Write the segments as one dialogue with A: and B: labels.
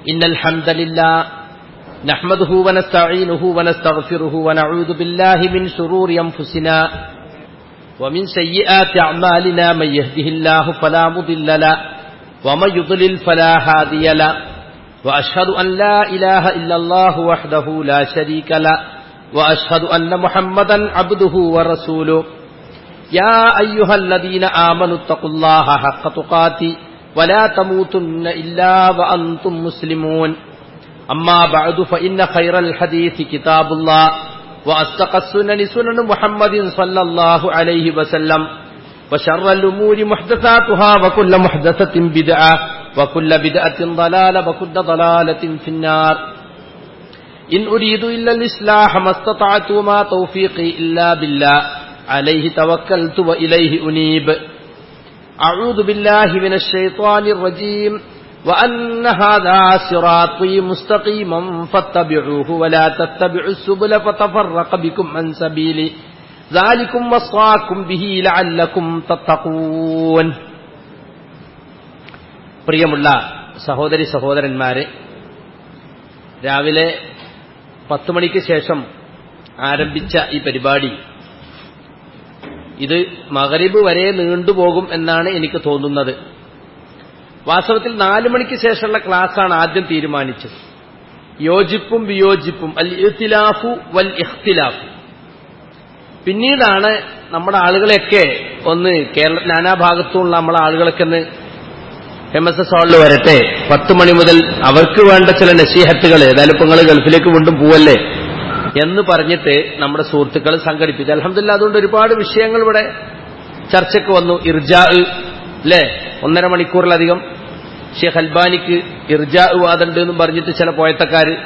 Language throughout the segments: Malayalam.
A: إن الحمد لله نحمده ونستعينه ونستغفره ونعوذ بالله من شرور أنفسنا ومن سيئات أعمالنا من يهده الله فلا مضل له ومن يضلل فلا هادي له وأشهد أن لا إله إلا الله وحده لا شريك له وأشهد أن محمدا عبده ورسوله يا أيها الذين آمنوا اتقوا الله حق تقاته ولا تموتن إلا وأنتم مسلمون أما بعد فإن خير الحديث كتاب الله وأصدق السنن سنن محمد صلى الله عليه وسلم وشر الأمور محدثاتها وكل محدثة بدعة وكل بدعة ضلالة وكل ضلالة في النار إن أريد إلا الإصلاح ما استطعت وما توفيقي إلا بالله عليه توكلت وإليه أنيب أعوذ بالله من الشيطان الرجيم وأن هذا صراطي مستقيما فاتبعوه ولا تتبعوا السبل فتفرق بكم عن سبيلي ذلكم وصاكم به لعلكم تتقون പ്രിയമുള്ള സഹോദരി സഹോദരന്മാരെ രാവിലെ പത്ത് മണിക്ക് ശേഷം ആരംഭിച്ച ഈ പരിപാടി ഇത് മകരിബ് വരെ നീണ്ടുപോകും എന്നാണ് എനിക്ക് തോന്നുന്നത് വാസ്തവത്തിൽ നാലു മണിക്ക് ശേഷമുള്ള ക്ലാസ്സാണ് ആദ്യം തീരുമാനിച്ചത് യോജിപ്പും വിയോജിപ്പും അൽ ഇഖ്തിലാഫു വൽ ഇഖ്തിലാഫു പിന്നീടാണ് നമ്മുടെ ആളുകളെയൊക്കെ ഒന്ന് കേരള നാനാഭാഗത്തുമുള്ള നമ്മുടെ ആളുകളൊക്കെ ഒന്ന് എം എസ് എസ് ഹാളിൽ വരട്ടെ പത്ത് മണി മുതൽ അവർക്ക് വേണ്ട ചില നസീഹത്തുകൾ ഏതായാലും ഇപ്പൊ നിങ്ങൾ ഗൾഫിലേക്ക് വീണ്ടും പോവല്ലേ എന്ന് പറഞ്ഞിട്ട് നമ്മുടെ സുഹൃത്തുക്കൾ സംഘടിപ്പിച്ചു അലഹമില്ല അതുകൊണ്ട് ഒരുപാട് വിഷയങ്ങൾ ഇവിടെ ചർച്ചയ്ക്ക് വന്നു ഇർജാ അല്ലേ ഒന്നര മണിക്കൂറിലധികം ഷെയ്ഖ് അൽബാനിക്ക് ഇർജാ വാദമുണ്ട് എന്നും പറഞ്ഞിട്ട് ചില പോയത്തക്കാര്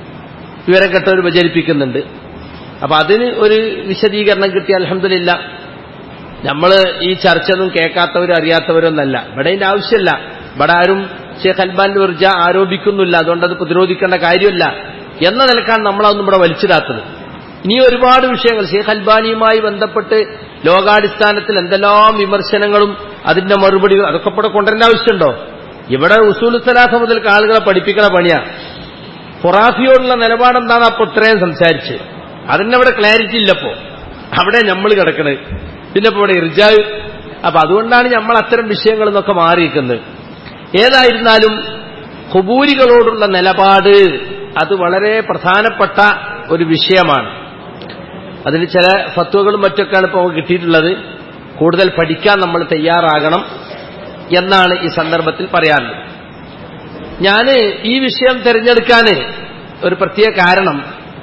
A: വിവരം കെട്ടവർ പ്രചരിപ്പിക്കുന്നുണ്ട് അപ്പൊ അതിന് ഒരു വിശദീകരണം കിട്ടി അലഹമില്ല നമ്മൾ ഈ ചർച്ച ഒന്നും കേൾക്കാത്തവരും അറിയാത്തവരൊന്നല്ല ഇവിടെ അതിന്റെ ആവശ്യമില്ല ഇവിടെ ആരും ഷെയ്ഖ് അൽബാന്റെ ഇർജ ആരോപിക്കുന്നില്ല അതുകൊണ്ട് അത് പ്രതിരോധിക്കേണ്ട കാര്യമില്ല എന്ന നിലക്കാണ് നമ്മളതൊന്നും ഇവിടെ വലിച്ചിടാത്തത് ഇനി ഒരുപാട് വിഷയങ്ങൾ ഷെയ്ഖ് അൽബാനിയുമായി ബന്ധപ്പെട്ട് ലോകാടിസ്ഥാനത്തിൽ എന്തെല്ലാം വിമർശനങ്ങളും അതിന്റെ മറുപടികൾ അതൊക്കെ ഇവിടെ കൊണ്ടുവരേണ്ട ആവശ്യമുണ്ടോ ഇവിടെ ഉസൂൽ സലാഖ മുതൽ ആളുകളെ പഠിപ്പിക്കണ പണിയാ ഖുറാഫിയോടുള്ള നിലപാടെന്താണ് അപ്പൊ ഇത്രയും സംസാരിച്ച് അതിന്റെ അവിടെ ക്ലാരിറ്റി ഇല്ലപ്പോ അവിടെ നമ്മൾ കിടക്കണത് പിന്നെ ഇപ്പൊ ഇവിടെ ഇർജാവ് അപ്പൊ അതുകൊണ്ടാണ് നമ്മൾ അത്തരം വിഷയങ്ങളിൽ നിന്നൊക്കെ മാറിയിരിക്കുന്നത് ഏതായിരുന്നാലും ഹുബൂരികളോടുള്ള നിലപാട് അത് വളരെ പ്രധാനപ്പെട്ട ഒരു വിഷയമാണ് അതിന് ചില ഫത്വകളും മറ്റൊക്കെയാണ് ഇപ്പോൾ കിട്ടിയിട്ടുള്ളത് കൂടുതൽ പഠിക്കാൻ നമ്മൾ തയ്യാറാകണം എന്നാണ് ഈ സന്ദർഭത്തിൽ പറയാറുള്ളത് ഞാൻ ഈ വിഷയം തിരഞ്ഞെടുക്കാൻ ഒരു പ്രത്യേക കാരണം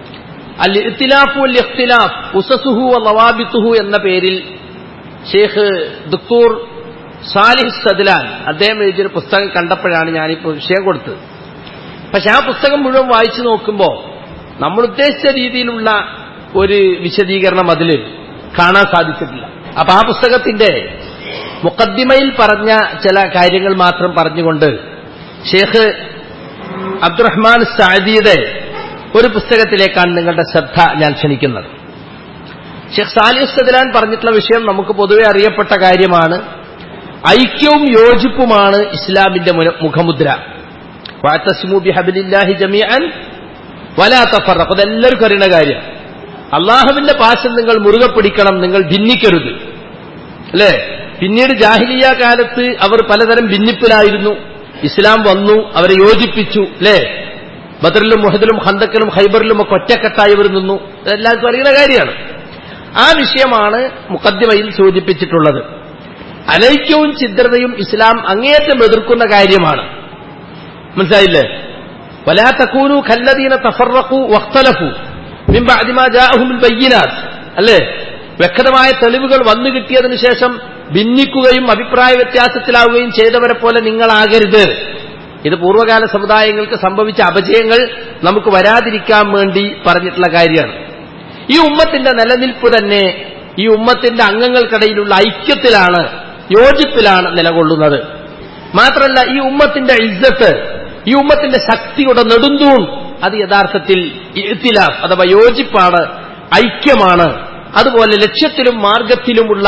A: അൽ ഇഖ്തിലാഫു അൽ ഇഖ്തിലാഫ് ഉസസുഹു ലവാബിത്തുഹു എന്ന പേരിൽ ഷെയ്ഖ് ദുക്കൂർ സാലിഹ് സദ്ലാൻ അദ്ദേഹം എഴുതിയൊരു പുസ്തകം കണ്ടപ്പോഴാണ് ഞാനിപ്പോൾ വിഷയം കൊടുത്തത് പക്ഷെ ആ പുസ്തകം മുഴുവൻ വായിച്ചു നോക്കുമ്പോൾ നമ്മൾ ഉദ്ദേശിച്ച രീതിയിലുള്ള ഒരു വിശദീകരണം അതിൽ കാണാൻ സാധിച്ചിട്ടില്ല അപ്പൊ ആ പുസ്തകത്തിന്റെ മുക്കദ്ദിമയിൽ പറഞ്ഞ ചില കാര്യങ്ങൾ മാത്രം പറഞ്ഞുകൊണ്ട് ഷേഖ് അബ്ദുറഹ്മാൻ സാദിയുടെ ഒരു പുസ്തകത്തിലേക്കാണ് നിങ്ങളുടെ ശ്രദ്ധ ഞാൻ ക്ഷണിക്കുന്നത് ഷെയ്ഖ് സാലിഹ് സദലാൻ പറഞ്ഞിട്ടുള്ള വിഷയം നമുക്ക് പൊതുവെ അറിയപ്പെട്ട കാര്യമാണ് ഐക്യവും യോജിപ്പുമാണ് ഇസ്ലാമിന്റെ മുഖമുദ്ര വാത്തസ്മു ബിഹബിലില്ലാഹി ജമീഅൻ വലാ തഫറഖ് അതെല്ലാവർക്കും അറിയുന്ന കാര്യം അള്ളാഹുവിന്റെ പാശം നിങ്ങൾ മുറുകെ പിടിക്കണം നിങ്ങൾ ഭിന്നിക്കരുത് അല്ലേ പിന്നീട് ജാഹിലിയ കാലത്ത് അവർ പലതരം ഭിന്നിപ്പിലായിരുന്നു ഇസ്ലാം വന്നു അവരെ യോജിപ്പിച്ചു അല്ലേ ബദറിലും മുഹദിലും ഹന്തക്കലും ഹൈബറിലും ഒക്കെ ഒറ്റക്കെട്ടായി അവർ നിന്നു ഇതെല്ലാവർക്കും അറിയുന്ന കാര്യമാണ് ആ വിഷയമാണ് മുക്കദ്ദിമയിൽ സൂചിപ്പിച്ചിട്ടുള്ളത് അനൈക്യവും ഛിദ്രതയും ഇസ്ലാം അങ്ങേയറ്റം എതിർക്കുന്ന കാര്യമാണ് മനസ്സിലായില്ലേ വലാ തക്കൂനു ഖല്ലദീന തഫറഖു വഖ്തലഫു മിൻ ബഅദി മാ ജാഅഹുൽ ബയ്യിനാത്ത് അല്ലേ വ്യക്തമായ തെളിവുകൾ വന്നു കിട്ടിയതിനു ശേഷം ഭിന്നിക്കുകയും അഭിപ്രായ വ്യത്യാസത്തിലാവുകയും ചെയ്തവരെ പോലെ നിങ്ങളാകരുത് ഇത് പൂർവ്വകാല സമുദായങ്ങൾക്ക് സംഭവിച്ച അപജയങ്ങൾ നമുക്ക് വരാതിരിക്കാൻ വേണ്ടി പറഞ്ഞിട്ടുള്ള കാര്യമാണ് ഈ ഉമ്മത്തിന്റെ നിലനിൽപ്പ് തന്നെ ഈ ഉമ്മത്തിന്റെ അംഗങ്ങൾക്കിടയിലുള്ള ഐക്യത്തിലാണ് യോജിപ്പിലാണ് നിലകൊള്ളുന്നത് മാത്രമല്ല ഈ ഉമ്മത്തിന്റെ ഇജ്ജത്ത് ഈ ഉമ്മത്തിന്റെ ശക്തിയുടെ നെടുന്തൂൺ അത് യഥാർത്ഥത്തിൽ ഇത്തിലാഫ് അഥവാ യോജിപ്പാണ് ഐക്യമാണ് അതുപോലെ ലക്ഷ്യത്തിലും മാർഗത്തിലുമുള്ള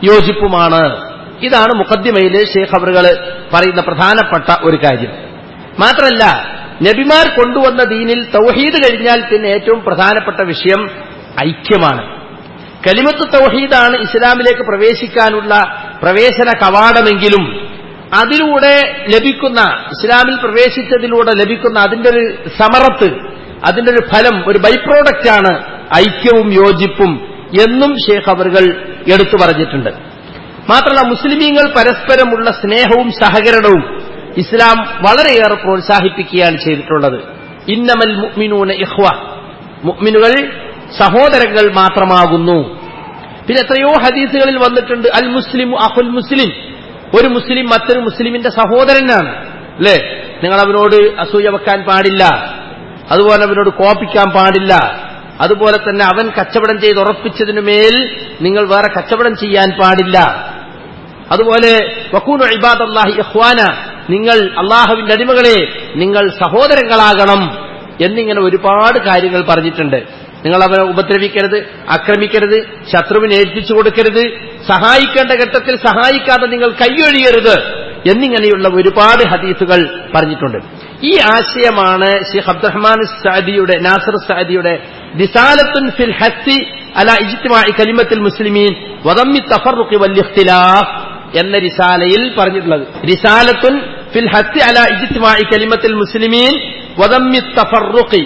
A: യോജിപ്പുമാണ് ഇതാണ് മുഖദ്ദിമയിലെ ഷേഖ് അവറുകൾ പറയുന്ന പ്രധാനപ്പെട്ട ഒരു കാര്യം മാത്രമല്ല നബിമാർ കൊണ്ടുവന്ന ദീനിൽ തൗഹീദ് കഴിഞ്ഞാൽ പിന്നെ ഏറ്റവും പ്രധാനപ്പെട്ട വിഷയം ഐക്യമാണ് കലിമത്ത് തൗഹീദാണ് ഇസ്ലാമിലേക്ക് പ്രവേശിക്കാനുള്ള പ്രവേശന കവാടമെങ്കിലും അതിലൂടെ ലഭിക്കുന്ന ഇസ്ലാമിൽ പ്രവേശിച്ചതിലൂടെ ലഭിക്കുന്ന അതിന്റെ ഒരു സമറത്ത് അതിന്റെ ഒരു ഫലം ഒരു ബൈ പ്രോഡക്റ്റാണ് ഐക്യവും യോജിപ്പും എന്നും ഷേഖ് അവറുകൾ എടുത്തു പറഞ്ഞിട്ടുണ്ട് മാത്രമല്ല മുസ്ലിമീങ്ങൾ പരസ്പരമുള്ള സ്നേഹവും സഹകരണവും ഇസ്ലാം വളരെയേറെ പ്രോത്സാഹിപ്പിക്കുകയാണ് ചെയ്തിട്ടുള്ളത് ഇന്നമൽ മുഅ്മിനൂന ഇഖ്വ മുഅ്മിനുകൾ സഹോദരങ്ങൾ മാത്രമാകുന്നു പിന്നെ എത്രയോ ഹദീസുകളിൽ വന്നിട്ടുണ്ട് അൽ മുസ്ലിം അഹുൽ മുസ്ലിം ഒരു മുസ്ലിം മറ്റൊരു മുസ്ലിമിന്റെ സഹോദരനാണ് അല്ലേ നിങ്ങൾ അവനോട് അസൂയ വെക്കാൻ പാടില്ല അതുപോലെ അവനോട് കോപ്പിക്കാൻ പാടില്ല അതുപോലെ തന്നെ അവൻ കച്ചവടം ചെയ്ത് ഉറപ്പിച്ചതിനുമേൽ നിങ്ങൾ വേറെ കച്ചവടം ചെയ്യാൻ പാടില്ല അതുപോലെ വക്കൂനു ഇബാദ് അള്ളാഹി ഇഹ്വാന നിങ്ങൾ അള്ളാഹുവിന്റെ അടിമകളെ നിങ്ങൾ സഹോദരങ്ങളാകണം എന്നിങ്ങനെ ഒരുപാട് കാര്യങ്ങൾ പറഞ്ഞിട്ടുണ്ട് നിങ്ങൾ അവനെ ഉപദ്രവിക്കരുത് ആക്രമിക്കരുത് ശത്രുവിനെ ഏൽപ്പിച്ചു കൊടുക്കരുത് സഹായിക്കേണ്ട ഘട്ടത്തിൽ സഹായിക്കാതെ നിങ്ങൾ കൈയൊഴിയരുത് എന്നിങ്ങനെയുള്ള ഒരുപാട് ഹദീസുകൾ പറഞ്ഞിട്ടുണ്ട് ഈ ആശയമാണ് ഷെയ്ഖ് അബ്ദുറഹ്മാൻ സാദിയുടെ നാസർ സാദിയുടെ ദിസാലത്തുൻ ഫിൽ ഹത്തി അല ഇജ്തിമായി കലിമത്തിൽ മുസ്ലിമീൻ വദമ്മി തഫറുഖി വൽ ഇഖ്തിലാഫ് എന്ന റിസാലയിൽ പറഞ്ഞിട്ടുള്ളത് റിസാലത്തുൻ ഫിൽ ഹത്തി അല ഇജ്തിമായി കലിമത്തിൽ മുസ്ലിമീൻ വദമ്മി തഫറുഖി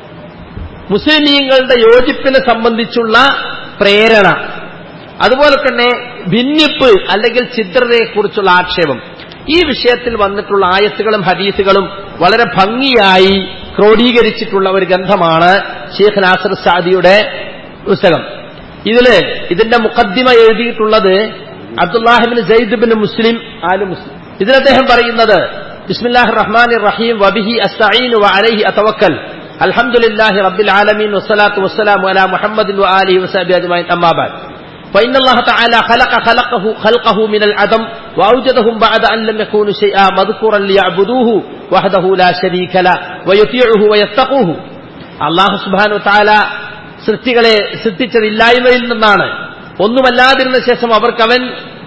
A: മുസ്ലിമീങ്ങളുടെ യോജിപ്പിനെ സംബന്ധിച്ചുള്ള പ്രേരണ അതുപോലെ തന്നെ ഭിന്നിപ്പ് അല്ലെങ്കിൽ ചിത്രതയെക്കുറിച്ചുള്ള ആക്ഷേപം ഈ വിഷയത്തിൽ വന്നിട്ടുള്ള ആയത്തുകളും ഹദീസുകളും വളരെ ഭംഗിയായി ക്രോഡീകരിച്ചിട്ടുള്ള ഒരു ഗ്രന്ഥമാണ് ഷെയ്ഖ് നാസർ സാദിയുടെ പുസ്തകം ഇതില് ഇതിന്റെ മുഖദ്ദിമ എഴുതിയിട്ടുള്ളത് Abdullah bin Sayyid bin Muslim Al Muslim ഇതിൽ അദ്ദേഹം പറയുന്നത് ബിസ്മില്ലാഹി റഹ്മാൻ റഹീം വബിഹി അസ്തഈൻ വഅലൈഹി അതവക്കൽ അൽഹംദുലില്ലാഹി റബ്ബിൽ ആലമീൻ വസ്സലാത്തു വസ്സലാമു അലാ മുഹമ്മദിൻ വആലിഹി വസഹബിഹി അജ്മഈൻ അമ്മാ ബഅദ് فإن الله تعالى خلق خلقه خلقه من العدم وأوجدهم بعد أن لم يكونوا شيئا مذكورا ليعبدوه وحده لا شريك له ويطيعه ويتقوه അള്ളാഹു സുബാനു താല സൃഷ്ടികളെ സൃഷ്ടിച്ചതില്ലായ്മയിൽ നിന്നാണ് ഒന്നുമല്ലാതിരുന്ന ശേഷം അവർക്ക് അവൻ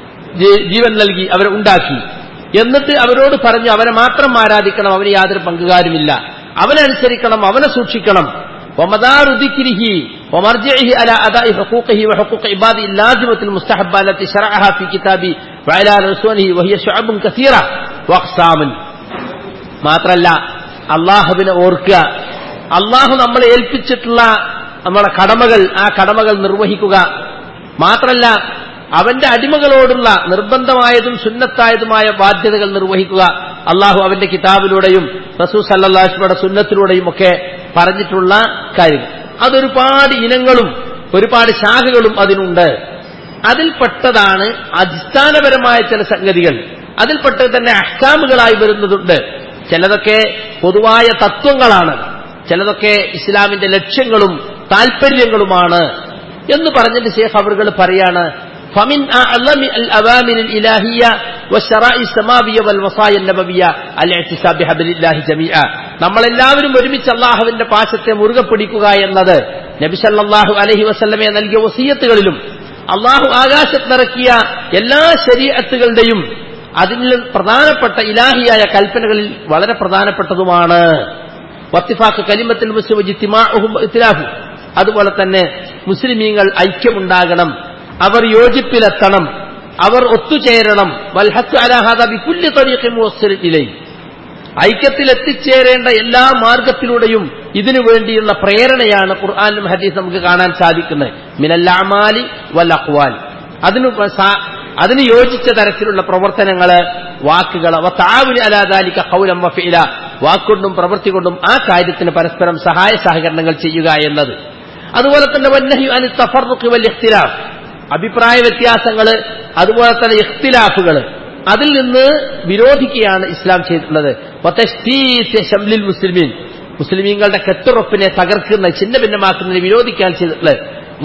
A: ജീവൻ നൽകി അവരെ ഉണ്ടാക്കി എന്നിട്ട് അവരോട് പറഞ്ഞു അവനെ മാത്രം ആരാധിക്കണം അവന് യാതൊരു പങ്കുകാരുമില്ല അവനനുസരിക്കണം അവനെ സൂക്ഷിക്കണം ومدار ذكره ومرجعه على أداء حقوقه وحقوق عباده اللازمة المستحبة التي شرعها في كتابه وعلى رسوله وهي شعب كثيرة وأقسام മാത്രല്ല അള്ളാഹുവിനെ ഓർക്കുക അള്ളാഹു നമ്മളെ ഏൽപ്പിച്ചിട്ടുള്ള നമ്മുടെ കടമകൾ ആ കടമകൾ നിർവഹിക്കുക മാത്രല്ല അവന്റെ അടിമകളോടുള്ള നിർബന്ധമായതും സുന്നത്തായതുമായ ബാധ്യതകൾ നിർവഹിക്കുക അള്ളാഹു അവന്റെ കിതാബിലൂടെയും റസൂ സല്ലാസ്മയുടെ സുന്നത്തിലൂടെയും ഒക്കെ പറഞ്ഞിട്ടുള്ള കാര്യങ്ങൾ അതൊരുപാട് ഇനങ്ങളും ഒരുപാട് ശാഖകളും അതിനുണ്ട് അതിൽപ്പെട്ടതാണ് അടിസ്ഥാനപരമായ ചില സംഗതികൾ അതിൽപ്പെട്ടത് തന്നെ അഹ്കാമുകളായി വരുന്നതുണ്ട് ചിലതൊക്കെ പൊതുവായ തത്വങ്ങളാണ് ചിലതൊക്കെ ഇസ്ലാമിന്റെ ലക്ഷ്യങ്ങളും താൽപര്യങ്ങളുമാണ് എന്ന് പറഞ്ഞിട്ട് ശേഖ് അവറുകൾ പറയാണ് فمن أعظم الأوامر الإلهية والشرائع السماوية والوصايا النبوية الاعتصام بحبل الله جميعا നമ്മളെല്ലാവരും ഒരുമിച്ച് അള്ളാഹുവിന്റെ പാശത്തെ മുറുകെ പിടിക്കുക എന്നത് നബി സല്ലല്ലാഹു അലൈഹി വസല്ലമയെ നൽകിയ വസീയത്തുകളിലും അള്ളാഹു ആകാശത്തിറക്കിയ എല്ലാ ശരീഅത്തുകളുടെയും അതിൽ പ്രധാനപ്പെട്ട ഇലാഹിയായ കൽപ്പനകളിൽ വളരെ പ്രധാനപ്പെട്ടതുമാണ് വത്തിഫാഖ് കലിമത്തിൽ മുസ്ലിം അതുപോലെ തന്നെ മുസ്ലിമീങ്ങൾ ഐക്യമുണ്ടാകണം അവർ യോജിപ്പിലെത്തണം അവർ ഒത്തുചേരണം വൽഹത്ത് അലാഹാദ ബിക്കുല്യ തരീഖിലേ ഐക്യത്തിൽ എത്തിച്ചേരേണ്ട എല്ലാ മാർഗത്തിലൂടെയും ഇതിനു വേണ്ടിയുള്ള പ്രേരണയാണ് ഖുർആാനും ഹദീസ് നമുക്ക് കാണാൻ സാധിക്കുന്നത് മിനല്ലാമാലി വൽ അഖ്വാൽ അതിന് അതിന് യോജിച്ച തരത്തിലുള്ള പ്രവർത്തനങ്ങള് വാക്കുകൾ താവിന് അലാദാലിക്ക ഹൗലം വഫീല വാക്കുകൊണ്ടും പ്രവൃത്തി കൊണ്ടും ആ കാര്യത്തിന് പരസ്പരം സഹായ സഹകരണങ്ങൾ ചെയ്യുക എന്നത് അതുപോലെ തന്നെ വന്നഹി അനി തഫറുഖ് വൽ ഇഖ്തിലാഫ് അഭിപ്രായ വ്യത്യാസങ്ങള് അതുപോലെ തന്നെ ഇഖ്തിലാഫുകൾ അതിൽ നിന്ന് വിരോധിക്കുകയാണ് ഇസ്ലാം ചെയ്തിട്ടുള്ളത് ഷംലിൽ മുസ്ലിമീൻ മുസ്ലിമീങ്ങളുടെ കെട്ടുറപ്പിനെ തകർക്കുന്ന ചിന്ന ഭിന്നമാക്കുന്നതിന് വിരോധിക്കാൻ ചെയ്തിട്ടുള്ളത്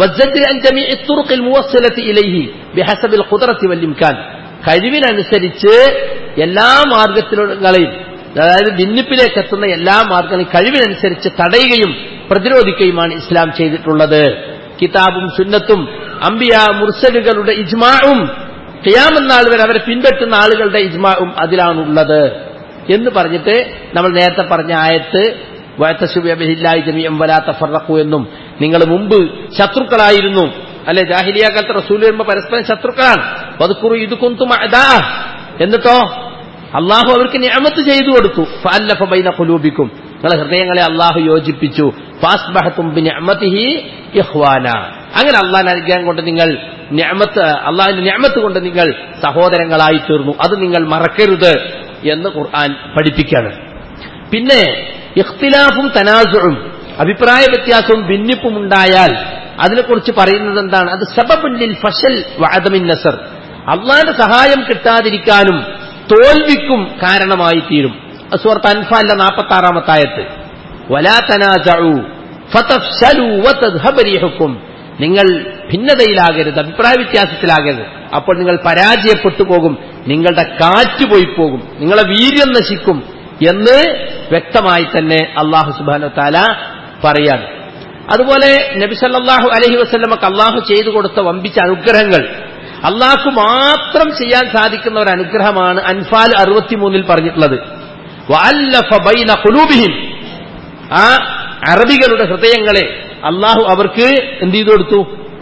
A: കഴിവിനനുസരിച്ച് എല്ലാ മാർഗത്തിലുകളെയും അതായത് ഭിന്നിപ്പിലേക്ക് എത്തുന്ന എല്ലാ മാർഗങ്ങളും കഴിവിനനുസരിച്ച് തടയുകയും പ്രതിരോധിക്കുകയുമാണ് ഇസ്ലാം ചെയ്തിട്ടുള്ളത് കിതാബും സുന്നത്തും അംബിയ മുർസലുകളുടെ ഇജ്മാവും ഖിയാമെന്നാൾ വരെ അവരെ പിൻപറ്റുന്ന ആളുകളുടെ ഇജ്മാവും അതിലാണുള്ളത് എന്ന് പറഞ്ഞിട്ട് നമ്മൾ നേരത്തെ പറഞ്ഞ ആയത്ത് വയത്തശുബില്ലായി ജമിയം വലാത്ത ഫറക്കു എന്നും നിങ്ങൾ മുമ്പ് ശത്രുക്കളായിരുന്നു അല്ലെ ജാഹിലിയ കാലത്ത് റസൂൽ വരുമ്പോ പരസ്പരം ശത്രുക്കളാണ് വതുക്കുറു ഇത് കുന്തും എന്നിട്ടോ അള്ളാഹു അവർക്ക് നിയമത്ത് ചെയ്തു കൊടുത്തു ഫഅല്ലഫ ബൈന ഖുലൂബിക്കും നിങ്ങളെ ഹൃദയങ്ങളെ അള്ളാഹു യോജിപ്പിച്ചു ഫാസ്ബഹത്തും ബിനിഅമതിഹി ഇഖ്വാന അങ്ങനെ അള്ളാഹിന്റെ അനുഗ്രഹം കൊണ്ട് നിങ്ങൾ നിഅമത്ത് അള്ളാഹിന്റെ നിഅമത്ത് കൊണ്ട് നിങ്ങൾ സഹോദരങ്ങളായി തീർന്നു അത് നിങ്ങൾ മറക്കരുത് എന്ന് ഖുർആൻ പഠിപ്പിക്കാണ് പിന്നെ ഇഖ്തിലാഫും തനാസും അഭിപ്രായ വ്യത്യാസവും ഭിന്നിപ്പും ഉണ്ടായാൽ അതിനെക്കുറിച്ച് പറയുന്നത് എന്താണ് അത് സബബുല്ലിൽ ഫഷൽ വഅദമിൻ നസർ അള്ളാഹിന്റെ സഹായം കിട്ടാതിരിക്കാനും തോൽവിക്കും കാരണമായി തീരും സുഹൃത്ത് അൻഫാലിന്റെ നാൽപ്പത്തി ആറാമത്തെ ആയത്ത് വലാ തനാസഉ ഫതഫ്ശലു വതദ്ഹബ റീഹുക്കും നിങ്ങൾ ഭിന്നതയിലാകരുത് അഭിപ്രായ വ്യത്യാസത്തിലാകരുത് അപ്പോൾ നിങ്ങൾ പരാജയപ്പെട്ടു പോകും നിങ്ങളുടെ കാറ്റ് പോയി പോകും നിങ്ങളെ വീര്യം നശിക്കും എന്ന് വ്യക്തമായി തന്നെ അള്ളാഹു സുബാന താല പറയാണ് അതുപോലെ നബിസല്ലാഹു അലഹി വസ്ല്ലമക്ക് അള്ളാഹു ചെയ്തു കൊടുത്ത വമ്പിച്ച അനുഗ്രഹങ്ങൾ അള്ളാഹു മാത്രം ചെയ്യാൻ സാധിക്കുന്ന ഒരു അനുഗ്രഹമാണ് അൻഫാൽ അറുപത്തിമൂന്നിൽ പറഞ്ഞിട്ടുള്ളത് വഅല്ലഫ ബൈന ഖുലൂബിഹിം ആ അറബികളുടെ ഹൃദയങ്ങളെ അള്ളാഹു അവർക്ക് എന്ത് ചെയ്തു കൊടുത്തു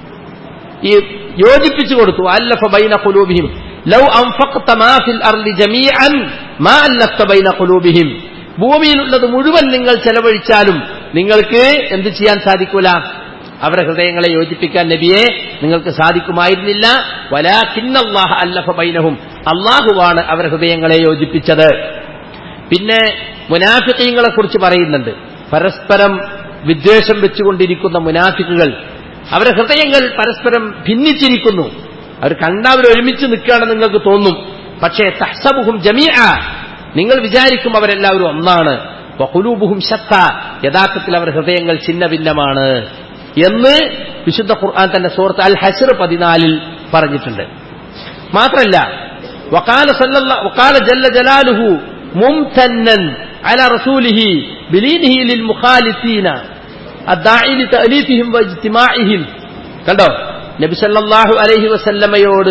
A: ഈ യോജിപ്പിച്ചു കൊടുത്തു അല്ലഫ ബൈന ഖുലൂബിഹിം ലൗ അൻഫഖത മാ ഫിൽ അർളി ജമീഅൻ മാ അല്ലഫത ബൈന ഖുലൂബിഹിം ഭൂമിയിലുള്ളത് മുഴുവൻ നിങ്ങൾ ചെലവഴിച്ചാലും നിങ്ങൾക്ക് എന്ത് ചെയ്യാൻ സാധിക്കൂല അവരുടെ ഹൃദയങ്ങളെ യോജിപ്പിക്കാൻ നബിയെ നിങ്ങൾക്ക് സാധിക്കുമായിരുന്നില്ല വലാഖിന്നല്ലാഹ അല്ലഫ ബൈനഹും അള്ളാഹുവാണ് അവരുടെ ഹൃദയങ്ങളെ യോജിപ്പിച്ചത് പിന്നെ മുനാഫിക്കീങ്ങളെ കുറിച്ച് പറയുന്നുണ്ട് പരസ്പരം വിദ്വേഷം വെച്ചുകൊണ്ടിരിക്കുന്ന മുനാഫിക്കുകൾ അവരുടെ ഹൃദയങ്ങൾ പരസ്പരം ഭിന്നിച്ചിരിക്കുന്നു അവർ കണ്ടവർ ഒരുമിച്ച് നിൽക്കുകയാണെന്ന് നിങ്ങൾക്ക് തോന്നും പക്ഷേ തഹ്സബുഹും ജമീഅ നിങ്ങൾ വിചാരിക്കും അവരെല്ലാവരും ഒന്നാണ് വഹുലൂബുഹും ശത്ത യഥാർത്ഥത്തിൽ അവർ ഹൃദയങ്ങൾ ഛിന്ന ഭിന്നമാണ് എന്ന് വിശുദ്ധ ഖുർആൻ തന്നെ സുഹൃത്ത് അൽ ഹസർ പതിനാലിൽ പറഞ്ഞിട്ടുണ്ട് മാത്രല്ല വക്കാല സല്ലല്ല വക്കാല ജല്ല ജലാലുഹു മുംതന്നൻ അല റസൂലിഹി ബിലീനിഹി ലിൽ മുഖാലിഫീന അദ്ദാഇ ലിതഅലീഫിഹിം വഇജ്തിമാഇഹിം കണ്ടോ നബി സല്ലല്ലാഹു അലൈഹി വസല്ലമയോട്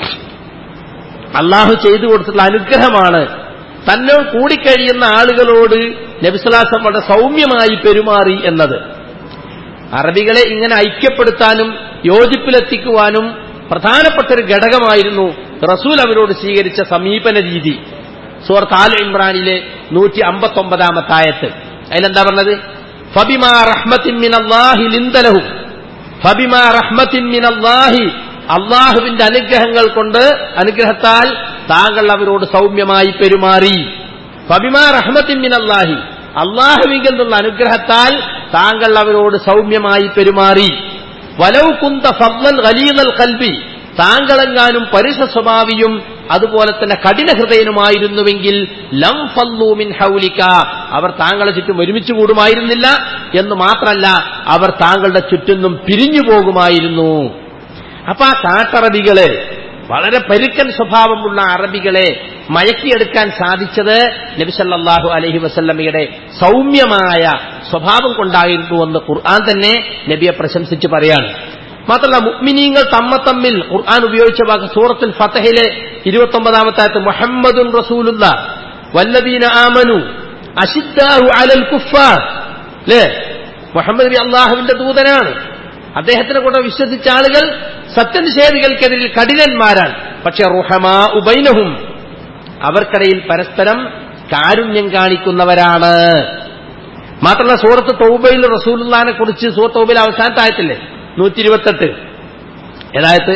A: അള്ളാഹു ചെയ്തു കൊടുത്തിട്ടുള്ള അനുഗ്രഹമാണ് തന്നെ കൂടിക്കഴിയുന്ന ആളുകളോട് നബിസ്വലാസം വളരെ സൗമ്യമായി പെരുമാറി എന്നത് അറബികളെ ഇങ്ങനെ ഐക്യപ്പെടുത്താനും യോജിപ്പിലെത്തിക്കുവാനും പ്രധാനപ്പെട്ട ഒരു ഘടകമായിരുന്നു റസൂൽ അവരോട് സ്വീകരിച്ച സമീപന രീതി സുഹൃത്ത് ആൽ ഇമ്രാനിലെ നൂറ്റി അമ്പത്തി ഒമ്പതാമത്തെ ആയത്ത് അതിലെന്താ പറഞ്ഞത് ഫബിമാ റഹ്മത്തിൻ മിനല്ലാഹി ലിന്തലഹും ഫബിമാ റഹ്മത്തിൻ മിനല്ലാഹി അള്ളാഹുവിന്റെ അനുഗ്രഹങ്ങൾ കൊണ്ട് അനുഗ്രഹത്താൽ താങ്കൾ അവരോട് സൗമ്യമായി പെരുമാറി ഫബിമാ റഹ്മത്തിൻ മിനല്ലാഹി അള്ളാഹുവിങ്കിൽ നിന്നുള്ള അനുഗ്രഹത്താൽ താങ്കൾ അവരോട് സൗമ്യമായി പെരുമാറി വലൗ കുന്ത ഫضൽ ഖലീലൽ കൽബി താങ്കളെങ്ങാനും പരുഷ സ്വഭാവിയും അതുപോലെ തന്നെ കഠിന ഹൃദയനുമായിരുന്നുവെങ്കിൽ ലം ഫല്ലൂ മിൻ ഹൗലിക അവർ താങ്കളെ ചുറ്റും ഒരുമിച്ച് കൂടുമായിരുന്നില്ല എന്ന് മാത്രമല്ല അവർ താങ്കളുടെ ചുറ്റും പിരിഞ്ഞു പോകുമായിരുന്നു അപ്പൊ ആ കാട്ടറബികള് വളരെ പരുക്കൻ സ്വഭാവമുള്ള അറബികളെ മയക്കിയെടുക്കാൻ സാധിച്ചത് നബിസല്ലാഹു അലഹി വസല്ലമയുടെ സൗമ്യമായ സ്വഭാവം കൊണ്ടായിരുന്നുവെന്ന് ഖുർആൻ തന്നെ നബിയെ പ്രശംസിച്ച് പറയാണ് മാത്രമല്ല മുഅ്മിനീങ്ങൾ തമ്മ തമ്മിൽ ഖുർആൻ ഉപയോഗിച്ച വാക്ക് സൂറത്തുൽ ഫതഹിലെ ഇരുപത്തൊമ്പതാമത്തെ ആയത്ത് മുഹമ്മദുൻ റസൂലുള്ള വല്ലദീന ആമനു അഷിദ്ദാഹു അലൽ കുഫാർ അല്ലേ മുഹമ്മദ് നബി അള്ളാഹുവിന്റെ ദൂതനാണ് അദ്ദേഹത്തിനെ കൂടെ വിശ്വസിച്ച ആളുകൾ സത്യനിഷേധികൾക്കെതിരിൽ കഠിനന്മാരാണ് പക്ഷെ റുഹമാ ഉബൈനഹും അവർക്കിടയിൽ പരസ്പരം കാരുണ്യം കാണിക്കുന്നവരാണ് മാത്രമല്ല സൂറത്ത് തൗബയിൽ റസൂലുള്ളാനെ കുറിച്ച് സൂറത്ത് തൗബയിൽ അവസാനത്തെ ആയത്തില്ലേ നൂറ്റി ഇരുപത്തെട്ട് ഏതായത്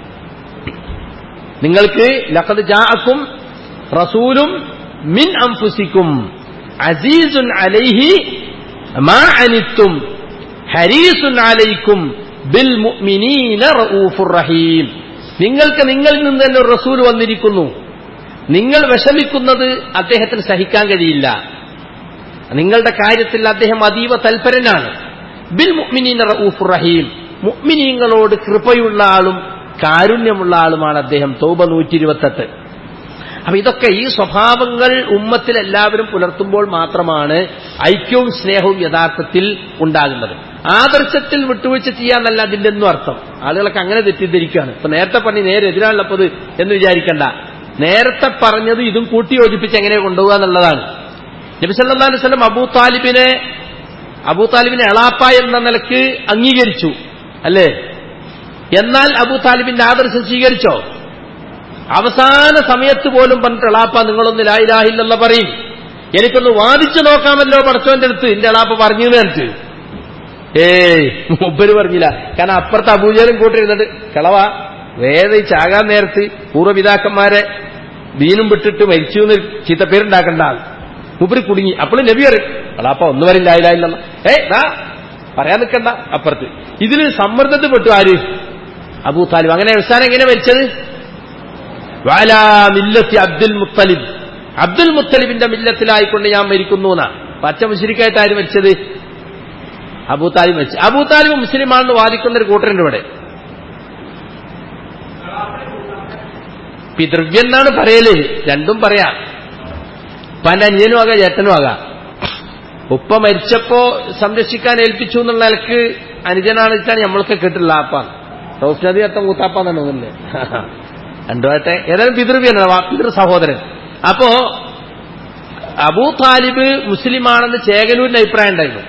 A: നിങ്ങൾക്ക് ലഖദ് ജാഅക്കും റസൂലും മിൻ അംഫുസിക്കും അസീസുൻ അലൈഹി മാ അനിത്തും ഹരീസുൻ അലൈക്കും ബിൽ മുഅ്മിനീന റഊഫുർ റഹീം നിങ്ങൾക്ക് നിങ്ങളിൽ നിന്ന് തന്നെ ഒരു റസൂൽ വന്നിരിക്കുന്നു നിങ്ങൾ വിഷമിക്കുന്നത് അദ്ദേഹത്തിന് സഹിക്കാൻ കഴിയില്ല നിങ്ങളുടെ കാര്യത്തിൽ അദ്ദേഹം അതീവ തൽപരനാണ് ബിൽ മുഅ്മിനീന റഊഫുർ റഹീം മുഅ്മിനീങ്ങളോട് കൃപയുള്ള ആളും കാരുണ്യമുള്ള ആളുമാണ് അദ്ദേഹം തൗബ നൂറ്റി ഇരുപത്തെട്ട് അപ്പൊ ഇതൊക്കെ ഈ സ്വഭാവങ്ങൾ ഉമ്മത്തിൽ എല്ലാവരും പുലർത്തുമ്പോൾ മാത്രമാണ് ഐക്യവും സ്നേഹവും യഥാർത്ഥത്തിൽ ഉണ്ടാകുന്നത് ആദർശത്തിൽ വിട്ടുവീഴ്ച ചെയ്യാന്നല്ല അതിന്റെ ഒന്നും അർത്ഥം ആളുകളൊക്കെ അങ്ങനെ തെറ്റിദ്ധരിക്കുകയാണ് ഇപ്പൊ നേരത്തെ പറഞ്ഞ് നേരെ എതിരാണുള്ളപ്പത് എന്ന് വിചാരിക്കണ്ട നേരത്തെ പറഞ്ഞത് ഇതും കൂട്ടി യോജിപ്പിച്ച് എങ്ങനെ കൊണ്ടുപോകുക എന്നുള്ളതാണ് നബി സല്ലല്ലാഹു അലൈഹി വസല്ലം അബൂ താലിബിനെ അബൂ താലിബിനെ എളാപ്പ എന്ന നിലക്ക് അംഗീകരിച്ചു അല്ലേ എന്നാൽ അബൂ താലിബിന്റെ ആദർശം സ്വീകരിച്ചോ അവസാന സമയത്ത് പോലും പറഞ്ഞിട്ട് എളാപ്പ നിങ്ങളൊന്ന് ലായിലാഹില്ലെന്ന പറയും എനിക്കൊന്ന് വാദിച്ചു നോക്കാമല്ലോ പടച്ചോന്റെ അടുത്ത് എന്റെ എളാപ്പ പറഞ്ഞു നേരിട്ട് ഏയ് മുമ്പര് പറഞ്ഞില്ല കാരണം അപ്പുറത്ത് അബൂജലും കൂട്ടിരുന്നിട്ട് കളവ വേദ ഈ ചാകാൻ നേരത്ത് പൂർവ്വപിതാക്കന്മാരെ ദീനും വിട്ടിട്ട് മരിച്ചു എന്ന് ചീത്തപ്പേരുണ്ടാക്കണ്ട ആൾ മുപ്പര് കുടുങ്ങി അപ്പോഴും നബി അറിയും എളാപ്പ ഒന്നും വരില്ല ഇല്ല ഏ ദാ പറയാൻ നിൽക്കണ്ട അപ്പുറത്ത് ഇതിൽ സമ്മർദ്ദത്തിൽ പെട്ടു ആര് അബൂ താലിബ് അങ്ങനെ അവസാനം എങ്ങനെ മരിച്ചത് വാലാ മില്ലത്തി അബ്ദുൽ മുത്തലിബ് അബ്ദുൽ മുത്തലിബിന്റെ മില്ലത്തിലായിക്കൊണ്ട് ഞാൻ മരിക്കുന്നു എന്നാ പച്ച മുസ്ലിക്കായിട്ട് ആര് മരിച്ചത് അബൂ താലിബ് മരിച്ചു അബൂ താലിബ് മുസ്ലിമാണെന്ന് വാദിക്കുന്ന ഒരു കൂട്ടരുണ്ട് ഇവിടെ പിതൃവ്യം എന്നാണ് പറയല് രണ്ടും പറയാം ഉപ്പാന്റെ അനിയനും ആകാം ചേട്ടനും ആകാം ഉപ്പ മരിച്ചപ്പോ സംരക്ഷിക്കാൻ ഏൽപ്പിച്ചു എന്നുള്ള നിലക്ക് അനുജനാണ് വെച്ചാൽ നമ്മളൊക്കെ കേട്ടില്ല ആപ്പാണ് റോസ് നദി അത്ത മൂത്താപ്പാന്നാണ് തോന്നുന്നത് രണ്ടുമായിട്ട് ഏതായാലും പിതൃവ്യനാണ് പിതൃ സഹോദരൻ അപ്പോ അബൂ താലിബ് മുസ്ലിമാണെന്ന് ചേകനൂരിന്റെ അഭിപ്രായം ഉണ്ടായിരുന്നു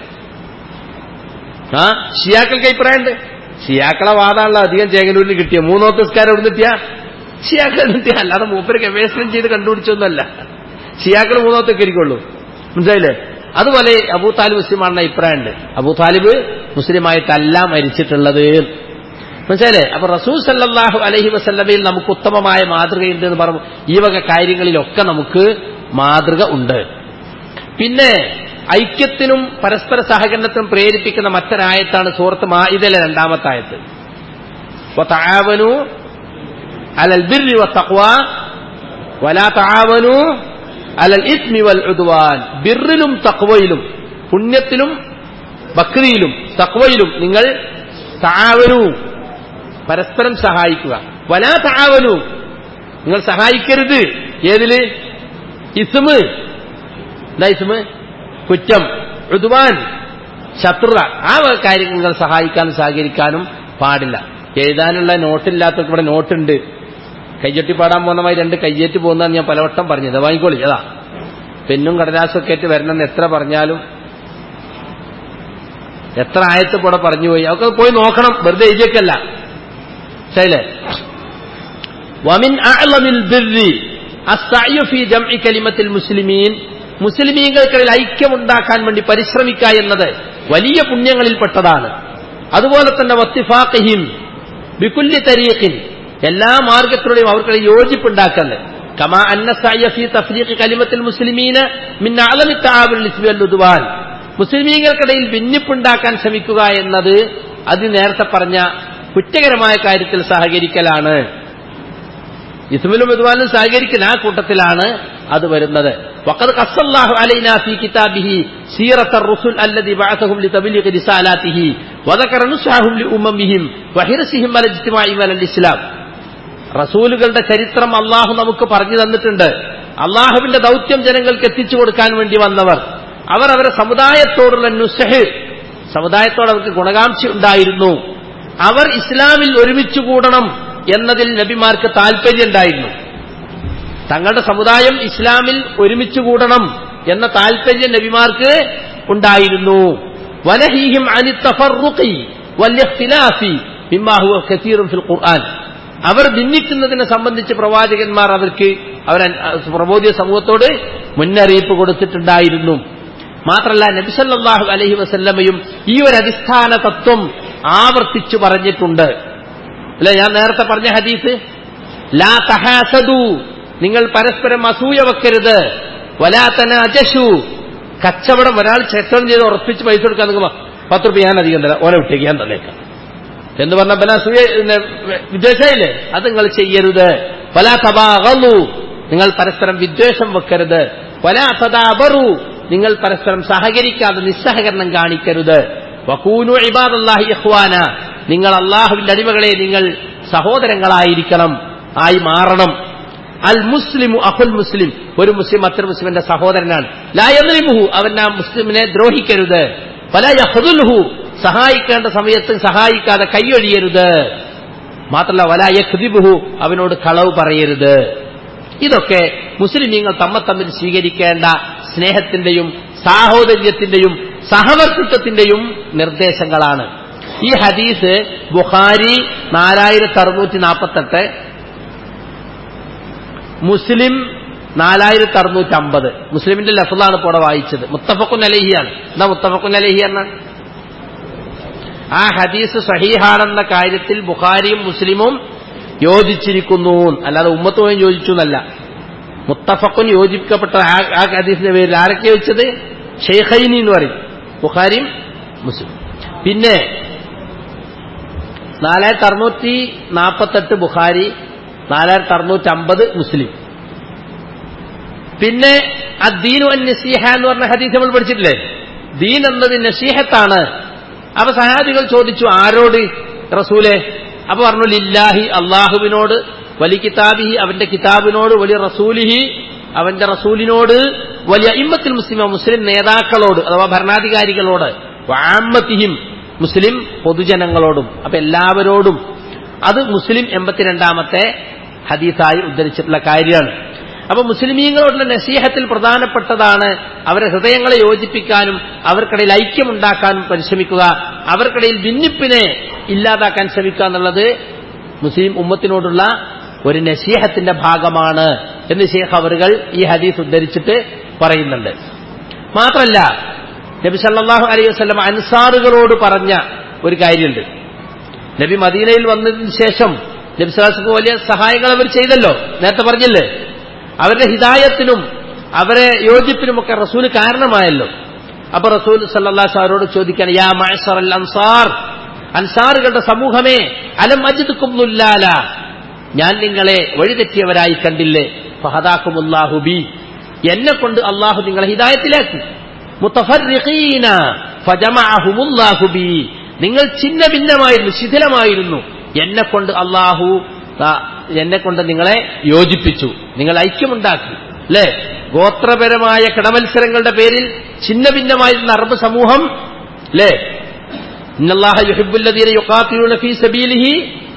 A: ആ ഷിയാക്കൾക്ക് അഭിപ്രായമുണ്ട് ഷിയാക്കളെ വാദമുള്ള അധികം ചേകനൂരിന് കിട്ടിയ മൂന്നോ നിസ്കാരം എവിടെ കിട്ടിയ ഷിയാക്കൾ കിട്ടിയ അല്ലാതെ മൂപ്പര് ഗവേഷണം ചെയ്ത് കണ്ടുപിടിച്ചൊന്നുമല്ല ഷിയാക്കൾ മൂന്നോത്തൊക്കെ ഇരിക്കുള്ളൂ മനസ്സിലായില്ലേ അതുപോലെ അബൂ താലിബ് മുസ്ലിമാണെന്ന അഭിപ്രായമുണ്ട് അബൂ താലിബ് മുസ്ലിമായിട്ടല്ല മരിച്ചിട്ടുള്ളത് മനസ്സിലായില്ലേ അപ്പൊ റസൂൽ സല്ലാഹു അലഹി വസല്ലമയിൽ നമുക്ക് ഉത്തമമായ മാതൃകയുണ്ട് എന്ന് പറഞ്ഞു ഈ വക കാര്യങ്ങളിലൊക്കെ നമുക്ക് മാതൃക ഉണ്ട് പിന്നെ ഐക്യത്തിനും പരസ്പര സഹകരണത്തിനും പ്രേരിപ്പിക്കുന്ന മറ്റൊരായത്താണ് സൂറത്ത് മാഇദയിലെ രണ്ടാമത്തെ ആയത്ത് വതആവനു അലൽ ബിർരി വത്തഖ്വ വലാ തആവനു അലൽ ഇസ്മി വൽ ഉദ്വാൻ ബിർറിലും തഖ്വയിലും പുണ്യത്തിലും ബക്രിയിലും തഖ്വയിലും നിങ്ങൾ തആവനു പരസ്പരം സഹായിക്കുക വലാ തആവനു നിങ്ങൾ സഹായിക്കരുത് ഏതില് ഇസ്മ് എന്താ ഇസ്മ് കുറ്റം ഋതുവാൻ ശത്രുത ആ വക കാര്യങ്ങൾ നിങ്ങൾ സഹായിക്കാനും സഹകരിക്കാനും പാടില്ല എഴുതാനുള്ള നോട്ടില്ലാത്തവർക്ക് ഇവിടെ നോട്ടുണ്ട് കയ്യൊട്ടി പാടാൻ പോകുന്നമായി രണ്ട് കയ്യേറ്റ് പോകുന്നതാണ് ഞാൻ പലവട്ടം പറഞ്ഞത് വാങ്ങിക്കോളി അതാ പെന്നും കടലാസൊക്കെ ആയിട്ട് വരണമെന്ന് എത്ര പറഞ്ഞാലും എത്ര ആയത്ത് കൂടെ പറഞ്ഞു പോയി അതൊക്കെ പോയി നോക്കണം വെറുതെ എഴുതിയൊക്കെയല്ല ശൈലേ വമിൻ അഅ്ലമിൽ ബിർരി അസ്സഅയു ഫീ ജംഇ കലിമത്തിൽ മുസ്ലിമീൻ മുസ്ലിമീങ്ങൾക്കിടയിൽ ഐക്യമുണ്ടാക്കാൻ വേണ്ടി പരിശ്രമിക്കുക എന്നത് വലിയ പുണ്യങ്ങളിൽപ്പെട്ടതാണ് അതുപോലെ തന്നെ വത്തിഫാഖിഹിം ബിക്കുല്ലി തരീഖിൻ എല്ലാ മാർഗത്തിലൂടെയും അവർക്കിടയിൽ യോജിപ്പുണ്ടാക്കല് കമാ അന്ന സഅയ ഫീ തഫ്രീഖ് കലിമത്തിൽ മുസ്ലിമീന മിൻ അഅലമി തആവുൽ ഇസ്മി വൽ ഉദ്വാൻ മുസ്ലിമീങ്ങൾക്കിടയിൽ ഭിന്നിപ്പുണ്ടാക്കാൻ ശ്രമിക്കുക എന്നത് അത് നേരത്തെ പറഞ്ഞ കുറ്റകരമായ കാര്യത്തിൽ സഹകരിക്കലാണ് ഇസ്മിലും ഇതുവാനും സഹകരിക്കുന്ന ആ കൂട്ടത്തിലാണ് അത് വരുന്നത് وقد قص الله علينا في كتابه سيرة الرسل الذي بعثهم لتبليغ رسالاته وذكر نصحهم لأممهم وحرصهم على الاجتماع على الإسلام റസൂലുകളുടെ ചരിത്രം അള്ളാഹു നമുക്ക് പറഞ്ഞു തന്നിട്ടുണ്ട് അള്ളാഹുവിന്റെ ദൗത്യം ജനങ്ങൾക്ക് എത്തിച്ചു കൊടുക്കാൻ വേണ്ടി വന്നവർ അവർ അവരുടെ സമുദായത്തോടുള്ള നുസഹ് സമുദായത്തോട് അവർക്ക് ഗുണകാംക്ഷ ഉണ്ടായിരുന്നു അവർ ഇസ്ലാമിൽ ഒരുമിച്ച് കൂടണം എന്നതിൽ നബിമാർക്ക് താല്പര്യമുണ്ടായിരുന്നു തങ്ങളുടെ സമുദായം ഇസ്ലാമിൽ ഒരുമിച്ച് കൂടണം എന്ന താല്പര്യം നബിമാർക്ക് ഉണ്ടായിരുന്നു വലഹീഹിം അനി തഫറുഖി വല്യഖ്തിലാഫി മിമ്മാ ഹുവ കസീറുൻ ഫിൽ ഖുർആൻ അവർ ഭിന്നിക്കുന്നതിനെ സംബന്ധിച്ച് പ്രവാചകന്മാർ അവർക്ക് അവർ പ്രബോധിയ സമൂഹത്തോട് മുന്നറിയിപ്പ് കൊടുത്തിട്ടുണ്ടായിരുന്നു മാത്രല്ല നബിസല്ലാഹു അലഹി വസല്ലമയും ഈ ഒരു അടിസ്ഥാന തത്വം ആവർത്തിച്ചു പറഞ്ഞിട്ടുണ്ട് അല്ലെ ഞാൻ നേരത്തെ പറഞ്ഞ ഹദീസ് ലാ തഹാസദു നിങ്ങൾ പരസ്പരം അസൂയ വെക്കരുത് വലാ തനാജഷു കച്ചവടം ഒരാൾ ചെക്കൺ ചെയ്ത് ഉറപ്പിച്ച് പൈസ കൊടുക്കാൻ നിൽക്കുമ്പോ പത്ത് റുപ്യ ഞാൻ അധികം തരാം ഓനെ വിട്ടേക്ക് ഞാൻ തന്നേക്കാം എന്ന് പറഞ്ഞ ബല അസൂയ വിദ്വേഷയില്ലേ അത് നിങ്ങൾ ചെയ്യരുത് വലാ തബാഗു നിങ്ങൾ പരസ്പരം വിദ്വേഷം വെക്കരുത് വലാ തദാബറു നിങ്ങൾ പരസ്പരം സഹകരിക്കാതെ നിസ്സഹകരണം കാണിക്കരുത് വക്കൂനു ഇബാദല്ലാഹി ഇഖ്വാന നിങ്ങൾ അള്ളാഹുവിന്റെ അടിമകളെ നിങ്ങൾ സഹോദരങ്ങളായിരിക്കണം ആയി മാറണം അൽ മുസ്ലിമു അഹുൽ മുസ്ലിം ഒരു മുസ്ലിം മറ്റൊരു മുസ്ലിമിന്റെ സഹോദരനാണ് ലായമുഹു അവൻ ആ മുസ്ലിമിനെ ദ്രോഹിക്കരുത് പല യഹുദുൽഹു സഹായിക്കേണ്ട സമയത്ത് സഹായിക്കാതെ കൈയൊഴിയരുത് മാത്രമല്ല വല യഖ്ദിബുഹു അവനോട് കളവ് പറയരുത് ഇതൊക്കെ മുസ്ലിമീങ്ങൾ തമ്മ തമ്മിൽ സ്വീകരിക്കേണ്ട സ്നേഹത്തിന്റെയും സാഹോദര്യത്തിന്റെയും സഹവർത്തിത്വത്തിന്റെയും നിർദ്ദേശങ്ങളാണ് ഈ ഹദീസ് ബുഖാരി നാലായിരത്തി അറുന്നൂറ്റി നാൽപ്പത്തെട്ട് മുസ്ലിം നാലായിരത്തി അറുന്നൂറ്റി അമ്പത് മുസ്ലിമിന്റെ ലഫ്ലാണ് ഇപ്പോൾ അവിടെ വായിച്ചത് മുത്തഫക്കുൻ അലഹിയാണ് എന്താ മുത്തഫക്കുൻ അലഹി എന്ന ആ ഹദീസ് സഹീഹാണെന്ന കാര്യത്തിൽ ബുഖാരിയും മുസ്ലിമും യോജിച്ചിരിക്കുന്നു അല്ലാതെ ഉമ്മത്തുമായും യോജിച്ചു എന്നല്ല മുത്തഫക്കുൻ യോജിക്കപ്പെട്ട ആ ആ ഹദീസിന്റെ പേരിൽ ആരൊക്കെ യോജിച്ചത് ഷെയ്ഖൈനി എന്ന് പറയും ബുഖാരിയും മുസ്ലിം പിന്നെ നാലായിരത്തി അറുന്നൂറ്റി നാൽപ്പത്തെട്ട് ബുഖാരി നാലായിരത്തി അറുന്നൂറ്റി അമ്പത് മുസ്ലിം പിന്നെ അദ്ദീനു അൻ നസീഹ എന്ന് പറഞ്ഞ ഹദീസ് നമ്മൾ പഠിച്ചിട്ടില്ലേ ദീൻ എന്നത് നസീഹത്താണ് അപ്പൊ സഹാബികൾ ചോദിച്ചു ആരോട് റസൂലെ അപ്പൊ പറഞ്ഞു ലില്ലാഹി അള്ളാഹുവിനോട് വലി കിതാബിഹി അവന്റെ കിതാബിനോട് വലിയ റസൂലിഹി അവന്റെ റസൂലിനോട് വലിയ ഇമ്മത്തിൽ മുസ്ലിമ മുസ്ലിം നേതാക്കളോട് അഥവാ ഭരണാധികാരികളോട് വാമത്തിഹിം മുസ്ലിം പൊതുജനങ്ങളോടും അപ്പൊ എല്ലാവരോടും അത് മുസ്ലിം എൺപത്തിരണ്ടാമത്തെ ഹദീസായി ഉദ്ധരിച്ചിട്ടുള്ള കാര്യമാണ് അപ്പൊ മുസ്ലിമീങ്ങളോടുള്ള നസീഹത്തിൽ പ്രധാനപ്പെട്ടതാണ് അവരെ ഹൃദയങ്ങളെ യോജിപ്പിക്കാനും അവർക്കിടയിൽ ഐക്യമുണ്ടാക്കാനും പരിശ്രമിക്കുക അവർക്കിടയിൽ ഭിന്നിപ്പിനെ ഇല്ലാതാക്കാൻ ശ്രമിക്കുക എന്നുള്ളത് മുസ്ലിം ഉമ്മത്തിനോടുള്ള ഒരു നസീഹത്തിന്റെ ഭാഗമാണ് എന്ന് ഷേഖ് അവറുകൾ ഈ ഹദീസ് ഉദ്ധരിച്ചിട്ട് പറയുന്നുണ്ട് മാത്രമല്ല നബി സല്ലല്ലാഹു അലൈഹി വസല്ലം അൻസാറുകളോട് പറഞ്ഞ ഒരു കാര്യമുണ്ട് നബി മദീനയിൽ വന്നതിന് ശേഷം നബി സലാസ്ക്ക് വലിയ സഹായങ്ങൾ അവർ ചെയ്തല്ലോ നേരത്തെ പറഞ്ഞില്ലേ അവരുടെ ഹിദായത്തിനും അവരെ യോജിപ്പിനുമൊക്കെ റസൂൽ കാരണമായല്ലോ അപ്പൊ റസൂൽ സല്ലാസ് അവരോട് ചോദിക്കാൻ യാ മഅ്സർ അൽ അൻസാർ അൻസാറുകളുടെ സമൂഹമേ അലം അജിദ്ക്കുമുല്ലാല ഞാൻ നിങ്ങളെ വഴിതെറ്റിയവരായി കണ്ടില്ലേ ഫഹദാക്കുമുല്ലാഹു ബി എന്നെ കൊണ്ട് അള്ളാഹു നിങ്ങളെ ഹിദായത്തിലാക്കി മുത്തഫർഖീന ഫജമഅഹുമുല്ലാഹു ബി നിങ്ങൾ ഛിന്ന ഭിന്നമായിരുന്നു ശിഥിലമായിരുന്നു എന്നെ കൊണ്ട് അള്ളാഹു എന്നെ കൊണ്ട് നിങ്ങളെ യോജിപ്പിച്ചു നിങ്ങൾ ഐക്യമുണ്ടാക്കി അല്ലേ ഗോത്രപരമായ കിടമത്സരങ്ങളുടെ പേരിൽ ഛിന്ന ഭിന്നമായിരുന്ന അറബ് സമൂഹം അല്ലേ ഇന്നല്ലാഹ യുഹിബുല്ലദീന യുഖാത്തിലൂന ഫീ സബീലിഹി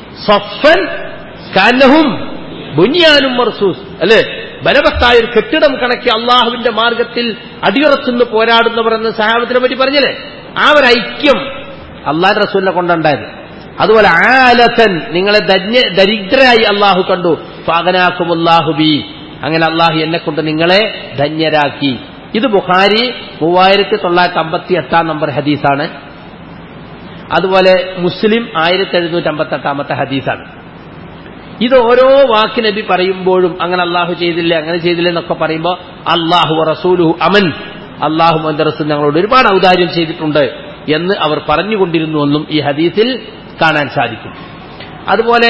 A: സഫൻ കാന്നഹും ബുനിയാനും മർസൂസ് അല്ലേ ബലവത്തായ ഒരു കെട്ടിടം കണക്കി അള്ളാഹുവിന്റെ മാർഗത്തിൽ അടിയുറച്ചുന്ന് പോരാടുന്നവർ എന്ന് സഹാബത്തിനെ പറ്റി പറഞ്ഞില്ലേ ആ ഒരു ഐക്യം അള്ളാഹ് റസൂലിനെ കൊണ്ടുണ്ടായത് അതുപോലെ ആലത്തൻ നിങ്ങളെ ദരിദ്രരായി അള്ളാഹു കണ്ടു ഫാഗനാക്കും ബി അങ്ങനെ അള്ളാഹു എന്നെ കൊണ്ട് നിങ്ങളെ ധന്യരാക്കി ഇത് ബുഖാരി മൂവായിരത്തി തൊള്ളായിരത്തി അമ്പത്തി എട്ടാം നമ്പർ ഹദീസാണ് അതുപോലെ മുസ്ലിം ആയിരത്തി എഴുന്നൂറ്റി അമ്പത്തെട്ടാമത്തെ ഹദീസാണ് ഇത് ഓരോ വാക്ക് നബി പറയുമ്പോഴും അങ്ങനെ അള്ളാഹു ചെയ്തില്ലേ അങ്ങനെ ചെയ്തില്ലേ എന്നൊക്കെ പറയുമ്പോൾ അള്ളാഹു റസൂലു അമൻ അള്ളാഹു അന്റെ റസൂൽ ഞങ്ങളോട് ഒരുപാട് ഔദാര്യം ചെയ്തിട്ടുണ്ട് എന്ന് അവർ പറഞ്ഞുകൊണ്ടിരുന്നുവെന്നും ഈ ഹദീസിൽ കാണാൻ സാധിക്കും അതുപോലെ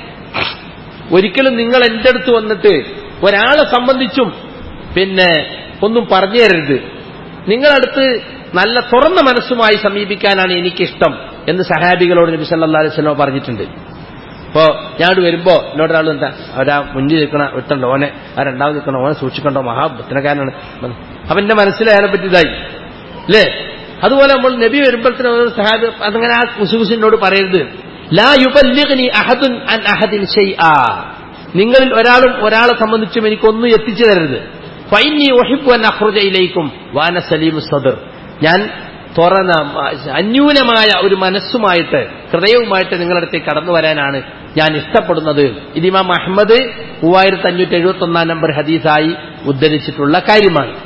A: ഒരിക്കലും നിങ്ങൾ എന്റെ അടുത്ത് വന്നിട്ട് ഒരാളെ സംബന്ധിച്ചും പിന്നെ ഒന്നും പറഞ്ഞു തരരുത് നിങ്ങളടുത്ത് നല്ല തുറന്ന മനസ്സുമായി സമീപിക്കാനാണ് എനിക്കിഷ്ടം എന്ന് സഹാബികളോട് നബി സല്ലാ അലൈഹി സ്വലമ പറഞ്ഞിട്ടുണ്ട് ഇപ്പോ ഞാൻ വരുമ്പോ എന്നോട് ഒരാൾ എന്താ അവരാ മുന്നിൽ നിൽക്കണ വിട്ടുണ്ടോ ഓനെ ആ രണ്ടാമത് നിൽക്കണോ ഓനെ സൂക്ഷിക്കണ്ടോ മഹാബുദ്ധനക്കാരനാണ് അപ്പൊ എന്റെ മനസ്സിൽ അയാളെ പറ്റി ഇതായി അല്ലേ അതുപോലെ നമ്മൾ നബി വരുമ്പോഴത്തേനും സഹാബ് അതങ്ങനെ ആ കുസുകുസിനോട് പറയരുത് ലാ യുബല്ലിഗ്നി അഹദുൻ അൻ അഹദിൻ ഷൈആ നിങ്ങളിൽ ഒരാളും ഒരാളെ സംബന്ധിച്ചും എനിക്കൊന്നും എത്തിച്ചു തരരുത് ഫൈനി ഒഹിബു അൻ അഖ്റുജ ഇലൈക്കും വാന സലീം സദർ ഞാൻ തുറന്ന അന്യൂനമായ ഒരു മനസ്സുമായിട്ട് ഹൃദയവുമായിട്ട് നിങ്ങളടുത്തേക്ക് കടന്നു വരാനാണ് ഞാൻ ഇഷ്ടപ്പെടുന്നത് ഇതിമാം അഹമ്മദ് മൂവായിരത്തി അഞ്ഞൂറ്റി എഴുപത്തി ഒന്നാം നമ്പർ ഹദീസായി ഉദ്ധരിച്ചിട്ടുള്ള കാര്യമാണ്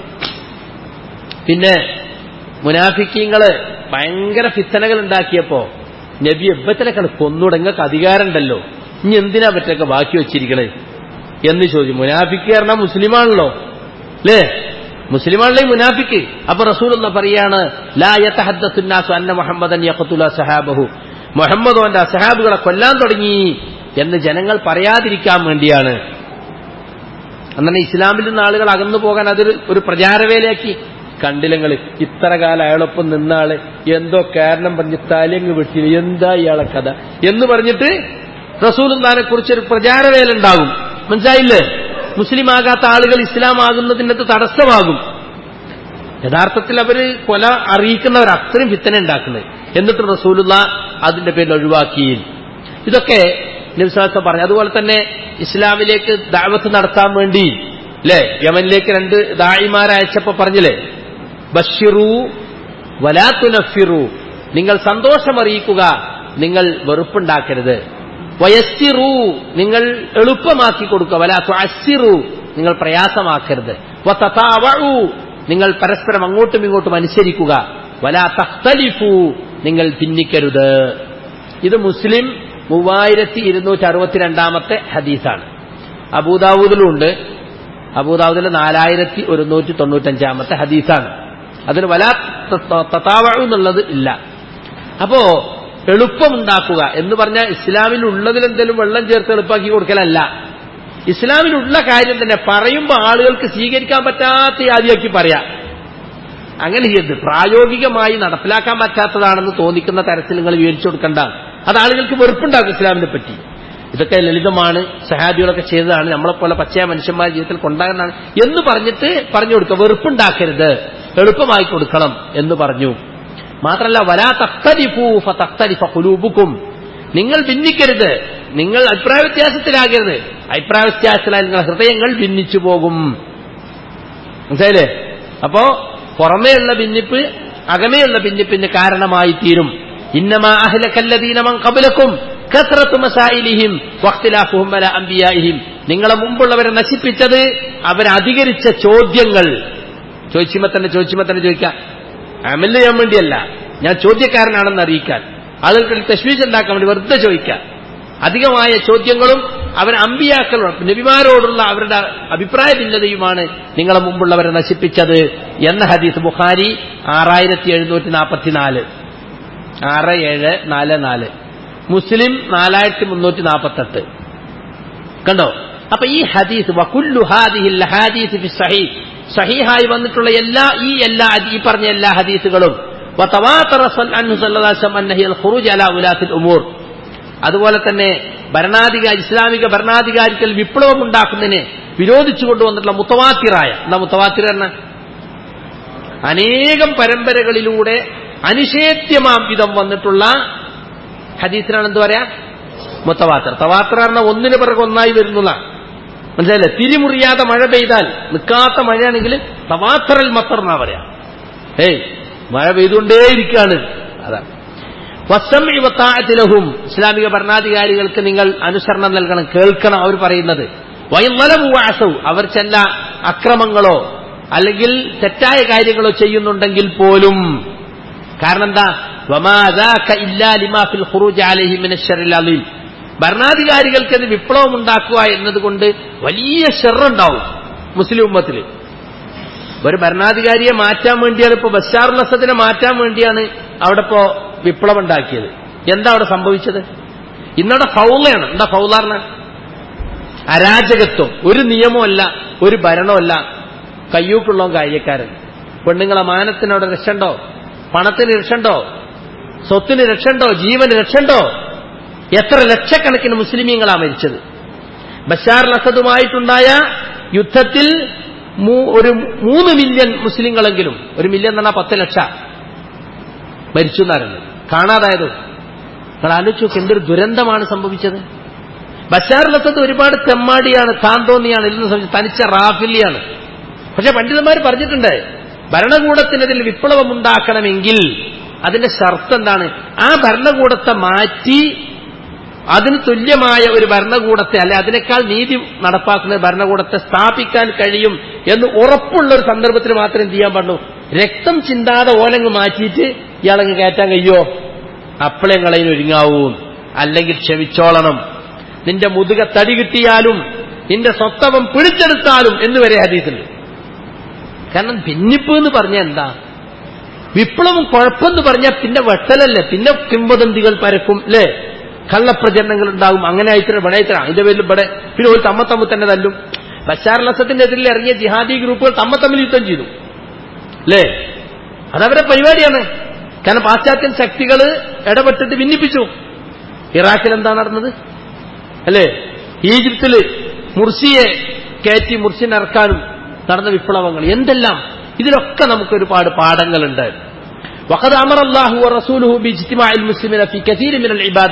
A: പിന്നെ മുനാഫിക്കീങ്ങള് ഭയങ്കര ഫിത്തനകൾ ഉണ്ടാക്കിയപ്പോ നബി എബ്ബത്തിനൊക്കെ കൊന്നുടങ്ങൾക്ക് അധികാരമുണ്ടല്ലോ ഇനി എന്തിനാ പറ്റൊക്കെ ബാക്കി വെച്ചിരിക്കണേ എന്ന് ചോദിച്ചു മുനാഫിക്ക് പറഞ്ഞാൽ മുസ്ലിമാണല്ലോ അല്ലേ മുസ്ലിമാണല്ലേ മുനാഫിക്ക് അപ്പൊ റസൂൽ എന്ന് പറയാണ് ലാ യതഹദ്ദസുന്നാസു അന്ന മുഹമ്മദൻ യഖ്തുല സഹാബഹു മുഹമ്മദ് അവന്റെ അസഹാബുകളെ കൊല്ലാൻ തുടങ്ങി എന്ന് ജനങ്ങൾ പറയാതിരിക്കാൻ വേണ്ടിയാണ് അങ്ങനെ ഇസ്ലാമിൽ നിന്ന് ആളുകൾ അകന്നു പോകാൻ അതൊരു ഒരു പ്രചാരവേലയാക്കി കണ്ടില്ലങ്ങൾ ഇത്ര കാലം അയാളൊപ്പം നിന്ന ആള് എന്തോ കാരണം പറഞ്ഞ് തലങ്ങ് വെട്ടി എന്താ ഇയാളെ കഥ എന്ന് പറഞ്ഞിട്ട് റസൂലുല്ലാനെ കുറിച്ച് ഒരു പ്രചാരവേല ഉണ്ടാകും മനസ്സിലായില്ലേ മുസ്ലിം ആകാത്ത ആളുകൾ ഇസ്ലാം ആകുന്നതിനകത്ത് തടസ്സമാകും യഥാർത്ഥത്തിൽ അവര് കൊല അറിയിക്കുന്നവർ അത്രയും ഫിത്തന ഉണ്ടാക്കുന്നത് എന്നിട്ട് റസൂലുള്ള അതിന്റെ പേരിൽ ഒഴിവാക്കി ഇതൊക്കെ നിവിശ്വാസം പറഞ്ഞു അതുപോലെ തന്നെ ഇസ്ലാമിലേക്ക് ദാവത്ത് നടത്താൻ വേണ്ടി അല്ലേ യമനിലേക്ക് രണ്ട് ദായിമാരയച്ചപ്പോ പറഞ്ഞില്ലേ ബഷിറു വലാത്തുനഫിറു നിങ്ങൾ സന്തോഷമറിയിക്കുക നിങ്ങൾ വെറുപ്പുണ്ടാക്കരുത് വയസ്സിറു നിങ്ങൾ എളുപ്പമാക്കി കൊടുക്കുക വലാത്തു അസ്സിറു നിങ്ങൾ പ്രയാസമാക്കരുത് വതതാവഉ നിങ്ങൾ പരസ്പരം അങ്ങോട്ടും ഇങ്ങോട്ടും അനുസരിക്കുക വലാ തഖ്തലിഫു നിങ്ങൾ ഭിന്നിക്കരുത് ഇത് മുസ്ലിം മൂവായിരത്തി ഇരുന്നൂറ്റി അറുപത്തിരണ്ടാമത്തെ ഹദീസാണ് അബൂദാവൂദിലുണ്ട് അബൂദാവൂദിൽ നാലായിരത്തി ഒരുന്നൂറ്റി തൊണ്ണൂറ്റഞ്ചാമത്തെ ഹദീസാണ് അതിന് വല തത്താവു എന്നുള്ളത് ഇല്ല അപ്പോ എളുപ്പമുണ്ടാക്കുക എന്ന് പറഞ്ഞാൽ ഇസ്ലാമിൽ ഉള്ളതിലെന്തെങ്കിലും വെള്ളം ചേർത്ത് എളുപ്പാക്കി കൊടുക്കലല്ല ഇസ്ലാമിലുള്ള കാര്യം തന്നെ പറയുമ്പോൾ ആളുകൾക്ക് സ്വീകരിക്കാൻ പറ്റാത്ത ആദ്യമാക്കി പറയാം അങ്ങനെ ചെയ്യരുത് പ്രായോഗികമായി നടപ്പിലാക്കാൻ പറ്റാത്തതാണെന്ന് തോന്നിക്കുന്ന തരത്തിൽ നിങ്ങൾ വിവരിച്ചു കൊടുക്കണ്ട അത് ആളുകൾക്ക് വെറുപ്പുണ്ടാക്കും ഇസ്ലാമിനെ പറ്റി ഇതൊക്കെ ലളിതമാണ് സഹാബികളൊക്കെ ചെയ്തതാണ് നമ്മളെപ്പോലെ പച്ചയ മനുഷ്യന്മാരുടെ ജീവിതത്തിൽ കൊണ്ടാകുന്നതാണ് എന്ന് പറഞ്ഞിട്ട് പറഞ്ഞു കൊടുക്കുക വെറുപ്പുണ്ടാക്കരുത് എളുപ്പമായി കൊടുക്കണം എന്ന് പറഞ്ഞു മാത്രമല്ല വലാ തഖ്തലിഫു ഫതഖ്തലിഫ ഖുലൂബുക്കും നിങ്ങൾ ഭിന്നിക്കരുത് നിങ്ങൾ അഭിപ്രായ വ്യത്യാസത്തിലാകരുത് അഭിപ്രായ വ്യത്യാസത്തിലായി നിങ്ങളുടെ ഹൃദയങ്ങൾ ഭിന്നിച്ചു പോകും മനസ്സിലായില്ലേ അപ്പോ പുറമേയുള്ള ഭിന്നിപ്പ് അകമേയുള്ള ഭിന്നിപ്പിന് കാരണമായി തീരും ഇന്നമാ അഹ്ലക്കല്ലദീനമൻ കബലക്കും കസ്രത്തു മസായിലിഹിം വഖ്തിലാഫുഹും വല അംബിയായിഹിം നിങ്ങളെ മുമ്പുള്ളവരെ നശിപ്പിച്ചത് അവരധികരിച്ച ചോദ്യങ്ങൾ ചോദിച്ചുമ്പോ തന്നെ ചോദിച്ചുമ്പോ തന്നെ ചോദിക്കാം അമല് ചെയ്യാൻ വേണ്ടിയല്ല ഞാൻ ചോദ്യക്കാരനാണെന്ന് അറിയിക്കാൻ ആളുകൾക്ക് തശ്വീഷ് ഉണ്ടാക്കാൻ വേണ്ടി വെറുതെ ചോദിക്കാം അധികമായ ചോദ്യങ്ങളും അവർ അമ്പിയാക്കളും നബിമാരോടുള്ള അവരുടെ അഭിപ്രായ ഭിന്നതയുമാണ് നിങ്ങളെ മുമ്പുള്ളവരെ നശിപ്പിച്ചത് എന്ന ഹദീസ് ബുഖാരി ആറായിരത്തി എഴുന്നൂറ്റി നാൽപ്പത്തിനാല് ആറ് ഏഴ് നാല് നാല് മുസ്ലിം നാലായിരത്തി മുന്നൂറ്റി നാൽപ്പത്തെട്ട് കണ്ടോ അപ്പൊ ഈ ഹദീസ് വകുല്ലു ഹാദിഹിൽ ഹദീസ് ഫി സഹീഹ് സഹീഹായി വന്നിട്ടുള്ള എല്ലാ ഈ എല്ലാ ഈ പറഞ്ഞ എല്ലാ ഹദീസുകളും വതവാതറ അൻഹു സല്ലല്ലാഹു അലൈഹി വസല്ലം അന്നഹിൽ ഖുറൂജ് അലാ ഉലാത്തിൽ ഉമൂർ അതുപോലെ തന്നെ ഭരണാധികാരി ഇസ്ലാമിക ഭരണാധികാരികൾ വിപ്ലവം ഉണ്ടാക്കുന്നതിനെ വിരോധിച്ചു കൊണ്ടുവന്നിട്ടുള്ള മുത്തവാത്തിറായ എന്താ മുത്തവാത്തിർ എന്ന അനേകം പരമ്പരകളിലൂടെ അനിഷേധ്യമാം വിധം വന്നിട്ടുള്ള ഹദീസിനാണ് എന്ത് പറയാ മുത്തവാത്തർ തവാത്തർ പറഞ്ഞ ഒന്നിന് പിറകെ ഒന്നായി വരുന്നതാണ് മനസ്സിലായില്ലേ തിരിമുറിയാതെ മഴ പെയ്താൽ നിൽക്കാത്ത മഴയാണെങ്കിൽ തവാത്തറൽ മത്തർ എന്നാ പറയാ ഏയ് മഴ പെയ്തുകൊണ്ടേയിരിക്കുകയാണ് അതാണ് വസ്സംത്താഴത്തിലഹും ഇസ്ലാമിക ഭരണാധികാരികൾക്ക് നിങ്ങൾ അനുസരണം നൽകണം കേൾക്കണം അവർ പറയുന്നത് വയന്നലമുവാസവും അവർ ചില അക്രമങ്ങളോ അല്ലെങ്കിൽ തെറ്റായ കാര്യങ്ങളോ ചെയ്യുന്നുണ്ടെങ്കിൽ പോലും കാരണം എന്താ ഭരണാധികാരികൾക്ക് അത് വിപ്ലവം ഉണ്ടാക്കുക എന്നതുകൊണ്ട് വലിയ ഷെറുണ്ടാവും മുസ്ലിം ഉമ്മത്തിൽ ഒരു ഭരണാധികാരിയെ മാറ്റാൻ വേണ്ടിയാണ് ഇപ്പൊ ബഷാർ നസദിനെ മാറ്റാൻ വേണ്ടിയാണ് അവിടെ ഇപ്പോ വിപ്ലവം ഉണ്ടാക്കിയത് എന്താ അവിടെ സംഭവിച്ചത് ഇന്നവിടെ ഫൗളയാണ് എന്താ ഫൗളാർന്ന അരാജകത്വം ഒരു നിയമമല്ല ഒരു ഭരണമല്ല കയ്യൂക്കുള്ള കാര്യക്കാരൻ പെണ്ണുങ്ങളെ മാനത്തിനവിടെ രക്ഷണ്ടോ പണത്തിന് രക്ഷണ്ടോ സ്വത്തിന് രക്ഷണ്ടോ ജീവന് രക്ഷണ്ടോ എത്ര ലക്ഷക്കണക്കിന് മുസ്ലിമീങ്ങളാ മരിച്ചത് ബഷാർ നസദുമായിട്ടുണ്ടായ യുദ്ധത്തിൽ ഒരു മൂന്ന് മില്യൺ മുസ്ലിങ്ങളെങ്കിലും ഒരു മില്യൺ എന്ന് പറഞ്ഞാൽ പത്ത് ലക്ഷം മരിച്ചു എന്നായിരുന്നു കാണാതായത് നിങ്ങൾ ആലോചിച്ച് നോക്ക് എന്തൊരു ദുരന്തമാണ് സംഭവിച്ചത് ബഷാർ ലസത്ത് ഒരുപാട് തെമ്മാടിയാണ് താന്തോന്നിയാണ് ഇതിൽ നിന്ന് തനിച്ച റാഫിലിയാണ് പക്ഷെ പണ്ഡിതന്മാർ പറഞ്ഞിട്ടുണ്ട് ഭരണകൂടത്തിനെതിൽ വിപ്ലവം ഉണ്ടാക്കണമെങ്കിൽ അതിന്റെ ഷർത്ത് എന്താണ് ആ ഭരണകൂടത്തെ മാറ്റി അതിന് തുല്യമായ ഒരു ഭരണകൂടത്തെ അല്ലെ അതിനേക്കാൾ നീതി നടപ്പാക്കുന്ന ഭരണകൂടത്തെ സ്ഥാപിക്കാൻ കഴിയും എന്ന് ഉറപ്പുള്ള ഒരു സന്ദർഭത്തിൽ മാത്രം എന്ത് ചെയ്യാൻ പാടുള്ളൂ രക്തം ചിന്താതെ ഓലങ്ങ് മാറ്റിയിട്ട് ഇയാളങ്ങ് കയറ്റാൻ കഴിയോ അപ്പളെ കളയിൽ ഒരുങ്ങാവൂ അല്ലെങ്കിൽ ക്ഷമിച്ചോളണം നിന്റെ മുതുക തടി കിട്ടിയാലും നിന്റെ സ്വത്തവം പിടിച്ചെടുത്താലും എന്നുവരെ ഹദീസുണ്ട് കാരണം ഭിന്നിപ്പ് എന്ന് പറഞ്ഞാൽ എന്താ വിപ്ലവം കുഴപ്പമെന്ന് പറഞ്ഞാൽ പിന്നെ വെട്ടലല്ലേ പിന്നെ കിംവദന്തികൾ പരക്കും അല്ലേ കള്ളപ്രചരണങ്ങൾ ഉണ്ടാകും അങ്ങനെ ആയിത്തരം ഇവിടെ ആയിത്തരം അതിന്റെ പേരിൽ ഇവിടെ പിന്നെ ഒരു തമ്മ തമ്മിൽ തന്നെ തല്ലും ബഷാർ ലസത്തിന്റെ എതിരിൽ ഇറങ്ങിയ ജിഹാദി ഗ്രൂപ്പുകൾ തമ്മ തമ്മിൽ യുദ്ധം ചെയ്തു അല്ലേ അതവരുടെ പരിപാടിയാണ് കാരണം പാശ്ചാത്യൻ ശക്തികൾ ഇടപെട്ടിട്ട് ഭിന്നിപ്പിച്ചു ഇറാഖിൽ എന്താ നടന്നത് അല്ലേ ഈജിപ്തില് മുർസിയെ കയറ്റി മുർസിനെ ഇറക്കാനും നടന്ന വിപ്ലവങ്ങൾ എന്തെല്ലാം ഇതിലൊക്കെ നമുക്ക് ഒരുപാട് പാഠങ്ങളുണ്ട് وقد أمر الله ورسوله باجتماع المسلمين في كثير من العبادات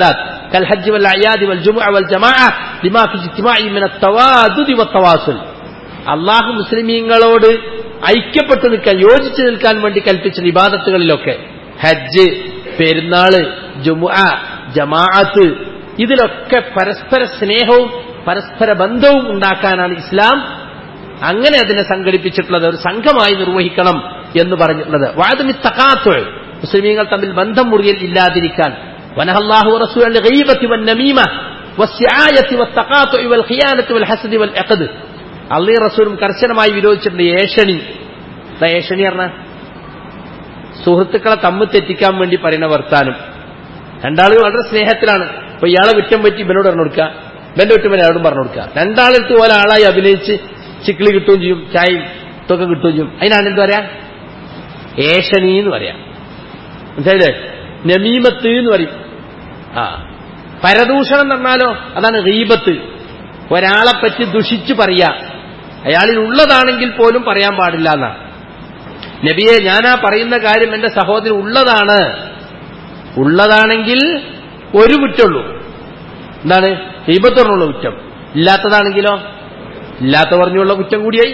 A: كالحج والأعياد والجمعة والجماعة لما في اجتماع من التوادد والتواصل അള്ളാഹു മുസ്ലിമീങ്ങളോട് ഐക്യപ്പെട്ടു നിൽക്കാൻ യോജിച്ചു നിൽക്കാൻ വേണ്ടി കൽപ്പിച്ച ഇബാദത്തുകളിലൊക്കെ ഹജ്ജ് പെരുന്നാള് ജുമുഅ ജമാഅത്ത് ഇതിലൊക്കെ പരസ്പര സ്നേഹവും പരസ്പര ബന്ധവും ഉണ്ടാക്കാനാണ് ഇസ്ലാം അങ്ങനെ അതിനെ സംഘടിപ്പിച്ചിട്ടുള്ളത് ഒരു സംഘമായി നിർവഹിക്കണം എന്ന് പറഞ്ഞിട്ടുള്ളത് വാദമി തക്കാത്തുൾ മുസ്ലിമീങ്ങൾ തമ്മിൽ ബന്ധം മുറിയൽ ഇല്ലാതിരിക്കാൻ വനഹല്ലാഹു റസൂലിന്റെ ഗൈബത്തി വൻ നമീമ والسعاية والتقاطع والخيانة والحسد والعقد അള്ളി റസൂലും കർശനമായി വിരോധിച്ചിട്ടുണ്ട് ഏഷണി എന്താ ഏഷണി പറഞ്ഞ സുഹൃത്തുക്കളെ തമ്മിൽ തെറ്റിക്കാൻ വേണ്ടി പറയുന്ന വർത്താനം രണ്ടാളുകൾ വളരെ സ്നേഹത്തിലാണ് അപ്പൊ ഇയാളെ കുറ്റം പറ്റി ഇവനോട് പറഞ്ഞു കൊടുക്കുക ഇവന്റെ കുറ്റം പറ്റി അയാളോടും പറഞ്ഞു കൊടുക്കുക രണ്ടാളെടുത്ത് പോലെ ആളായി അഭിനയിച്ച് ചിക്കിളി കിട്ടുകയും ചെയ്യും ചായയും ഇതൊക്കെ കിട്ടുകയും ചെയ്യും അതിനാണ് എന്ത് പറയാ ഏഷണി എന്ന് പറയാം മനസ്സിലായില്ലേ നമീമത്ത് എന്ന് പറയും ആ പരദൂഷണം എന്ന് പറഞ്ഞാലോ അതാണ് റീബത്ത് ഒരാളെ പറ്റി ദുഷിച്ചു പറയാ അയാളിൽ ഉള്ളതാണെങ്കിൽ പോലും പറയാൻ പാടില്ല എന്നാണ് നബിയെ ഞാനാ പറയുന്ന കാര്യം എന്റെ സഹോദരൻ ഉള്ളതാണ് ഉള്ളതാണെങ്കിൽ ഒരു കുറ്റമുള്ളൂ എന്താണ് റീബത്തോടുള്ള കുറ്റം ഇല്ലാത്തതാണെങ്കിലോ ഇല്ലാത്ത പറഞ്ഞുള്ള കുറ്റം കൂടിയായി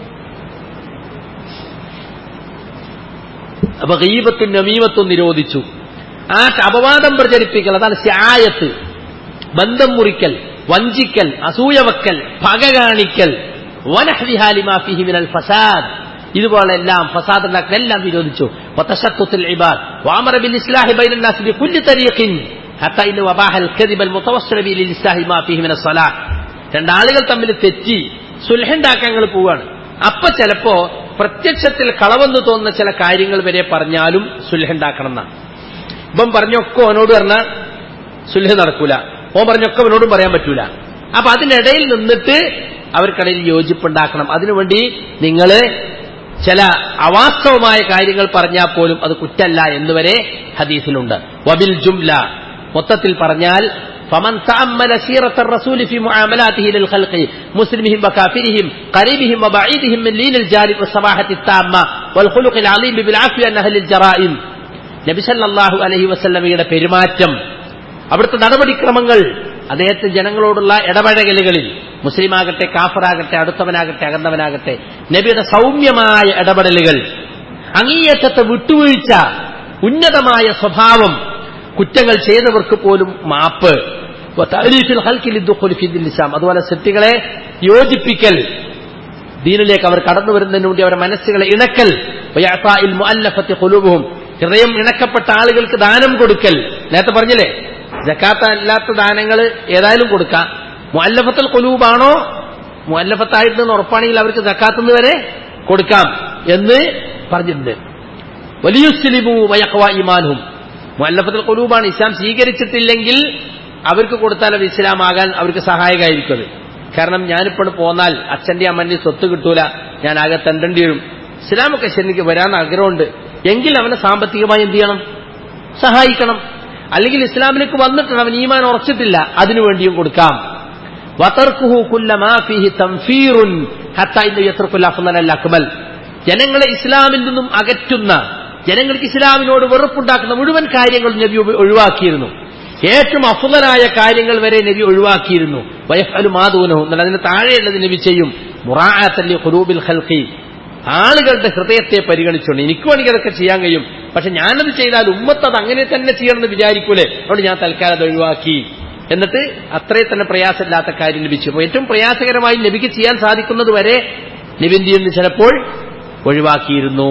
A: അപ്പൊ ഗീബത്തും നമീമത്തും നിരോധിച്ചു ആ അപവാദം പ്രചരിപ്പിക്കൽ അതാണ് സ്യായത്ത് ബന്ധം മുറിക്കൽ വഞ്ചിക്കൽ അസൂയ വെക്കൽ പക കാണിക്കൽ വനഹ്ലിഹാലിമാഫിഹിമിനൽ ഫസാദ് ഇതുപോലെ എല്ലാം ഫസാദ് ഉണ്ടാക്കൽ എല്ലാം വിരോധിച്ചു വതശത്തുൽ ഇബാദ് വാമറ ബിൽ ഇസ്ലാഹി ബൈനൽ നാസ് ബികുല്ലി തരീഖിൻ ഹത്ത ഇന്ന് വബാഹൽ കദിബ് അൽ മുതവസ്സില ബിൽ ഇസ്ലാഹി മാ ഫീഹി മിനസ് സലാഹ് രണ്ടാളുകൾ തമ്മിൽ തെറ്റി സുൽഹുണ്ടാക്കാൻ ഞങ്ങൾ പോവാണ് അപ്പൊ ചിലപ്പോ പ്രത്യക്ഷത്തിൽ കളവെന്ന് തോന്നുന്ന ചില കാര്യങ്ങൾ വരെ പറഞ്ഞാലും സുൽഹുണ്ടാക്കണം എന്നാണ് ഇപ്പം പറഞ്ഞൊക്കെ ഓനോട് പറഞ്ഞാൽ സുൽഹ് നടക്കൂല ഓൻ പറഞ്ഞൊക്കെ അവനോടും പറയാൻ പറ്റൂല അപ്പൊ അതിനിടയിൽ നിന്നിട്ട് അവർക്കിടയിൽ യോജിപ്പുണ്ടാക്കണം അതിനുവേണ്ടി നിങ്ങൾ ചില അവാസ്തവമായ കാര്യങ്ങൾ പറഞ്ഞാൽ പോലും അത് കുറ്റല്ല എന്നുവരെ ഹദീസിലുണ്ട് വബിൽ ജുംല മൊത്തത്തിൽ പറഞ്ഞാൽ فمن تأمل سيرة الرسول في معاملاته للخلق مسلمهم وكافرهم قريبهم وبعيدهم من لين الجانب والسماحة التامة والخلق العظيم بالعفو عن أهل الجرائم നബി സല്ലല്ലാഹു അലൈഹി വസല്ലമയുടെ പെരുമാറ്റം അവിടുത്തെ നടപടിക്രമങ്ങൾ അദ്ദേഹത്തെ ജനങ്ങളോടുള്ള ഇടപഴകലുകളിൽ മുസ്ലിമാകട്ടെ കാഫറാകട്ടെ അടുത്തവനാകട്ടെ അകന്നവനാകട്ടെ നബിയുടെ സൗമ്യമായ ഇടപെടലുകൾ അങ്ങേയറ്റത്തെ വിട്ടുവീഴ്ച ഉന്നതമായ സ്വഭാവം കുറ്റങ്ങൾ ചെയ്തവർക്ക് പോലും മാപ്പ് താരീഫിൽ ഹൽക്കിൽ ഇസ്ലാം അതുപോലെ സൃഷ്ടികളെ യോജിപ്പിക്കൽ ദീനിലേക്ക് അവർ കടന്നു വരുന്നതിന് വേണ്ടി അവരുടെ മനസ്സുകളെ ഇണക്കൽ കൊലുവും ഹൃദയം ഇണക്കപ്പെട്ട ആളുകൾക്ക് ദാനം കൊടുക്കൽ നേരത്തെ പറഞ്ഞില്ലേ ജക്കാത്ത അല്ലാത്ത ദാനങ്ങൾ ഏതായാലും കൊടുക്കാം മുല്ലഫത്തൽ കൊലൂബാണോ മുല്ലഫത്തായിട്ടെന്ന് ഉറപ്പാണെങ്കിൽ അവർക്ക് ജക്കാത്തുനിന്ന് വരെ കൊടുക്കാം എന്ന് പറഞ്ഞിട്ടുണ്ട് വലിയുസ്ലിമു വയക്കവ ഇമാനും മുല്ലഫത്തൽ കൊലൂബാണ് ഇസ്ലാം സ്വീകരിച്ചിട്ടില്ലെങ്കിൽ അവർക്ക് കൊടുത്താൽ അത് ഇസ്ലാം ആകാൻ അവർക്ക് സഹായകമായിരിക്കും കാരണം ഞാനിപ്പോൾ പോന്നാൽ അച്ഛന്റെ അമ്മന്റെ സ്വത്ത് കിട്ടൂല ഞാൻ ആകെ തെണ്ടേണ്ടി വരും ഇസ്ലാമൊക്കെ ശരിക്ക് വരാൻ ആഗ്രഹമുണ്ട് എങ്കിൽ അവനെ സാമ്പത്തികമായി എന്ത് ചെയ്യണം സഹായിക്കണം അല്ലെങ്കിൽ ഇസ്ലാമിലേക്ക് വന്നിട്ടുണ്ട് അവൻ ഈമാൻ ഉറച്ചിട്ടില്ല അതിനുവേണ്ടിയും കൊടുക്കാം ജനങ്ങളെ ഇസ്ലാമിൽ നിന്നും അകറ്റുന്ന ജനങ്ങൾക്ക് ഇസ്ലാമിനോട് വെറുപ്പുണ്ടാക്കുന്ന മുഴുവൻ കാര്യങ്ങളും നബി ഒഴിവാക്കിയിരുന്നു ഏറ്റവും അഫുതലായ കാര്യങ്ങൾ വരെ നബി ഒഴിവാക്കിയിരുന്നു വയഫലു മാതൂനവും എന്നാൽ അതിന് താഴെയുള്ളത് നബി ചെയ്യും മുറാഅത്തല്ലി ഖുറൂബിൽ ഖൽഖി ആളുകളുടെ ഹൃദയത്തെ പരിഗണിച്ചുകൊണ്ട് എനിക്ക് വേണമെങ്കിൽ അതൊക്കെ ചെയ്യാൻ കഴിയും പക്ഷെ ഞാനത് ചെയ്താൽ ഉമ്മത്ത് അത് അങ്ങനെ തന്നെ ചെയ്യണമെന്ന് വിചാരിക്കൂലേ അതുകൊണ്ട് ഞാൻ തൽക്കാലം അത് ഒഴിവാക്കി എന്നിട്ട് അത്രേ തന്നെ പ്രയാസമില്ലാത്ത കാര്യം ലഭിച്ചു അപ്പോൾ ഏറ്റവും പ്രയാസകരമായി നബിക്ക് ചെയ്യാൻ സാധിക്കുന്നത് വരെ നബിന്തി എന്ന് ചിലപ്പോൾ ഒഴിവാക്കിയിരുന്നു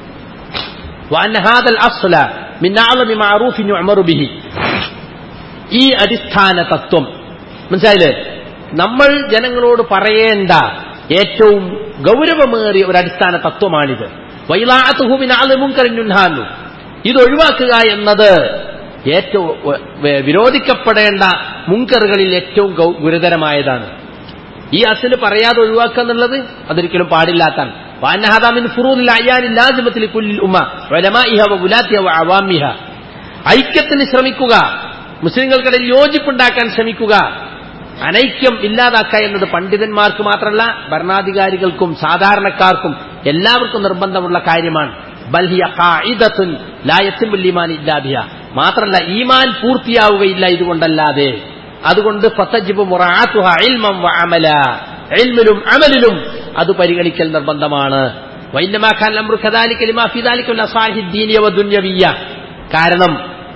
A: ഈ അടിസ്ഥാന തത്വം മനസ്സിലായില്ലേ നമ്മൾ ജനങ്ങളോട് പറയേണ്ട ഏറ്റവും ഗൗരവമേറിയ ഒരു അടിസ്ഥാന തത്വമാണിത് വൈലാത്തുഹുവിനാളുമുൻകറിഞ്ഞുഹാന്നു ഇത് ഒഴിവാക്കുക എന്നത് ഏറ്റവും വിരോധിക്കപ്പെടേണ്ട മുൻകറുകളിൽ ഏറ്റവും ഗുരുതരമായതാണ് ഈ അസിന് പറയാതെ ഒഴിവാക്കുക എന്നുള്ളത് അതൊരിക്കലും പാടില്ലാത്താണ് വാനഹാദാമിൻ ഫുറൂദിൽ അയ്യാനിൽ ലാജിമത്തിൽ കുല്ലിൽ ഉമ്മ വലമാഇഹ വഗുലാത്തിഹ വഅവാമിഹ ഐക്യത്തിന് ശ്രമിക്കുക മുസ്ലിങ്ങൾക്കിടയിൽ യോജിപ്പുണ്ടാക്കാൻ ശ്രമിക്കുക അനൈക്യം ഇല്ലാതാക്കുക എന്നത് പണ്ഡിതന്മാർക്ക് മാത്രമല്ല ഭരണാധികാരികൾക്കും സാധാരണക്കാർക്കും എല്ലാവർക്കും നിർബന്ധമുള്ള കാര്യമാണ് ബൽഹിയ ഖാഇദത്തുൻ ലാ യത്തിമുൽ ഈമാൻ ഇല്ലാ ബിഹ മാത്രല്ല ഈമാൻ പൂർത്തിയാവുകയില്ല ഇതുകൊണ്ടല്ലാതെ അതുകൊണ്ട് ഫത്തജിബ് മുറാത്തുഹ ഇൽമം വ അമല ഇൽമിലും അമലിലും അത് പരിഗണിക്കൽ നിർബന്ധമാണ് വൈന്നമാക്കാൻ അമ്രു കദാലിക ലിമാ ഫി ദാലിക ലസാഹി ദീനിയ വ ദുന്യവിയ്യ കാരണം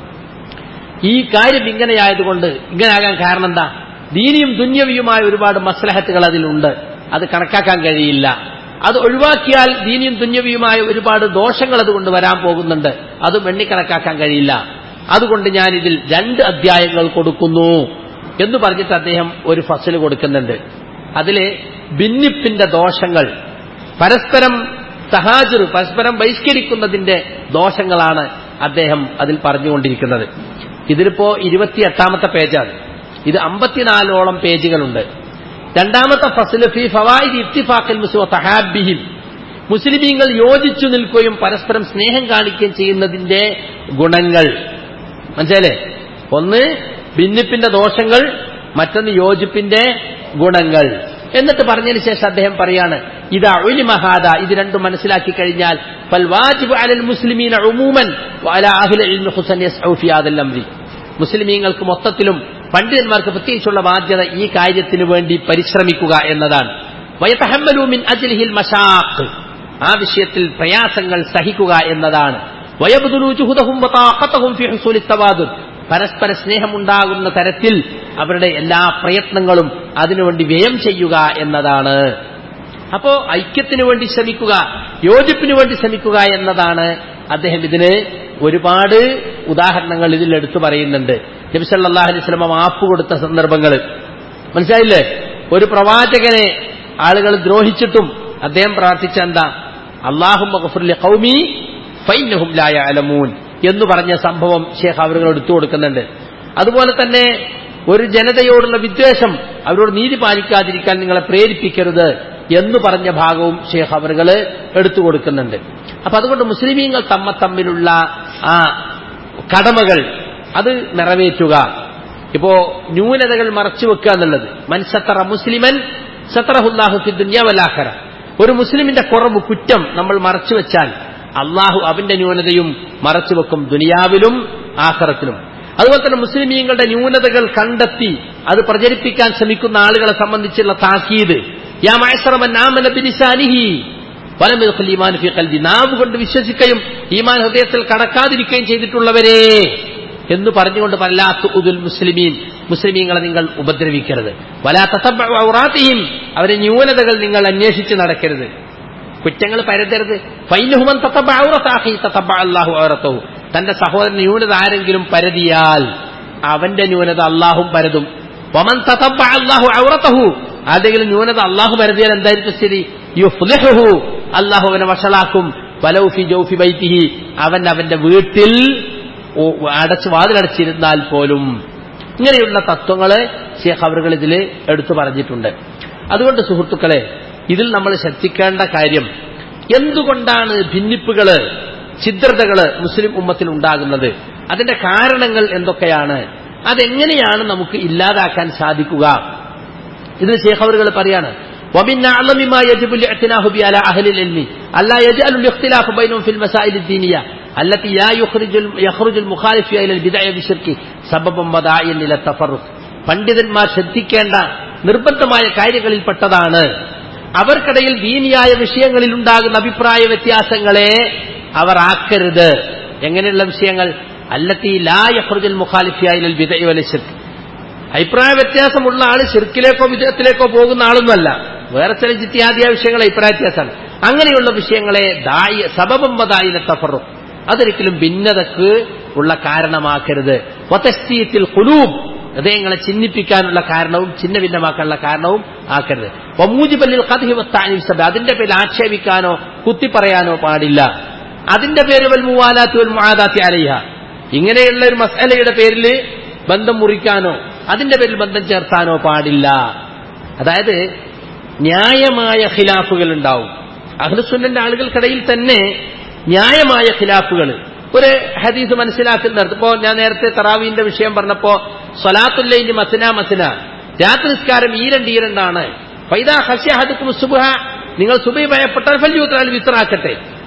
A: ഈ കാര്യം ഇങ്ങനെയായതുകൊണ്ട് ഇങ്ങനെയാകാൻ കാരണം എന്താ ദീനിയും ദുന്യവിയുമായ ഒരുപാട് മസ്ലഹത്തുകൾ അതിലുണ്ട് അത് കണക്കാക്കാൻ കഴിയില്ല അത് ഒഴിവാക്കിയാൽ ദീനിയും ദുന്യവിയുമായ ഒരുപാട് ദോഷങ്ങൾ അതുകൊണ്ട് വരാൻ പോകുന്നുണ്ട് അതും എണ്ണിക്കണക്കാക്കാൻ കഴിയില്ല അതുകൊണ്ട് ഞാൻ ഇതിൽ രണ്ട് അധ്യായങ്ങൾ കൊടുക്കുന്നു എന്ന് പറഞ്ഞിട്ട് അദ്ദേഹം ഒരു ഫസൽ കൊടുക്കുന്നുണ്ട് അതില് ഭിന്നിപ്പിന്റെ ദോഷങ്ങൾ പരസ്പരം സഹാജർ പരസ്പരം ബഹിഷ്കരിക്കുന്നതിന്റെ ദോഷങ്ങളാണ് അദ്ദേഹം അതിൽ പറഞ്ഞുകൊണ്ടിരിക്കുന്നത് ഇതിലിപ്പോ ഇരുപത്തിയെട്ടാമത്തെ പേജാണ് ഇത് അമ്പത്തിനാലോളം പേജുകളുണ്ട് രണ്ടാമത്തെ ഫസല് ഫി ഫവായിദ് ഇത്തിഫാഖിൽ മുസ്ലിം തഹാബിഹിം മുസ്ലിമീങ്ങൾ യോജിച്ചു നിൽക്കുകയും പരസ്പരം സ്നേഹം കാണിക്കുകയും ചെയ്യുന്നതിന്റെ ഗുണങ്ങൾ മനസ്സിലേ ഒന്ന് ഭിന്നിപ്പിന്റെ ദോഷങ്ങൾ മറ്റൊന്ന് യോജിപ്പിന്റെ ഗുണങ്ങൾ എന്നിട്ട് പറഞ്ഞതിന് ശേഷം അദ്ദേഹം പറയാണ് ഇത് മഹാദ ഇത് രണ്ടും മനസ്സിലാക്കി കഴിഞ്ഞാൽ ഫൽവാജിബ് അലൽ മുസ്ലിമീന ഉമൂമൻ വഅല അഹ്ലി ഇൽമി ഹുസൻ യസ്ഉ ഫി ഹാദൽ അംരി മുസ്ലിമീങ്ങൾക്ക് മൊത്തത്തിലും പണ്ഡിതന്മാർക്ക് പ്രത്യേകിച്ചുള്ള ബാധ്യത ഈ കാര്യത്തിന് വേണ്ടി പരിശ്രമിക്കുക എന്നതാണ് വയതഹമ്മലു മിൻ അജ്ലിഹിൽ മശാഖ് ആ വിഷയത്തിൽ പ്രയാസങ്ങൾ സഹിക്കുക എന്നതാണ് വയബ്ദുലു ജുഹുദഹും വതാഖതഹും ഫി ഹുസൂലി തവാദുൽ പരസ്പര സ്നേഹമുണ്ടാകുന്ന തരത്തിൽ അവരുടെ എല്ലാ പ്രയത്നങ്ങളും അതിനുവേണ്ടി വ്യയം ചെയ്യുക എന്നതാണ് അപ്പോ ഐക്യത്തിന് വേണ്ടി ശ്രമിക്കുക യോജിപ്പിന് വേണ്ടി ശ്രമിക്കുക എന്നതാണ് അദ്ദേഹം ഇതിന് ഒരുപാട് ഉദാഹരണങ്ങൾ ഇതിൽ എടുത്തു പറയുന്നുണ്ട് നബി സല്ലല്ലാഹു അലൈഹി വസല്ലം മാപ്പ് കൊടുത്ത സന്ദർഭങ്ങൾ മനസ്സിലായില്ലേ ഒരു പ്രവാചകനെ ആളുകൾ ദ്രോഹിച്ചിട്ടും അദ്ദേഹം പ്രാർത്ഥിച്ച എന്താ അള്ളാഹു ഖൗമി ഫൈനഹും ലാ യഅലമൂൻ എന്ന് പറഞ്ഞ സംഭവം ഷേഖ് അവരുകൾ എടുത്തു കൊടുക്കുന്നുണ്ട് അതുപോലെ തന്നെ ഒരു ജനതയോടുള്ള വിദ്വേഷം അവരോട് നീതി പാലിക്കാതിരിക്കാൻ നിങ്ങളെ പ്രേരിപ്പിക്കരുത് എന്ന് പറഞ്ഞ ഭാഗവും ഷേഖ് അവറുകൾ എടുത്തു കൊടുക്കുന്നുണ്ട് അപ്പൊ അതുകൊണ്ട് മുസ്ലിമീങ്ങൾ തമ്മ തമ്മിലുള്ള ആ കടമകൾ അത് നിറവേറ്റുക ഇപ്പോ ന്യൂനതകൾ മറച്ചു വെക്കുക എന്നുള്ളത് മൻസത്തറ മുസ്ലിമൻ സത്തറഹുല്ലാഹു ഫി ദുന്യാവലാഖര ഒരു മുസ്ലിമിന്റെ കുറവ് കുറ്റം നമ്മൾ മറച്ചു വെച്ചാൽ അള്ളാഹു അവന്റെ ന്യൂനതയും മറച്ചു വെക്കും ദുനിയാവിലും ആഖറത്തിലും അതുപോലെ തന്നെ മുസ്ലിമീങ്ങളുടെ ന്യൂനതകൾ കണ്ടെത്തി അത് പ്രചരിപ്പിക്കാൻ ശ്രമിക്കുന്ന ആളുകളെ സംബന്ധിച്ചുള്ള താക്കീത് യാ മഅ്ശറമൻ ആമന ബിലിസാനിഹി വലം യദ്ഖുൽ ഈമാൻ ഫീ ഖൽബി നാവ് കൊണ്ട് വിശ്വസിക്കുകയും ഈമാൻ ഹൃദയത്തിൽ കടക്കാതിരിക്കുകയും ചെയ്തിട്ടുള്ളവരെ എന്ന് പറഞ്ഞുകൊണ്ട് വല്ലാത്ത ഉദുൽ മുസ്ലിമീൻ മുസ്ലിമീങ്ങളെ നിങ്ങൾ ഉപദ്രവിക്കരുത് വലാത്ത ഔറാത്തിയും അവരെ ന്യൂനതകൾ നിങ്ങൾ അന്വേഷിച്ച് നടക്കരുത് കുറ്റങ്ങൾ പരതരുത് ഫൈനഹുമൻ അള്ളാഹു ഔറത്തഹു തന്റെ സഹോദരൻ ന്യൂനത ആരെങ്കിലും പരതിയാൽ അവന്റെ ന്യൂനത അള്ളാഹും പരതും വമൻ അള്ളാഹു ഔറത്തഹു ആരുടെങ്കിലും ന്യൂനത അള്ളാഹു പരതിയാൽ എന്തായിരിക്കും സ്ഥിതി യുഫ്ലിഹു അള്ളാഹു അവനെ വഷളാക്കും വലൗഫി ജൗഫി ബൈത്തിഹി അവൻ അവന്റെ വീട്ടിൽ അടച്ച് വാതിലടച്ചിരുന്നാൽ പോലും ഇങ്ങനെയുള്ള തത്വങ്ങള് ഷേഖ് അവറുകൾ ഇതിൽ എടുത്തു പറഞ്ഞിട്ടുണ്ട് അതുകൊണ്ട് സുഹൃത്തുക്കളെ ഇതിൽ നമ്മൾ ശ്രദ്ധിക്കേണ്ട കാര്യം എന്തുകൊണ്ടാണ് ഭിന്നിപ്പുകള് ഛിദ്രതകള് മുസ്ലിം ഉമ്മത്തിൽ ഉണ്ടാകുന്നത് അതിന്റെ കാരണങ്ങൾ എന്തൊക്കെയാണ് അതെങ്ങനെയാണ് നമുക്ക് ഇല്ലാതാക്കാൻ സാധിക്കുക ഇതിന് ഷേഖ് അവറുകൾ പറയാണ് ومن أعظم ما يجب الاعتناء به على أهل العلم ألا يجعل الاختلاف بينهم في المسائل الدينية التي لا يخرج يخرج المخالف إلى البدع بالشرك سببا وداعيا إلى التفرق പണ്ഡിതന്മാർ ശ്രദ്ധിക്കേണ്ട നിർബന്ധമായ കാര്യങ്ങളിൽപ്പെട്ടതാണ് അവർക്കിടയിൽ ദീനിയായ വിഷയങ്ങളിൽ ഉണ്ടാകുന്ന അഭിപ്രായ വ്യത്യാസങ്ങളെ അവർ ആക്കരുത് എങ്ങനെയുള്ള വിഷയങ്ങൾ അല്ലത്തി ലാ യഖ്റുജുൽ മുഖാലിഫിയായി ബിദഇ വൽ ശിർക്ക് അഭിപ്രായ വ്യത്യാസമുള്ള ആള് ശിർക്കിലേക്കോ വിധത്തിലേക്കോ പോകുന്ന ആളൊന്നുമല്ല വേറെ ചില ജിത്യാദിയ വിഷയങ്ങൾ അഭിപ്രായ വ്യത്യാസമാണ് അങ്ങനെയുള്ള വിഷയങ്ങളെ ദായി സബബമ്പതായിലെ തഫറു അതൊരിക്കലും ഭിന്നതക്ക് ഉള്ള കാരണമാക്കരുത് വതസ്തീത്തിൽ കുലൂബ് ഹൃദയങ്ങളെ ചിഹ്നിപ്പിക്കാനുള്ള കാരണവും ചിഹ്ന ഭിന്നമാക്കാനുള്ള കാരണവും ആക്കരുത് വമൂജിബല്ലിൽ കഥി വത്താനി സഭ അതിന്റെ പേരിൽ ആക്ഷേപിക്കാനോ കുത്തിപ്പറയാനോ പാടില്ല അതിന്റെ പേര് വൽ മുവാലാത്തി വൽ മുആദാത്തി അലൈഹ ഇങ്ങനെയുള്ള ഒരു മസലയുടെ പേരിൽ ബന്ധം മുറിക്കാനോ അതിന്റെ പേരിൽ ബന്ധം ചേർത്താനോ പാടില്ല അതായത് ന്യായമായ ഖിലാഫുകൾ ഉണ്ടാവും അഹ്ലുസുന്നന്റെ ആളുകൾക്കിടയിൽ തന്നെ ന്യായമായ ഖിലാഫുകൾ ഒരു ഹദീസ് മനസ്സിലാക്കുന്നിടത്ത് ഇപ്പോ ഞാൻ നേരത്തെ തറാവീന്റെ വിഷയം പറഞ്ഞപ്പോ സ്വലാത്തുല്ലൈന് മസന മസന രാത്രി നിസ്കാരം ഈ രണ്ട് ഈ രണ്ടാണ് ഫൈദാ ഹസ്യഹദുക്കും സുബഹ നിങ്ങൾ സുബൈ ഭയപ്പെട്ടാൽ ഫല്യൂത്രാൽ വിത്രാക്കട്ടെ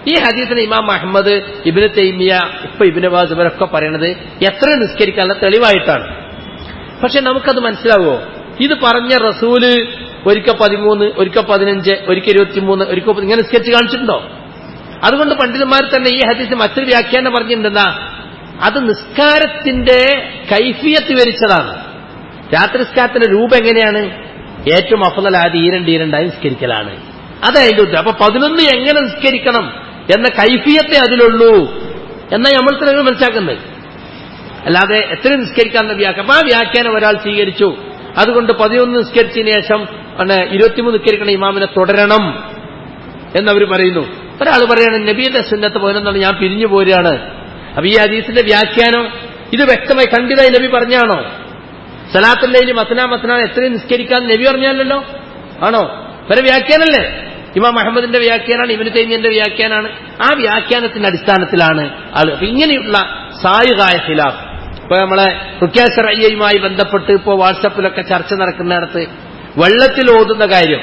A: ഈ ഹദീസിന് ഇമാം അഹമ്മദ് ഇബിന് തൈമിയ ഇപ്പൊ ഇബിന് ബാസ് ഇവരൊക്കെ പറയണത് എത്ര നിസ്കരിക്കാനുള്ള തെളിവായിട്ടാണ് പക്ഷെ നമുക്കത് മനസ്സിലാവോ ഇത് പറഞ്ഞ റസൂല് ഒരിക്കൽ പതിമൂന്ന് ഒരിക്കൽ പതിനഞ്ച് ഒരിക്കൽ ഇരുപത്തിമൂന്ന് ഒരിക്കൽ ഇങ്ങനെ നിസ്കരിച്ച് കാണിച്ചിട്ടുണ്ടോ അതുകൊണ്ട് പണ്ഡിതന്മാർ തന്നെ ഈ ഹദീസ് മറ്റൊരു വ്യാഖ്യാനം പറഞ്ഞിട്ടുണ്ടെന്നാ അത് നിസ്കാരത്തിന്റെ കൈഫിയത്ത് വിവരിച്ചതാണ് രാത്രി നിസ്കാരത്തിന്റെ രൂപം എങ്ങനെയാണ് ഏറ്റവും അഫലാത് ഈരണ്ട് ഈരണ്ടായി നിസ്കരിക്കലാണ് അതതിന്റെ ഉദ്ദേശം അപ്പൊ പതിനൊന്ന് എങ്ങനെ നിസ്കരിക്കണം എന്ന കൈഫിയത്തെ അതിലുള്ളൂ എന്നാ നമ്മൾ തന്നെ മനസ്സിലാക്കുന്നത് അല്ലാതെ എത്ര നിസ്കരിക്കാമെന്ന വ്യാഖ്യാനം അപ്പൊ ആ വ്യാഖ്യാനം ഒരാൾ സ്വീകരിച്ചു അതുകൊണ്ട് പതിനൊന്ന് നിസ്കരിച്ചതിന് ശേഷം പിന്നെ ഇരുപത്തിമൂന്ന് നിസ്കരിക്കണ ഇമാമിനെ തുടരണം എന്നവർ പറയുന്നു ഒരാൾ പറയാണ് നബീന്റെ സുന്നത്ത് പതിനൊന്നാണ് ഞാൻ പിരിഞ്ഞു പോരുകയാണ് അപ്പൊ ഈ ഹദീസിന്റെ വ്യാഖ്യാനം ഇത് വ്യക്തമായി കണ്ടിതായി നബി പറഞ്ഞാണോ സലാത്തുല്ലയിൽ മസന മസന എത്രയും നിസ്കരിക്കാൻ നബി പറഞ്ഞാലല്ലോ ആണോ വരെ വ്യാഖ്യാനല്ലേ ഇമാം അഹമ്മദിന്റെ വ്യാഖ്യാനാണ് ഇബിന് തൈമിയന്റെ വ്യാഖ്യാനാണ് ആ വ്യാഖ്യാനത്തിന്റെ അടിസ്ഥാനത്തിലാണ് ആള് അപ്പൊ ഇങ്ങനെയുള്ള സായുകായ ഖിലാഫ് ഇപ്പൊ നമ്മളെ റുക്യാസറയ്യയുമായി ബന്ധപ്പെട്ട് ഇപ്പോ വാട്സപ്പിലൊക്കെ ചർച്ച നടക്കുന്നിടത്ത് വെള്ളത്തിൽ ഓതുന്ന കാര്യം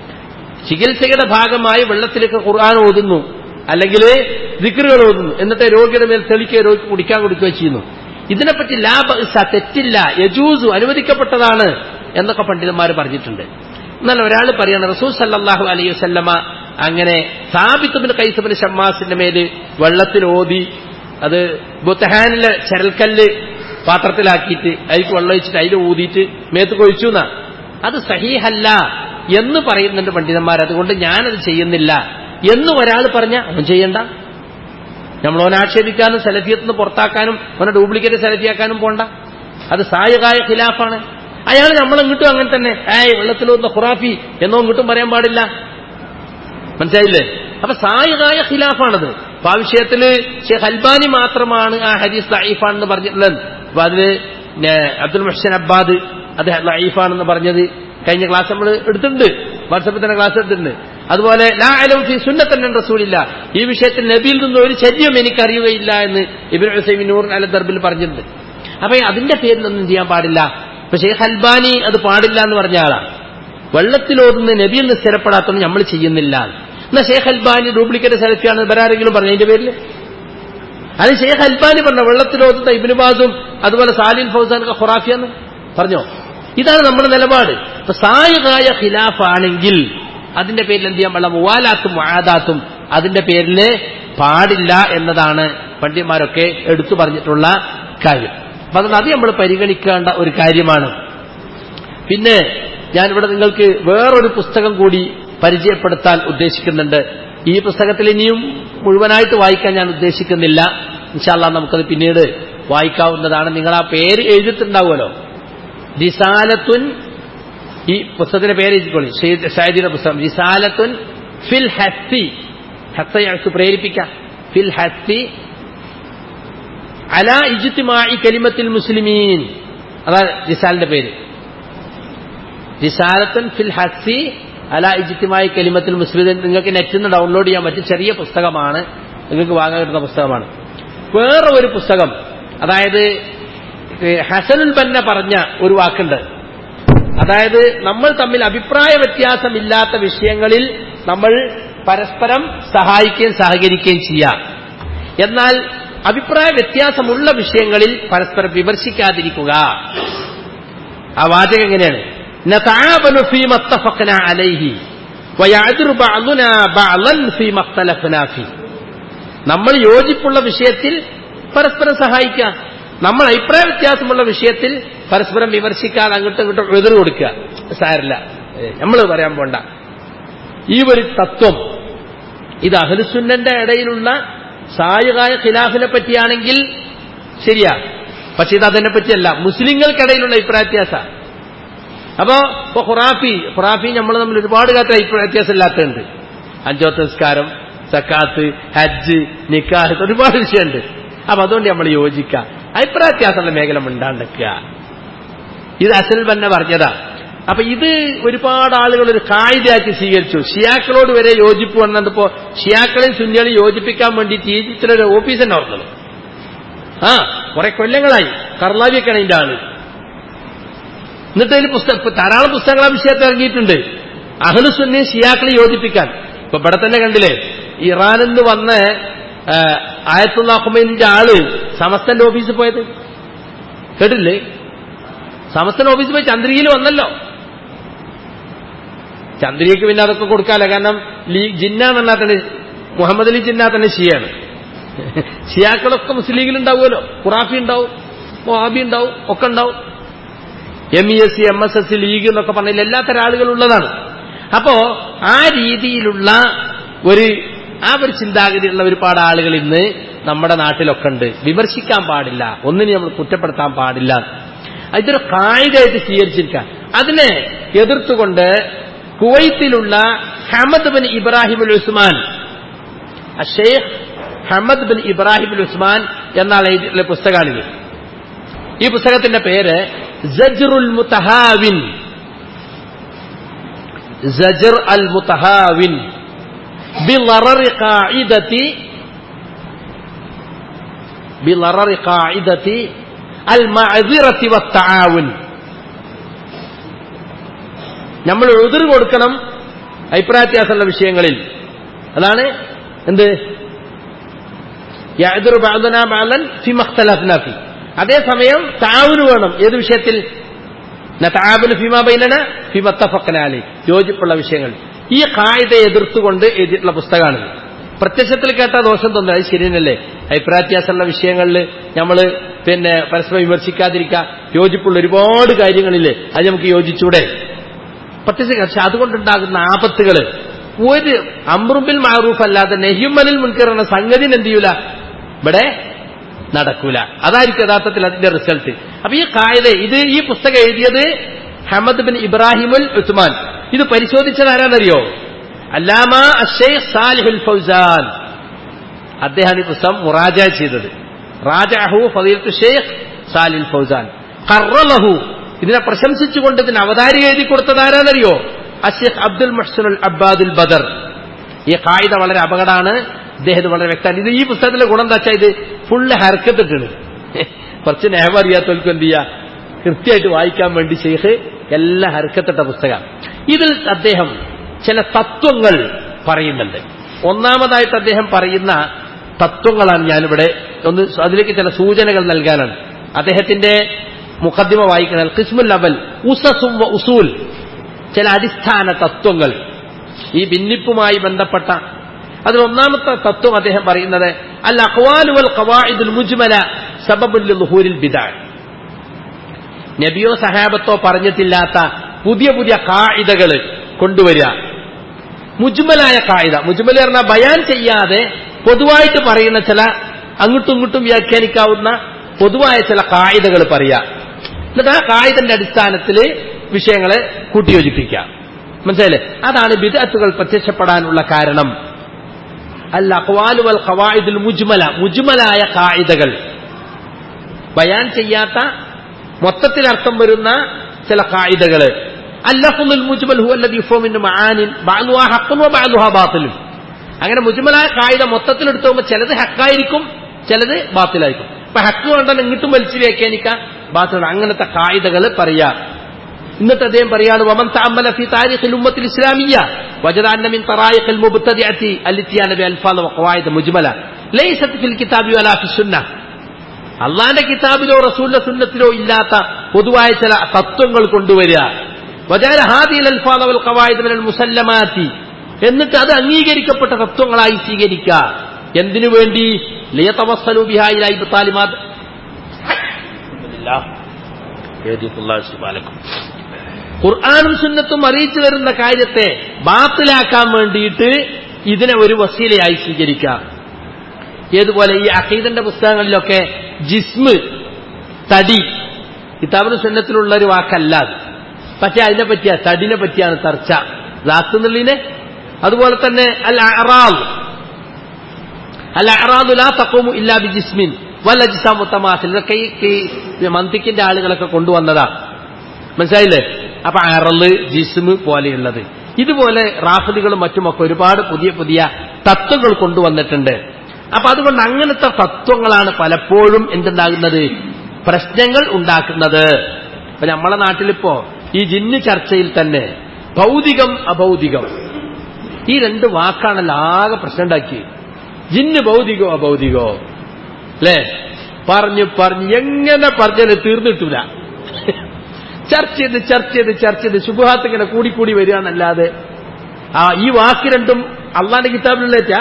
A: ചികിത്സയുടെ ഭാഗമായി വെള്ളത്തിലേക്ക് ഖുർആൻ ഓതുന്നു അല്ലെങ്കിൽ ദിക്റുകൾ ഓതുന്നു എന്നിട്ട് രോഗിയുടെ മേൽ തെളിക്കുകയോ രോഗി കുടിക്കാൻ കൊടുക്കുകയോ ചെയ്യുന്നു ഇതിനെപ്പറ്റി ലാഭ തെറ്റില്ല യജൂസു അനുവദിക്കപ്പെട്ടതാണ് എന്നൊക്കെ പണ്ഡിതന്മാർ പറഞ്ഞിട്ടുണ്ട് എന്നാൽ ഒരാൾ പറയാണ് റസൂൽ സല്ലാഹു അലൈഹി വസല്ലമ അങ്ങനെ സാബിത്തുബിന് കൈസബിന് ഷമ്മാസിന്റെ മേല് വെള്ളത്തിൽ ഓതി അത് ബുത്തഹാനിലെ ചരൽക്കല്ല് പാത്രത്തിലാക്കിയിട്ട് അതിലേക്ക് വെള്ളം ഒഴിച്ചിട്ട് അതിൽ ഊതിയിട്ട് മേത്ത് കൊഴിച്ചു എന്നാ അത് സഹീഹല്ല എന്ന് പറയുന്നുണ്ട് പണ്ഡിതന്മാർ അതുകൊണ്ട് ഞാനത് ചെയ്യുന്നില്ല എന്ന് ഒരാൾ പറഞ്ഞ അവൻ ചെയ്യണ്ട നമ്മൾ ഓനെ ആക്ഷേപിക്കാനും സെലഫിയത്ത് നിന്ന് പുറത്താക്കാനും ഓനെ ഡ്യൂപ്ലിക്കേറ്റ് സെലഫിയാക്കാനും പോണ്ട അത് സായകായ ഖിലാഫാണ് അയാൾ നമ്മളെങ്ങോട്ടും അങ്ങനെ തന്നെ ഏയ് വെള്ളത്തിലൊന്ന ഖുറാഫി എന്നോ ഇങ്ങോട്ടും പറയാൻ പാടില്ല മനസ്സിലായില്ലേ അപ്പൊ സായകായ ഖിലാഫാണത് അപ്പൊ ആ വിഷയത്തില് ഷെയ്ഖ് അൽബാനി മാത്രമാണ് ആ ഹദീസ് ലൈഫാണെന്ന് പറഞ്ഞിട്ടുള്ളത് അപ്പൊ അതില് അബ്ദുൽ മുഹ്സൻ അബ്ബാദ് അത് ലൈഫാണെന്ന് പറഞ്ഞത് കഴിഞ്ഞ ക്ലാസ് നമ്മൾ എടുത്തിട്ടുണ്ട് വാട്സപ്പിൽ തന്നെ ക്ലാസ് എടുത്തിട്ടുണ്ട് അതുപോലെ ലാ അലം ഫി സുന്നത്തന്നെ റസൂലില്ല ഈ വിഷയത്തിൽ നബിയിൽ നിന്ന് ഒരു ശല്യം എനിക്ക് അറിയുകയില്ല എന്ന് ഇബിൻ ഹുസൈൻ നൂർ അല ദർബിൽ പറഞ്ഞിട്ടുണ്ട് അപ്പൊ അതിന്റെ പേരിലൊന്നും ചെയ്യാൻ പാടില്ല ഇപ്പൊ ഷെയ്ഖ് അൽബാനി അത് പാടില്ല എന്ന് പറഞ്ഞ ആളാണ് വെള്ളത്തിലോതുന്ന നബിയിൽ നിന്ന് സ്ഥിരപ്പെടാത്തൊന്നും നമ്മൾ ചെയ്യുന്നില്ല എന്നാ ഷെയ്ഖ് അൽബാനി ഡ്യൂപ്ലിക്കേറ്റ് സെലക്ട് ഇവരാരെങ്കിലും പറഞ്ഞു അതിന്റെ പേരിൽ അത് ഷെയ്ഖ് അൽബാനി പറഞ്ഞ വെള്ളത്തിലോതുന്ന ഇബിനുബാദും അതുപോലെ സാലിൻ ഫൗസാൻ ഖുറാഫിയെന്ന് പറഞ്ഞോ ഇതാണ് നമ്മുടെ നിലപാട് ഇപ്പൊ സായുകായ ഖിലാഫാണെങ്കിൽ അതിന്റെ പേരിൽ എന്ത് ചെയ്യാൻ പാടില്ല മുവാലാത്തും മുആദാത്തും അതിന്റെ പേരിൽ പാടില്ല എന്നതാണ് പണ്ഡിതന്മാരൊക്കെ എടുത്തു പറഞ്ഞിട്ടുള്ള കാര്യം അപ്പൊ അതുകൊണ്ട് അത് നമ്മൾ പരിഗണിക്കേണ്ട ഒരു കാര്യമാണ് പിന്നെ ഞാനിവിടെ നിങ്ങൾക്ക് വേറൊരു പുസ്തകം കൂടി പരിചയപ്പെടുത്താൻ ഉദ്ദേശിക്കുന്നുണ്ട് ഈ പുസ്തകത്തിൽ ഇനിയും മുഴുവനായിട്ട് വായിക്കാൻ ഞാൻ ഉദ്ദേശിക്കുന്നില്ല ഇൻഷാല്ല നമുക്കത് പിന്നീട് വായിക്കാവുന്നതാണ് നിങ്ങൾ ആ പേര് എഴുതിയിട്ടുണ്ടാവുമല്ലോ റിസാലത്തുൻ ഈ പുസ്തകത്തിന്റെ പേര് എഴുതിക്കോളി ഷാജിയുടെ പുസ്തകം റിസാലത്തുൻ ഫിൽ ഹത്തി ഹത്ത ഞങ്ങൾക്ക് പ്രേരിപ്പിക്കാം ഫിൽ ഹത്തി അല ഇജുത്തിമായി കലിമത്തിൽ മുസ്ലിമീൻ അതാണ് റിസാലിന്റെ പേര് റിസാലത്തുൻ ഫിൽ ഹത്തി അല ഇജുത്തിമായി കലിമത്തിൽ മുസ്ലിം നിങ്ങൾക്ക് നെറ്റിൽ നിന്ന് ഡൗൺലോഡ് ചെയ്യാൻ പറ്റിയ ചെറിയ പുസ്തകമാണ് നിങ്ങൾക്ക് വാങ്ങാൻ കിട്ടുന്ന പുസ്തകമാണ് വേറെ ഒരു പുസ്തകം അതായത് ഹസനുൽ ബന്ന പറഞ്ഞ ഒരു വാക്കുണ്ട് അതായത് നമ്മൾ തമ്മിൽ അഭിപ്രായ വ്യത്യാസമില്ലാത്ത വിഷയങ്ങളിൽ നമ്മൾ പരസ്പരം സഹായിക്കുകയും സഹകരിക്കുകയും ചെയ്യാം എന്നാൽ അഭിപ്രായ വ്യത്യാസമുള്ള വിഷയങ്ങളിൽ പരസ്പരം വിമർശിക്കാതിരിക്കുക ആ വാചകം എങ്ങനെയാണ് نتعاون فيما اتفقنا عليه ويعذر بعضنا بعضا فيما اختلفنا فيه നമ്മൾ യോജിപ്പുള്ള വിഷയത്തിൽ പരസ്പരം സഹായിക്കുക നമ്മൾ അഭിപ്രായ വ്യത്യാസമുള്ള വിഷയത്തിൽ പരസ്പരം വിമർശിക്കാതെ അങ്ങോട്ടും ഇങ്ങോട്ടും എതിർ കൊടുക്കുക സാരില്ല നമ്മൾ പറയാൻ പോണ്ട ഈ ഒരു തത്വം ഇത് അഹ്ലുസുന്നന്റെ ഇടയിലുള്ള സായുകായ ഖിലാഫിനെ പറ്റിയാണെങ്കിൽ ശരിയാ പക്ഷെ ഇത് അതിനെ പറ്റിയല്ല മുസ്ലിങ്ങൾക്കിടയിലുള്ള അഭിപ്രായ വ്യത്യാസ അപ്പോ ഇപ്പൊ ഖുറാഫി ഖുറാഫി നമ്മൾ തമ്മിൽ ഒരുപാട് കാലത്ത് അഭിപ്രായ വ്യത്യാസം ഇല്ലാത്തതുണ്ട് അഞ്ചോത്ത നിസ്കാരം സക്കാത്ത് ഹജ്ജ് നിക്കാഹ് ഒരുപാട് വിഷയമുണ്ട് അപ്പൊ അതുകൊണ്ട് നമ്മൾ യോജിക്കുക അഭിപ്രായ വ്യത്യാസമുള്ള മേഖല ഉണ്ടാണ്ടിക്കുക ഇത് അസൽ തന്നെ പറഞ്ഞതാ അപ്പൊ ഇത് ഒരുപാട് ആളുകൾ ഒരു കായികയാക്കി സ്വീകരിച്ചു ഷിയാക്കളോട് വരെ യോജിപ്പ് വന്നപ്പോ ഷിയാക്കളെയും സുന്നികളെയും യോജിപ്പിക്കാൻ വേണ്ടിയിട്ട് ഈജിപ്തിലൊരു ഓഫീസ് തന്നെ ഓർന്നത് ആ കുറെ കൊല്ലങ്ങളായി കർലാവിയൊക്കെയാണ് ഇതിന്റെ ആള് എന്നിട്ട് അതിൽ പുസ്തകം ധാരാളം പുസ്തകങ്ങൾ ആ വിഷയത്തിൽ ഇറങ്ങിയിട്ടുണ്ട് അഹ്ലുസുന്നെ ഷിയാക്കളെ യോജിപ്പിക്കാൻ ഇപ്പൊ ഇവിടെ തന്നെ കണ്ടില്ലേ ഇറാനിൽ നിന്ന് വന്ന് ആയത്തുള്ള ഹുമൈനിന്റെ ആള് സമസ്തന്റെ ഓഫീസിൽ പോയത് കേട്ടില്ലേ സമസ്തന്റെ ഓഫീസിൽ പോയി ചന്ദ്രികയിൽ വന്നല്ലോ ചന്ദ്രികയ്ക്ക് പിന്നെ അതൊക്കെ കൊടുക്കാമല്ലോ കാരണം ലീ ജിന്നാന്ന് തന്നെ മുഹമ്മദ് അലി ജിന്ന തന്നെ ഷിയാണ് ഷിയാക്കളൊക്കെ മുസ്ലിം ലീഗിൽ ഉണ്ടാവുമല്ലോ ഖുറാഫി ഉണ്ടാവും മൊഹാബി ഉണ്ടാവും ഒക്കെ ഉണ്ടാവും M E S C M S S C league എന്നൊക്കെ പറഞ്ഞാൽ എല്ലാത്തരം ആളുകളുള്ളതാണ് അപ്പോ ആ രീതിയിലുള്ള ഒരു ആ ഒരു ചിന്താഗതിയുള്ള ഒരുപാട് ആളുകൾ ഇന്ന് നമ്മുടെ നാട്ടിലൊക്കെ ഉണ്ട് വിമർശിക്കാൻ പാടില്ല ഒന്നിനെ നമ്മൾ കുറ്റപ്പെടുത്താൻ പാടില്ല ഇതൊരു കായികമായിട്ട് സ്വീകരിച്ചിരിക്കുക അതിനെ എതിർത്തുകൊണ്ട് കുവൈത്തിലുള്ള Hamad bin Ibrahim ul Usman Sheikh Hamad bin Ibrahim ul Usman എന്നാൾ എഴുതിയിട്ടുള്ള പുസ്തകമാണിത് ഈ പുസ്തകത്തിന്റെ പേര് സജറുൽ മുത്തഹാവിൻ സജർ അൽ മുത്തഹാവിൻ بضرر قاعدة بضرر قاعدة المعذرة والتعاون നമ്മൾ എതിർ കൊടുക്കണം അഭിപ്രായത്യാസമുള്ള വിഷയങ്ങളിൽ അതാണ് എന്ത് യാതൊരു ബാധന ബാലൻ ഫിമഖ്തലഫ്നാഫി അതേസമയം താവിന് വേണം ഏത് വിഷയത്തിൽ താബിന് ഫിമ ബൈനന ഫിമത്തഫക്കനാലി യോജിപ്പുള്ള വിഷയങ്ങൾ ഈ കായികയെ എതിർത്തുകൊണ്ട് എഴുതിയിട്ടുള്ള പുസ്തകമാണ് പ്രത്യക്ഷത്തിൽ കേട്ട ദോഷം തോന്നുന്നത് അത് ശരിയല്ലേ അഭിപ്രായത്യാസമുള്ള വിഷയങ്ങളിൽ നമ്മൾ പിന്നെ പരസ്പരം വിമർശിക്കാതിരിക്കുക യോജിപ്പുള്ള ഒരുപാട് കാര്യങ്ങളില്ലേ അത് നമുക്ക് യോജിച്ചൂടെ പ്രത്യക്ഷ പക്ഷെ അതുകൊണ്ടുണ്ടാകുന്ന ആപത്തുകൾ ഒരു അമ്രുബിൽ മാറൂഫ് അല്ലാതെ നെഹ്യുമലിൽ മുൻകയറുന്ന സംഗതി എന്ത് ചെയ്യൂല ഇവിടെ നടക്കൂല അതായിരിക്കും യഥാർത്ഥത്തിൽ അതിന്റെ റിസൾട്ട് അപ്പൊ ഈ കായത ഇത് ഈ പുസ്തകം എഴുതിയത് ഹമദ് ബിൻ ഇബ്രാഹിമുൽ ഉസ്മാൻ ഇത് പരിശോധിച്ചത് ആരാന്നറിയോ അല്ലാമ അഷേഖ് സാലിഹുൽ ഫൗസാൻ അദ്ദേഹമാണ് ഈ പുസ്തകം മുറാജ ചെയ്തത് റാജഹു ഫദീലത്തു ഷെയ്ഖ് സാലിൽ ഫൗസാൻ കറലഹു ഇതിനെ പ്രശംസിച്ചുകൊണ്ട് ഇതിന് അവതാരിക എഴുതി കൊടുത്തത് ആരാന്നറിയോ അഷേഖ് അബ്ദുൽ മുഹ്സനുൽ അബ്ബാദുൽ ബദർ ഈ കായിക വളരെ അപകടമാണ് ഇദ്ദേഹത്തിന് വളരെ വ്യക്തമാണ് ഇത് ഈ പുസ്തകത്തിലെ ഗുണം എന്താ വെച്ചാൽ ഇത് ഫുള്ള് ഹർക്കത്തിട്ടാണ് കുറച്ച് നേഹം അറിയാത്തവർക്ക് എന്ത് ചെയ്യുക കൃത്യമായിട്ട് വായിക്കാൻ വേണ്ടി ഷെയ്ഖ് എല്ലാം ഹർക്കത്തിട്ട പുസ്തകം ഇതിൽ അദ്ദേഹം ചില തത്വങ്ങൾ പറയുന്നുണ്ട് ഒന്നാമതായിട്ട് അദ്ദേഹം പറയുന്ന തത്വങ്ങളാണ് ഞാനിവിടെ ഒന്ന് അതിലേക്ക് ചില സൂചനകൾ നൽകാനാണ് അദ്ദേഹത്തിന്റെ മുഖദ്ദിമ വായിക്കണം കിസ്മുൽ അവൽ ഉസസും ഉസൂൽ ചില അടിസ്ഥാന തത്വങ്ങൾ ഈ ഭിന്നിപ്പുമായി ബന്ധപ്പെട്ട അതിൽ ഒന്നാമത്തെ തത്വം അദ്ദേഹം പറയുന്നത് അൽ അഖ്വാലുവൽ ഖവാഇദുൽ മുജ്മല സബബുൽ ലുഹൂരിൽ ബിദാൻ നബിയോ സഹാബത്തോ പറഞ്ഞിട്ടില്ലാത്ത പുതിയ പുതിയ കായികകൾ കൊണ്ടുവരിക മുജ്മലായ കായിക മുജ്മല പറഞ്ഞാൽ ബയാൻ ചെയ്യാതെ പൊതുവായിട്ട് പറയുന്ന ചില അങ്ങോട്ടും ഇങ്ങോട്ടും വ്യാഖ്യാനിക്കാവുന്ന പൊതുവായ ചില കായികകൾ പറയുക എന്നിട്ട് ആ കായികന്റെ അടിസ്ഥാനത്തിൽ വിഷയങ്ങളെ കൂട്ടിയോജിപ്പിക്കുക മനസ്സിലായില്ലേ അതാണ് ബിദഅത്തുകൾ പ്രത്യക്ഷപ്പെടാനുള്ള കാരണം അൽ അഖ്വാലു വൽ ഖവായിദുൽ മുജ്മല മുജ്മലായ കായികകൾ ബയാൻ ചെയ്യാത്ത മൊത്തത്തിൽ അർത്ഥം വരുന്ന ചില കായികകൾ അല്ലഫുൽ മുജ്മൽ ഹു അല്ലദീ യുഫഹമിൻ മആനിൻ ബഅലുഹാ ഹഖ്ഖുൻ വ ബഅലുഹാ ബാത്തിലും അങ്ങനെ മുജ്മലായ കായിക മൊത്തത്തിൽ എടുത്തു പോകുമ്പോൾ ചിലത് ഹക്കായിരിക്കും ചിലത് ബാത്തിലായിരിക്കും ഇപ്പൊ ഹക്ക് വേണ്ടെന്ന് ഇങ്ങോട്ടും വലിച്ചു വ്യാഖ്യാനിക്കാം ബാത്തിൽ അങ്ങനത്തെ കായികകൾ പറയാ ഇന്നത്തെ അദ്ദേഹം പറയാണ് വമൻ തഅമ്മല ഫി താരിഖിൽ ഉമ്മത്തിൽ ഇസ്ലാമിയ വജദ അന്ന മിൻ തറായിഖിൽ മുബ്തദിഅതി അൽത്തിയാന ബി അൽഫാദ വഖവായിദ മുജ്മല ലൈസത് ഫിൽ കിതാബി വലാ ഫി സുന്നah അള്ളാന്റെ കിതാബിലോ റസൂലിന്റെ സുന്നത്തിലോ ഇല്ലാത്ത പൊതുവായ ചില തത്വങ്ങൾ കൊണ്ടുവരിക വജാല ഹാദിൽ അൽഫാദ വൽ ഖവായിദ മിനൽ മുസല്ലമാതി എന്നിട്ട് അത് അംഗീകരിക്കപ്പെട്ട തത്വങ്ങളായി സ്വീകരിക്കുക എന്തിനു വേണ്ടി ലിയതവസ്സലു ബിഹാ ഇലാ ഇബ്താലിമാത് ഖുർആാനും സുന്നത്തും അറിയിച്ചു തരുന്ന കാര്യത്തെ ബാത്തിലാക്കാൻ വേണ്ടിയിട്ട് ഇതിനെ ഒരു വസീലയായി സ്വീകരിക്കാം ഏതുപോലെ ഈ അഖീദന്റെ പുസ്തകങ്ങളിലൊക്കെ ജിസ്മ് തടി കിതാബിന് സുന്നത്തിലുള്ള ഒരു വാക്കല്ല അത് പക്ഷെ അതിനെ പറ്റിയ തടിനെ പറ്റിയാണ് ചർച്ച ദാത്തുന്നുള്ളിനെ അതുപോലെ തന്നെ അൽ അറാദ് അൽ അറാദു ലാ തഖൂമു ഇല്ലാ ബി ജിസ്മിൻ വൽ അജ്സാമു തമാസിൽ ഇതൊക്കെ ഈ മന്തിക്കിന്റെ ആളുകളൊക്കെ കൊണ്ടുവന്നതാ മനസ്സിലായില്ലേ അപ്പൊ അറല് ജിസ്മ് പോലെയുള്ളത് ഇതുപോലെ റാഫിദികളും മറ്റുമൊക്കെ ഒരുപാട് പുതിയ പുതിയ തത്വങ്ങൾ കൊണ്ടുവന്നിട്ടുണ്ട് അപ്പൊ അതുകൊണ്ട് അങ്ങനത്തെ തത്വങ്ങളാണ് പലപ്പോഴും എന്തുണ്ടാകുന്നത് പ്രശ്നങ്ങൾ ഉണ്ടാക്കുന്നത് ഇപ്പൊ നമ്മളെ നാട്ടിലിപ്പോ ഈ ജിന്ന് ചർച്ചയിൽ തന്നെ ഭൗതികം അഭൗതികം ഈ രണ്ട് വാക്കാണല്ലോ ആകെ പ്രശ്നം ഉണ്ടാക്കി ജിന്ന് ഭൗതികോ അഭൗതികോ അല്ലേ പറഞ്ഞു പറഞ്ഞു എങ്ങനെ പറഞ്ഞത് തീർന്നിട്ടില്ല ചർച്ച ചെയ്ത് ചർച്ച ചെയ്ത് ചർച്ച ചെയ്ത് ശുഭാത്ത് ഇങ്ങനെ കൂടിക്കൂടി വരികയെന്നല്ലാതെ ആ ഈ വാക്ക് രണ്ടും അള്ളാന്റെ കിതാബിലുള്ളേറ്റാ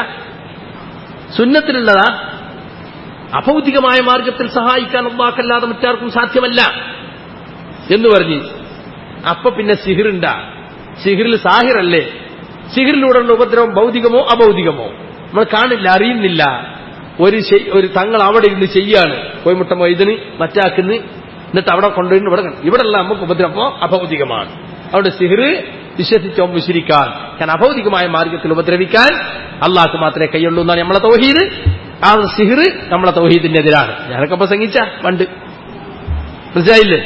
A: സുന്നത്തിലുള്ളതാ അഭൗതികമായ മാർഗത്തിൽ സഹായിക്കാൻ അള്ളാഹ്ക്കല്ലാതെ മറ്റാർക്കും സാധ്യമല്ല എന്ന് പറഞ്ഞു അപ്പൊ പിന്നെ സിഹിറുണ്ടാ സിഹിറിൽ സാഹിറല്ലേ സിഹിറിലൂടെയുള്ള ഉപദ്രവം ഭൗതികമോ അഭൗതികമോ നമ്മൾ കാണില്ല അറിയുന്നില്ല ഒരു ശെ- ഒരു തങ്ങൾ അവിടെ ഇരുന്ന് ചെയ്യാണ് കോയിമുട്ട മൊയ്തിന് മറ്റാക്കുന്ന് എന്നിട്ട് അവിടെ കൊണ്ടുപോയി ഇവിടെ കണ്ടു. ഇവിടെയുള്ള നമുക്ക് ഉപദ്രവമോ അഭൗതികമാണ് അവിടെ സിഹിറ് വിശ്വസിച്ചോ മുശിരിക്കാൻ കാരണം അഭൗതികമായ മാർഗത്തിൽ ഉപദ്രവിക്കാൻ അള്ളാഹ്ക്ക് മാത്രമേ കൈയുള്ളൂ എന്നാണ് നമ്മളെ തൗഹീദ് ആ സിഹിറ് നമ്മളെ തൗഹീദിനെതിരാണ് ഞാനൊക്കെ പ്രസംഗിച്ച പണ്ട് മനസ്സിലായില്ലേ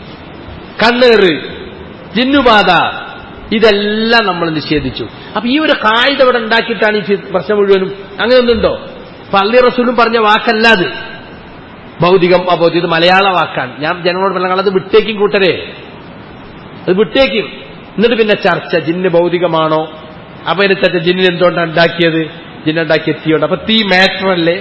A: കണ്ണേറ് ജിന്നുബാധ ഇതെല്ലാം നമ്മൾ നിഷേധിച്ചു അപ്പൊ ഈ ഒരു കായിക ഇവിടെ ഉണ്ടാക്കിയിട്ടാണ് ഈ ഫി- പ്രശ്നം മുഴുവനും അങ്ങനെയൊന്നുണ്ടോ പള്ളി റസൂലും പറഞ്ഞ വാക്കല്ല അത് ഭൗതികം അഭൗതികം ഇത് മലയാള വാക്കാണ് ഞാൻ ജനങ്ങളോട് പറഞ്ഞ അത് വിട്ടേക്കും കൂട്ടരെ അത് വിട്ടേക്കും എന്നിട്ട് പിന്നെ ചർച്ച ജിന്ന് ഭൗതികമാണോ അപ്പൊ ഇതിനെ ചർച്ച ജിന്നിന് എന്തുകൊണ്ടാണ് ഉണ്ടാക്കിയത് ജിന്നുണ്ടാക്കി എത്തിയോണ്ട് അപ്പൊ തീ മാറ്റർ അല്ലേ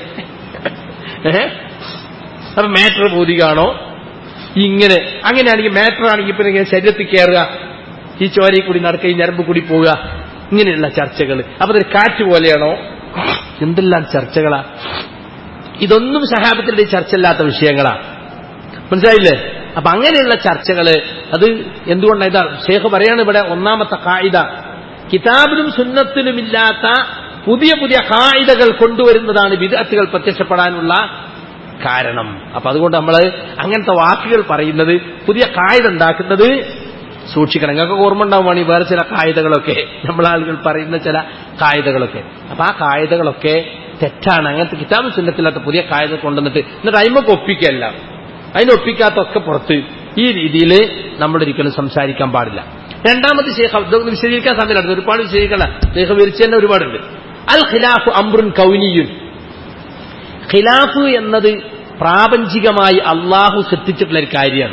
A: ഏഹ് അപ്പൊ മാറ്റർ ഭൗതികമാണോ ഇങ്ങനെ അങ്ങനെയാണെങ്കിൽ മാറ്റർ ആണെങ്കിൽ പിന്നെ ഇങ്ങനെ ശരീരത്തിൽ കയറുക ഈ ചോരയിൽ കൂടി നടക്കുക ഈ ഞരമ്പ് കൂടി പോവുക ഇങ്ങനെയുള്ള ചർച്ചകൾ അപ്പൊ അതൊരു കാറ്റ് പോലെയാണോ എന്തെല്ലാം ചർച്ചകളാ ഇതൊന്നും സഹാബത്തിന്റെ ചർച്ചയില്ലാത്ത വിഷയങ്ങളാ മനസ്സിലായില്ലേ അപ്പൊ അങ്ങനെയുള്ള ചർച്ചകള് അത് എന്തുകൊണ്ടാണ് ഇതാ ഷേഖ് പറയാണ് ഇവിടെ ഒന്നാമത്തെ കായിക കിതാബിലും സുന്നത്തിലുമില്ലാത്ത പുതിയ പുതിയ കായികകൾ കൊണ്ടുവരുന്നതാണ് വിദഗ്ധകൾ പ്രത്യക്ഷപ്പെടാനുള്ള കാരണം അപ്പൊ അതുകൊണ്ട് നമ്മൾ അങ്ങനത്തെ വാക്കുകൾ പറയുന്നത് പുതിയ കായിക ഉണ്ടാക്കുന്നത് സൂക്ഷിക്കണം നിങ്ങൾക്ക് ഓർമ്മ ഉണ്ടാവുകയാണ് വേറെ ചില കായികകളൊക്കെ നമ്മളാളുകൾ പറയുന്ന ചില കായികകളൊക്കെ അപ്പൊ ആ കായികകളൊക്കെ തെറ്റാണ് അങ്ങനത്തെ കിതാബ് സുന്നത്തില്ലാത്ത പുതിയ കായിക കൊണ്ടുവന്നിട്ട് എന്നിട്ട് അയിമക്ക് ഒപ്പിക്കല്ല അതിനൊപ്പിക്കാത്തൊക്കെ പുറത്ത് ഈ രീതിയിൽ നമ്മൾ ഒരിക്കലും സംസാരിക്കാൻ പാടില്ല രണ്ടാമത് ശേഖ ഇതൊന്നും വിശദീകരിക്കാൻ സമയമാണ് ഒരുപാട് വിശദീകരിക്കണ്ട ശേഖ വിരിച്ചു തന്നെ ഒരുപാടുണ്ട് അൽ ഖിലാഫ് അംറുൻ കൗനിയുൻ ഖിലാഫ് എന്നത് പ്രാപഞ്ചികമായി അള്ളാഹു സൃഷ്ടിച്ചിട്ടുള്ള ഒരു കാര്യമാണ്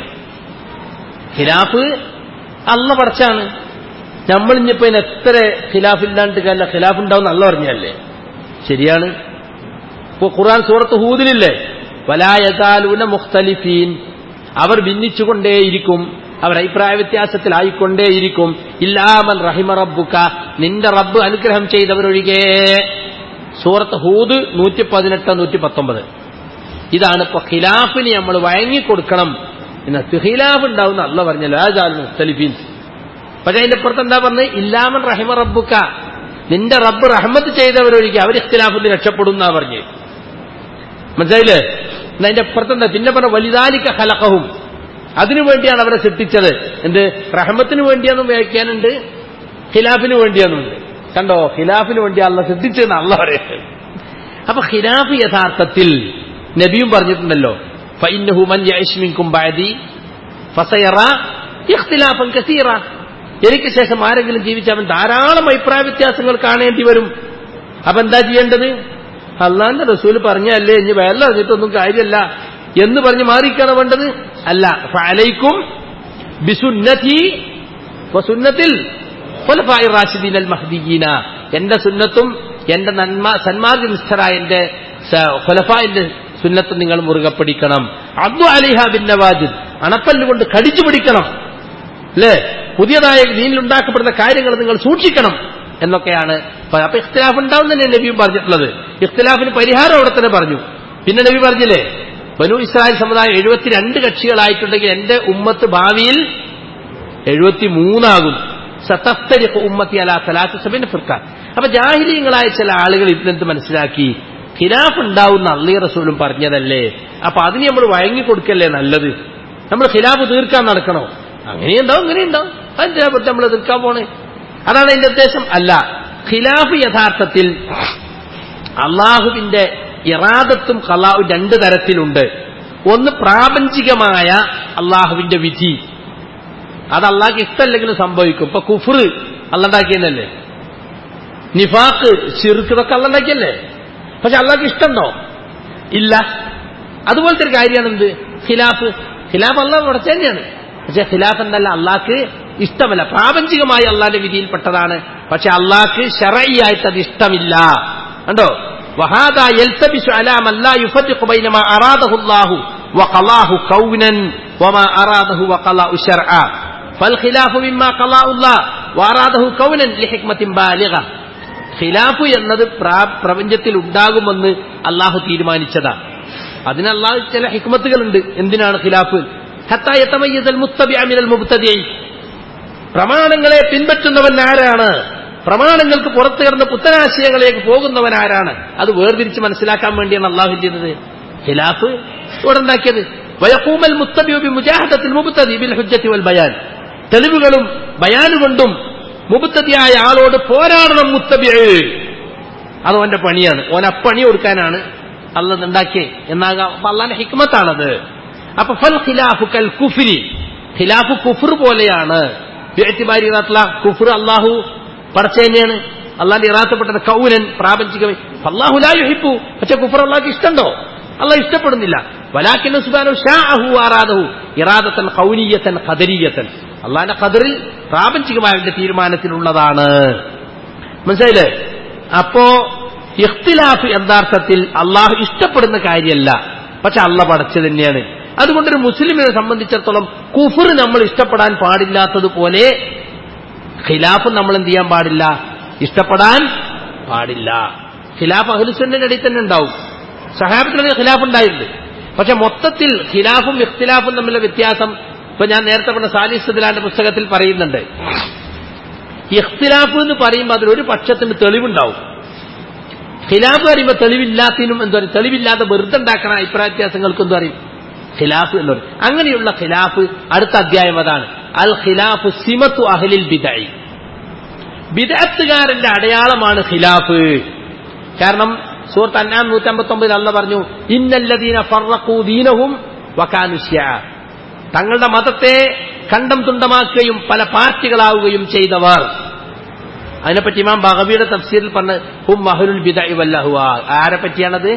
A: ഖിലാഫ് അല്ല പടച്ചാണ് നമ്മളിഞ്ഞിപ്പോ ഇതിന് എത്ര ഖിലാഫ് ഇല്ലാണ്ട് കല്ല ഖിലാഫ് ഉണ്ടാവും അല്ല പറഞ്ഞല്ലേ ശരിയാണ് ഇപ്പൊ ഖുർആൻ സൂറത്ത് ഹൂദിലില്ലേ വലായതാലൂന മുഖ്തലിഫീൻ അവർ ഭിന്നിച്ചുകൊണ്ടേയിരിക്കും അവർ അഭിപ്രായ വ്യത്യാസത്തിലായിക്കൊണ്ടേയിരിക്കും ഇല്ലാമൻ റഹിമ റബ്ബുക്ക നിന്റെ റബ്ബ് അനുഗ്രഹം ചെയ്തവരൊഴികെ സൂറത്ത് ഹൂദ് നൂറ്റി പതിനെട്ട് നൂറ്റി പത്തൊമ്പത് ഇതാണ് ഇപ്പൊ ഖിലാഫിന് നമ്മൾ വഴങ്ങിക്കൊടുക്കണം എന്ന് ഖിലാഫ് ഉണ്ടാവുന്ന അല്ല പറഞ്ഞല്ലോ ആജാൽ മുഖ്തലിഫീൻ പക്ഷെ അതിന്റെ പുറത്ത് എന്താ പറഞ്ഞത് ഇല്ലാമൻ റഹിമ റബ്ബുക്ക നിന്റെ റബ്ബ് റഹ്മത്ത് ചെയ്തവരൊഴികെ അവർ ഇഖ്തിലാഫിന് രക്ഷപ്പെടും എന്നാ പറഞ്ഞ് മനസ്സിലായില്ലേ എന്നാ അതിന്റെ അപ്പുറത്തെന്താ പിന്നെ പറഞ്ഞ വലുതാലിക്ക ഹലക്കവും അതിനു വേണ്ടിയാണ് അവരെ സൃഷ്ടിച്ചത് എന്ത് റഹ്മത്തിന് വേണ്ടിയാന്നും വ്യാഖ്യാനുണ്ട് ഖിലാഫിന് വേണ്ടിയാന്നുണ്ട് കണ്ടോ ഖിലാഫിന് വേണ്ടി അല്ല സൃഷ്ടിച്ചതെന്ന് അല്ല പറയുന്നത് അപ്പൊ ഖിലാഫ് യഥാർത്ഥത്തിൽ നബിയും പറഞ്ഞിട്ടുണ്ടല്ലോ ഫൈന്നഹു മൻ യഅ്ശ് മിൻകും ബഅദി ഫസയറ ഇഖ്തിലാഫൻ കസീറ എനിക്ക് ശേഷം ആരെങ്കിലും ജീവിച്ച അവൻ ധാരാളം അഭിപ്രായ വ്യത്യാസങ്ങൾ കാണേണ്ടി വരും അപ്പൊ എന്താ ചെയ്യേണ്ടത് അള്ളാന്റെ റസൂൽ പറഞ്ഞല്ലേ ഇനി വേല അറിഞ്ഞിട്ടൊന്നും കാര്യമല്ല എന്ന് പറഞ്ഞ് മാറിക്കാണ് വേണ്ടത് അല്ല ഫഅലൈക്കും ബിസുന്നതി വസുന്നത്തിൽ ഖുലഫാഇർ റാഷിദീൻ അൽ മഹ്ദിയീന എന്റെ സുന്നത്തും എന്റെ നന്മ സന്മാർഗനിഷ്ഠരായ എന്റെ ഖുലഫായിന്റെ സുന്നത്ത് നിങ്ങൾ മുറുകെ പിടിക്കണം അബ്ദു അലിഹ ബിൻ നവാജിദ് അണപ്പല്ലുകൊണ്ട് കടിച്ചു പിടിക്കണം അല്ലേ പുതിയതായ ദീനിലുണ്ടാക്കപ്പെടുന്ന കാര്യങ്ങൾ നിങ്ങൾ സൂക്ഷിക്കണം എന്നൊക്കെയാണ് പ- അപ്പൊ ഇഖ്തിലാഫ് ഉണ്ടാവും തന്നെ നബിയും പറഞ്ഞിട്ടുള്ളത് ഇഖ്തിലാഫിന് പരിഹാരം അവിടെ തന്നെ പറഞ്ഞു പിന്നെ നബി പറഞ്ഞില്ലേ ബനു ഇസ്രായേൽ സമുദായം എഴുപത്തിരണ്ട് കക്ഷികളായിട്ടുണ്ടെങ്കിൽ എന്റെ ഉമ്മത്ത് ഭാവിയിൽ എഴുപത്തി മൂന്നാകും സതസ്തരിഖ് ഉമ്മത്തി അല സലാത്ത് സബിന്റെ ഫിർക്കാൻ അപ്പൊ ജാഹിലീങ്ങളായ ചില ആളുകൾ ഇതിനെന്ത് മനസ്സിലാക്കി ഖിലാഫ് ഉണ്ടാവുന്ന അള്ളി റസൂലും പറഞ്ഞതല്ലേ അപ്പൊ അതിന് നമ്മൾ വഴങ്ങിക്കൊടുക്കല്ലേ നല്ലത് നമ്മൾ ഖിലാഫ് തീർക്കാൻ നടക്കണോ അങ്ങനെയുണ്ടാവും ഇങ്ങനെയുണ്ടാവും അതിനെ പറ്റി നമ്മൾ തീർക്കാൻ പോണേ അതാണ് അതിന്റെ ഉദ്ദേശം അല്ല ഖിലാഫ് യഥാർത്ഥത്തിൽ അള്ളാഹുവിന്റെ ഇറാദത്തും ഖലാവും രണ്ട് തരത്തിലുണ്ട് ഒന്ന് പ്രാപഞ്ചികമായ അള്ളാഹുവിന്റെ വിധി അത് അള്ളാഹ്ക്ക് ഇഷ്ടമല്ലെങ്കിലും സംഭവിക്കും ഇപ്പൊ കുഫർ അല്ലണ്ടാക്കിയെന്നല്ലേ നിഫാക്ക് ഷിർക്ക് ഇതൊക്കെ അല്ലണ്ടാക്കിയല്ലേ പക്ഷെ അള്ളാഹ്ക്ക് ഇഷ്ടമുണ്ടോ ഇല്ല അതുപോലത്തെ ഒരു കാര്യമാണ് എന്ത് ഖിലാഫ് ഖിലാഫ് അള്ളാഹ് ഉടച്ചു തന്നെയാണ് പക്ഷെ ഖിലാഫ് എന്നല്ല അള്ളാഹ്ക്ക് ഇഷ്ടമല്ല പ്രാപഞ്ചികമായി അള്ളാന്റെ വിധിയിൽപ്പെട്ടതാണ് പക്ഷെ അള്ളാഹ്ക്ക് ഷറയായിട്ട് അത് ഇഷ്ടമില്ല കണ്ടോ വഹാദ യൽതബിസു അലാ മൻ ലാ യുഫദ്ദിഖു ബൈന മാ അറാദഹു അല്ലാഹു വഖലാഹു കൗനൻ വമാ അറാദഹു വഖലാഉ ശർആ فالخلاف مما قضاء الله وأراده كونا لحكمة بالغة ഖിലാഫ് എന്നത് പ്രാ- പ്രപഞ്ചത്തിൽ ഉണ്ടാകുമെന്ന് അള്ളാഹു തീരുമാനിച്ചതാണ് അതിന് അള്ളാഹു ചില ഹിക്മത്തുകളുണ്ട് എന്തിനാണ് ഖിലാഫ് ഹത്താ യതമയ്യസൽ മുത്തബിഅ മിനൽ മുബ്തദിഇ പ്രമാണങ്ങളെ പിൻപറ്റുന്നവൻ ആരാണ് പ്രമാണങ്ങൾക്ക് പുറത്തു കിടന്ന് പുത്തനാശയങ്ങളിലേക്ക് പോകുന്നവൻ ആരാണ് അത് വേർതിരിച്ച് മനസ്സിലാക്കാൻ വേണ്ടിയാണ് അള്ളാഹു ചെയ്യുന്നത് ഖിലാഫ് ഇവിടെ ഉണ്ടാക്കിയത് വയക്കൂമൽ മുത്തബിഉ ബി മുജാഹദത്തിൽ മുബ്തദി ബിൽ ഹുജ്ജത്തി വൽ ബയാൻ തെളിവുകളും ബയാനുകൊണ്ടും മുബത്തതിയായ ആളോട് പോരാടണം മുത്തബി അത് ഓന്റെ പണിയാണ് ഓൻ അപ്പണി കൊടുക്കാനാണ് അള്ളത് ഉണ്ടാക്കിയേ എന്നാകാം അപ്പൊ അള്ളാന്റെ ഹിക്മത്താണത് അപ്പൊ ഫൽ ഖിലാഫു കൽ കുഫിരി ഖിലാഫു കുഫർ പോലെയാണ് ബിഅ്തിബാരി ഇറാത്തുള്ള കുഫർ അള്ളാഹു പടച്ച തന്നെയാണ് അള്ളാന്റെ ഇറാത്തപ്പെട്ടത് കൗനൻ പ്രാപഞ്ചികമായി അള്ളാഹു ലാ യുഹിബു പക്ഷെ കുഫർ അള്ളാഹ്ക്ക് ഇഷ്ടമുണ്ടോ അള്ളാഹ് ഇഷ്ടപ്പെടുന്നില്ല വലാക്കിന് സുബാനു ഷാഅഹു ആറാദഹു ഇറാദത്തൻ കൗനീയത്തൻ ഖദരീയത്തൻ അള്ളാന്റെ ഖദറിൽ പ്രാപഞ്ചികമായ അവന്റെ തീരുമാനത്തിലുള്ളതാണ് മനസ്സിലായില്ലേ അപ്പോ ഇഖ്തിലാഫ് യഥാർത്ഥത്തിൽ അള്ളാഹു ഇഷ്ടപ്പെടുന്ന കാര്യമല്ല പക്ഷെ അള്ള പടച്ചു തന്നെയാണ് അതുകൊണ്ടൊരു മുസ്ലിമിനെ സംബന്ധിച്ചിടത്തോളം കുഫർ നമ്മൾ ഇഷ്ടപ്പെടാൻ പാടില്ലാത്തതുപോലെ ഖിലാഫ് നമ്മൾ എന്ത് ചെയ്യാൻ പാടില്ല ഇഷ്ടപ്പെടാൻ പാടില്ല ഖിലാഫ് അഹ്ലുസുന്നന്റെ ഇടയിൽ തന്നെ ഉണ്ടാവും സഹാബത്തിനിടയിൽ ഖിലാഫ് ഉണ്ടായിട്ടുണ്ട് പക്ഷെ മൊത്തത്തിൽ ഖിലാഫും ഇഖ്തിലാഫും തമ്മിലുള്ള വ്യത്യാസം ഇപ്പൊ ഞാൻ നേരത്തെ പറഞ്ഞ സാലിസ്ലാന്റെ പുസ്തകത്തിൽ പറയുന്നുണ്ട് ഇഖ്തിലാഫ് എന്ന് പറയുമ്പോൾ അതിലൊരു പക്ഷത്തിന് തെളിവുണ്ടാവും ഖിലാഫ് പറയുമ്പോൾ തെളിവില്ലാത്തതിനും എന്താ പറയുക തെളിവില്ലാതെ വെറുതെ ഉണ്ടാക്കണ അഭിപ്രായ വ്യത്യാസങ്ങൾക്ക് എന്താ പറയും ഖിലാഫ് എന്ന് പറയും അങ്ങനെയുള്ള ഖിലാഫ് അടുത്ത അധ്യായം അതാണ് അൽ ഖിലാഫു സിമത്തു അഹ്ലിൽ ബിദഅി ബിദഅത്തുകാരന്റെ അടയാളമാണ് ഖിലാഫ് കാരണം സൂറത്ത് അന്നാം നൂറ്റമ്പത്തൊമ്പതിൽ അല്ല പറഞ്ഞു ഇന്നല്ലദീന ഫറഖൂ ദീനഹും വകാനു ശിയഅ തങ്ങളുടെ മതത്തെ കണ്ടം തുണ്ടമാക്കുകയും പല പാർട്ടികളാവുകയും ചെയ്തവർ അതിനെപ്പറ്റി ഇമാം ബഹബിയുടെ തഫ്സീറിൽ പറഞ്ഞ് ഹും മഹലുൽ ബിദഇ വല്ലഹുവ ആരെ പറ്റിയാണത്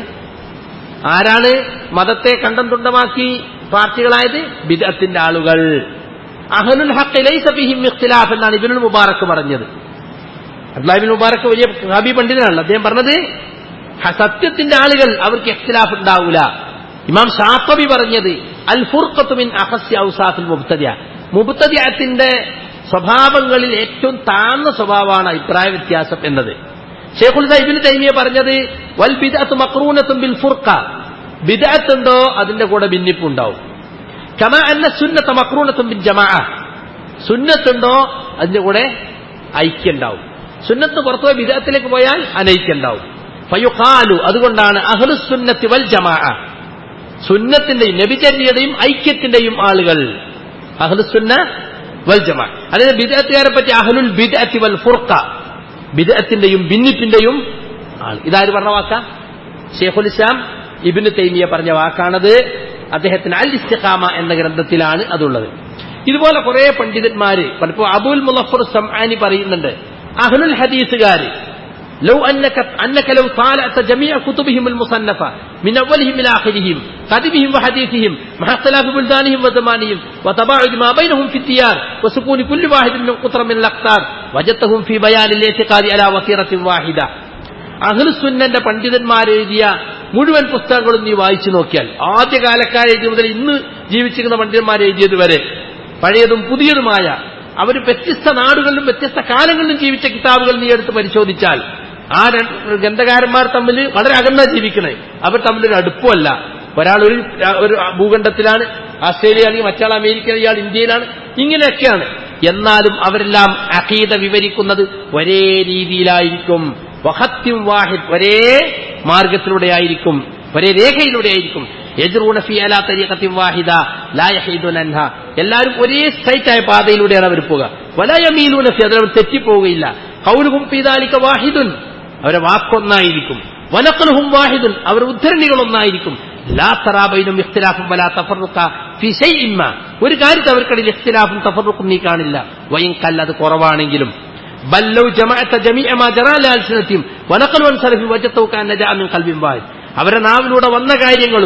A: ആരാണ് മതത്തെ കണ്ടം തുണ്ടമാക്കി പാർട്ടികളായത് ബിദഅത്തിന്റെ ആളുകൾ അഹലുൽ ഹഖ് ലൈസ ഫീഹിം ഇഖ്തിലാഫ് എന്നാണ് ഇബ്നുൽ മുബാറക്ക് പറഞ്ഞത് അബ്ദുല്ലാഹിബിൻ മുബാറക്ക് വലിയ ഹബി പണ്ഡിതനാണല്ലോ അദ്ദേഹം പറഞ്ഞത് ഹ- സത്യത്തിന്റെ ആളുകൾ അവർക്ക് ഇഖ്തിലാഫ് ഉണ്ടാവൂല ഇമാം ഷാത്തബി പറഞ്ഞത് അൽ ഫുർഖത്തു മിൻ അഹസ്യ ഔസാഫിൽ മുബ്തദിയ മുബ്തദിയത്തിന്റെ സ്വഭാവങ്ങളിൽ ഏറ്റവും താഴ്ന്ന സ്വഭാവമാണ് അഭിപ്രായ വ്യത്യാസം എന്നത് ഷെയ്ഖുൽ സൈബിന് തൈമിയ പറഞ്ഞത് വൽ ബിദഅത്ത് മക്റൂനത്തും ബിൽ ഫുർഖ ബിദഅത്ത് ഉണ്ടോ അതിന്റെ കൂടെ ഭിന്നിപ്പുണ്ടാവും കമ അന്ന സുന്നത്ത് മക്റൂനത്തും ബിൻ ജമാ സുന്നത്തുണ്ടോ അതിന്റെ കൂടെ ഐക്യം ഉണ്ടാവും സുന്നത്ത് പുറത്തുപോയി വിധത്തിലേക്ക് പോയാൽ അനൈക്യം ഉണ്ടാവും ഫയുഖാലു അതുകൊണ്ടാണ് അഹ്ലുസുന്നത്തി വൽ ജമാ സുന്നത്തിന്റെയും നബിചര്യയുടെയും ഐക്യത്തിന്റെയും ആളുകൾ അഹ്ലുസുന്ന വൽ ജമാ അതായത് ബിദഅത്തുകാരെ പറ്റി അഹ്ലുൽ ബിദഅത്തി വൽ ഫുർഖ ബിദഅത്തിന്റെയും ഭിന്നിപ്പിന്റെയും ആൾ ഇതാര് പറഞ്ഞ വാക്ക ഷെയ്ഖുൽ ഇസ്ലാം ഇബിന് തൈമിയ പറഞ്ഞ വാക്കാണത് അദ്ദേഹത്തിന് അൽ ഇസ്തിഖാമ എന്ന ഗ്രന്ഥത്തിലാണ് അതുള്ളത് ഇതുപോലെ കുറെ പണ്ഡിതന്മാര് പലപ്പോ അബുൽ മുലഫർ സംആനി പറയുന്നുണ്ട് അഹ്ലുൽ ഹദീസുകാര് لو أنك أنك لو طالعت جميع كتبهم المصنفة من أولهم إلى آخرهم قديمهم وحديثهم مع اختلاف بلدانهم وزمانهم وتباعد ما بينهم في الديار وسكون كل واحد من قطر من الأقطار وجدتهم في بيان الاعتقاد على وتيرة واحدة അഹ്ലുസുന്നന്റെ പണ്ഡിതന്മാർ എഴുതിയ മുഴുവൻ പുസ്തകങ്ങളും നീ വായിച്ചു നോക്കിയാൽ ആദ്യകാലക്കാർ എഴുതിയ മുതൽ ഇന്ന് ജീവിച്ചിരിക്കുന്ന പണ്ഡിതന്മാർ എഴുതിയത് വരെ പഴയതും പുതിയതുമായ അവർ വ്യത്യസ്ത നാടുകളിലും വ്യത്യസ്ത കാലങ്ങളിലും ജീവിച്ച കിതാബുകൾ നീ എടുത്ത് പരിശോധിച്ചാൽ ആ രണ്ട് ഗ്രന്ഥകാരന്മാർ തമ്മിൽ വളരെ അകന്ന ജീവിക്കണേ അവർ തമ്മിലൊരു അടുപ്പമല്ല ഒരാൾ ഒരു ഒരു ഭൂഖണ്ഡത്തിലാണ് ആസ്ട്രേലിയ അല്ലെങ്കിൽ മറ്റാൾ അമേരിക്ക ഇയാൾ ഇന്ത്യയിലാണ് ഇങ്ങനെയൊക്കെയാണ് എന്നാലും അവരെല്ലാം അഖീദ വിവരിക്കുന്നത് ഒരേ രീതിയിലായിരിക്കും വഹത്യം വാഹിദ് ഒരേ മാർഗത്തിലൂടെ ആയിരിക്കും ഒരേ രേഖയിലൂടെ ആയിരിക്കും യജ്റൂന ഫി അലാ തരീഖത്തിൻ വാഹിദ ലാ യഹീദുന അൻഹ എല്ലാവരും ഒരേ സ്ട്രൈറ്റ് ആയ പാതയിലൂടെയാണ് അവർ പോവുക വല യമീലൂന ഫി അതിലവർ തെറ്റിപ്പോവുകയില്ല ഖൗലുഹും ഫീ ദാലിക വാഹിദുൻ അവരെ വാക്കൊന്നായിരിക്കും വനഖലുഹും വാഹിദുൻ അവർ ഉദ്ധരണികൾ ഒന്നായിരിക്കും ലാ തറാബൈനും ഇഖ്തിലാഫും വലാ തഫറുഖ ഫി ശൈഇൻ മാ ഒരു കാര്യത്തിൽ അവർക്കിടയിൽ ഇഖ്തിലാഫും തഫറുഖും നീ കാണില്ല വയിൻ കല്ല അത് കുറവാണെങ്കിലും بل لو جمعت جميع ما جرى لألسنتهم ونقلوا عن سلف وجدته كأن جاء من قلب واحد അവരുടെ നാവിലൂടെ വന്ന കാര്യങ്ങളും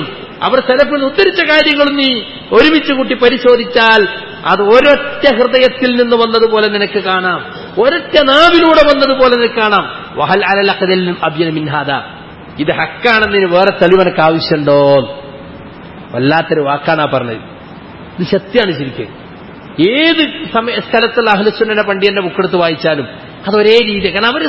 A: അവർ സെലഫിൽ ഉദ്ധരിച്ച കാര്യങ്ങളും നീ ഒരുമിച്ച് കൂട്ടി പരിശോധിച്ചാൽ അത് ഒരൊറ്റ ഹൃദയത്തിൽ നിന്ന് വന്നതുപോലെ നിനക്ക് കാണാം ഒരൊറ്റ നാവിലൂടെ വന്നതുപോലെ നിനക്ക് കാണാം വഹൽ അലലഖദിൽ അബ്യന മിൻഹാദ ഇത് ഹക്കാണെന്നതിന് വേറെ തെളിവനക്ക് ആവശ്യമുണ്ടോ വല്ലാത്തൊരു വാക്കാണാ പറഞ്ഞത് ഇത് സത്യമാണ് ശരിക്കും ഏത് സമയ സ്ഥലത്തുള്ള അഹ്ലസുന്നന്റെ പണ്ഡിയന്റെ ബുക്കെടുത്ത് വായിച്ചാലും അത് ഒരേ രീതി കാരണം അവർ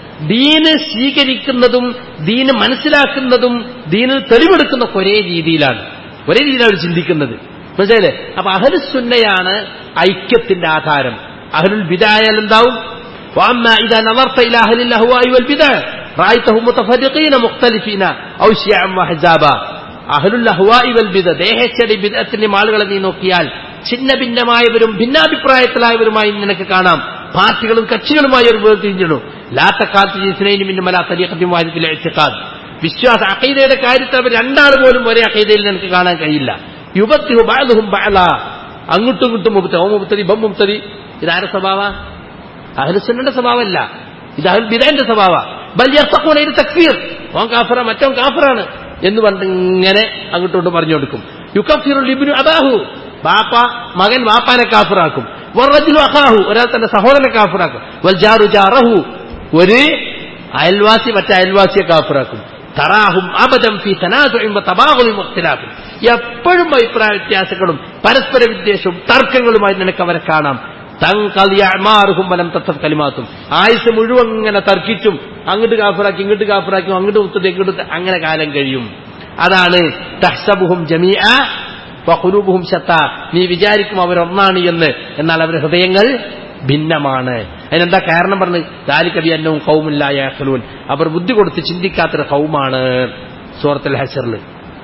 A: ദീന് സ്വീകരിക്കുന്നതും ദീന് മനസ്സിലാക്കുന്നതും ദീനിൽ തെളിവെടുക്കുന്ന ഒരേ രീതിയിലാണ് ഒരേ രീതിയിലാണ് അവർ ചിന്തിക്കുന്നത് മനസ്സിലായില്ലേ അപ്പൊ അഹലുസുന്നയാണ് ഐക്യത്തിന്റെ ആധാരം അഹലുൽ ബിദായാൽ എന്താവും واما اذا نظرت الى اهل الاهواء والبدع رايتهم متفرقين مختلفين او شيعا واحزابا അഹലുൽ അഹ്വാഇ വൽ ബിദ ദേഹച്ചടി ബിദത്തിന്റെ ആളുകളെ നീ നോക്കിയാൽ ഛിന്ന ഭിന്നമായവരും ഭിന്നാഭിപ്രായത്തിലായവരുമായി നിനക്ക് കാണാം പാർട്ടികളും കക്ഷികളുമായി ഒരു വേർതിരിഞ്ഞിടും ലാത്തക്കാത്ത് ജീസ്നൈനും പിന്നെ തരീഖത്തിൻ വാഹിദത്തിൽ എത്തിക്കാത് വിശ്വാസ അഖീദയുടെ കാര്യത്തിൽ അവർ രണ്ടാൾ പോലും ഒരേ അഖീദയിൽ നിനക്ക് കാണാൻ കഴിയില്ല യുബത്തിഹു ബാലുഹും ബാല അങ്ങോട്ടും ഇങ്ങോട്ടും മുബത്ത ഓ മുബത്തതി ബം മുബത്തതി ഇതാരുടെ സ്വഭാവ അഹ്ലുസുന്നന്റെ സ്വഭാവമല്ല ഇത് അഹുൽ ബിദാന്റെ സ്വഭാവ ബല്യർത്തക്കൂന ഇത് തക്ഫീർ ഓൻ കാഫറ മറ്റോൻ കാഫറാണ് എന്ന് പറഞ്ഞിട്ട് ഇങ്ങനെ അങ്ങോട്ടോട്ട് പറഞ്ഞു കൊടുക്കും യുക്കഫിറുൽ ഇബ്നു അബാഹു ബാപ്പ മകൻ വാപ്പാനെ കാഫിറാക്കും വറജുലു അഖാഹു ഒരാൾ തന്റെ സഹോദരനെ കാഫിറാക്കും വൽ ജാറു ജാറഹു ഒരു അയൽവാസി മറ്റേ അയൽവാസിയെ കാഫിറാക്കും തറാഹും അബദം ഫി തനാസും തബാഹുലും മുഖ്തലാഫും എപ്പോഴും അഭിപ്രായ വ്യത്യാസങ്ങളും പരസ്പര വിദ്വേഷവും തർക്കങ്ങളുമായി നിനക്ക് അവരെ കാണാം തങ്കളിയമാറും വലം തത്വ കലിമാത്തും ആയുസ് മുഴുവൻ ഇങ്ങനെ തർക്കിച്ചും അങ്ങോട്ട് കാഫറാക്കി ഇങ്ങോട്ട് കാഫറാക്കി അങ്ങോട്ട് ഉത്തത് ഇങ്ങോട്ട് അങ്ങനെ കാലം കഴിയും അതാണ് തഹ്സബുഹും ജമീഅ വഖുലൂബുഹും ശത്ത നീ വിചാരിക്കും അവരൊന്നാണ് എന്ന് എന്നാൽ അവരുടെ ഹൃദയങ്ങൾ ഭിന്നമാണ് അതിനെന്താ കാരണം പറഞ്ഞ് ദാലിക്കബി അന്നവും കൗമില്ലായ ഖലൂൻ അവർ ബുദ്ധി കൊടുത്ത് ചിന്തിക്കാത്തൊരു കൗമാണ് സൂറത്തുൽ ഹസറിൽ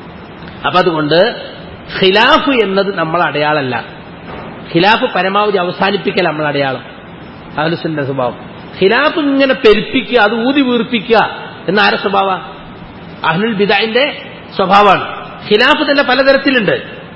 A: അപ്പൊ അതുകൊണ്ട് ഖിലാഫ് എന്നത് നമ്മൾ അടയാളല്ല ഖിലാഫ് പരമാവധി അവസാനിപ്പിക്കൽ നമ്മൾ അടയാളം അഹലുസിന്റെ സ്വഭാവം ഖിലാഫ് ഇങ്ങനെ പെരുപ്പിക്കുക അത് ഊതി വീർപ്പിക്കുക എന്ന ആരെ സ്വഭാവ അഹ്ലുൽ ബിദായിന്റെ സ്വഭാവമാണ് ഖിലാഫ് തന്നെ പലതരത്തിലുണ്ട്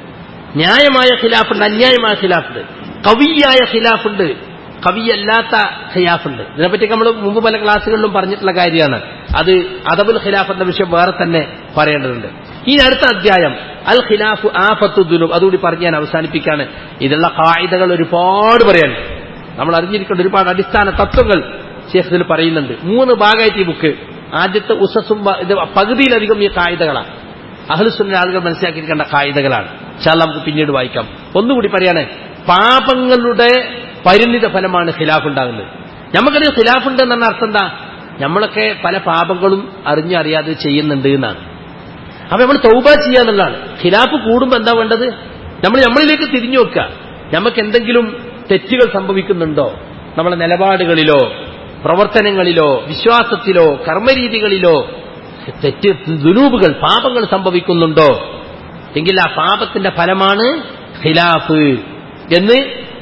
A: ന്യായമായ ഖിലാഫുണ്ട് അന്യായമായ ഖിലാഫുണ്ട് കവിയായ ഖിലാഫുണ്ട് കവിയല്ലാത്ത ഖിലാഫുണ്ട് ഇതിനെപ്പറ്റി നമ്മൾ മുമ്പ് പല ക്ലാസ്സുകളിലും പറഞ്ഞിട്ടുള്ള കാര്യമാണ് അത് അദബുൽ ഖിലാഫ് എന്ന വിഷയം വേറെ തന്നെ പറയേണ്ടതുണ്ട് ഈ അടുത്ത അധ്യായം അൽ ഖിലാഫു ആഫത്തുദ്ദുനും അതുകൂടി പറഞ്ഞ് ഞാൻ അവസാനിപ്പിക്കാണ് ഇതിലുള്ള കായികകൾ ഒരുപാട് പറയാൻ നമ്മൾ അറിഞ്ഞിരിക്കേണ്ട ഒരുപാട് അടിസ്ഥാന തത്വങ്ങൾ ഷേഖിൽ പറയുന്നുണ്ട് മൂന്ന് ഭാഗമായിട്ട് ഈ ബുക്ക് ആദ്യത്തെ ഉസസും ഇത് പകുതിയിലധികം ഈ കായികകളാണ് അഹ്ലുസുന്ന ആളുകൾ മനസ്സിലാക്കിയിരിക്കേണ്ട കായികകളാണ് പക്ഷെ നമുക്ക് പിന്നീട് വായിക്കാം ഒന്നുകൂടി പറയാണ് പാപങ്ങളുടെ പരിണിത ഫലമാണ് ഖിലാഫ് ഉണ്ടാകുന്നത് നമുക്കറിയാം ഖിലാഫ് ഉണ്ട് എന്നാണ് അർത്ഥം എന്താ നമ്മളൊക്കെ പല പാപങ്ങളും അറിഞ്ഞറിയാതെ ചെയ്യുന്നുണ്ട് എന്നാണ് അപ്പൊ നമ്മൾ തൗബ ചെയ്യാന്നുള്ളതാണ് ഖിലാഫ് കൂടുമ്പോൾ എന്താ വേണ്ടത് നമ്മൾ നമ്മളിലേക്ക് തിരിഞ്ഞു നോക്കുക നമുക്ക് എന്തെങ്കിലും തെറ്റുകൾ സംഭവിക്കുന്നുണ്ടോ നമ്മളെ നിലപാടുകളിലോ പ്രവർത്തനങ്ങളിലോ വിശ്വാസത്തിലോ കർമ്മരീതികളിലോ തെറ്റ് ദുരൂപുകൾ പാപങ്ങൾ സംഭവിക്കുന്നുണ്ടോ എങ്കിൽ ആ പാപത്തിന്റെ ഫലമാണ് ഖിലാഫ് എന്ന്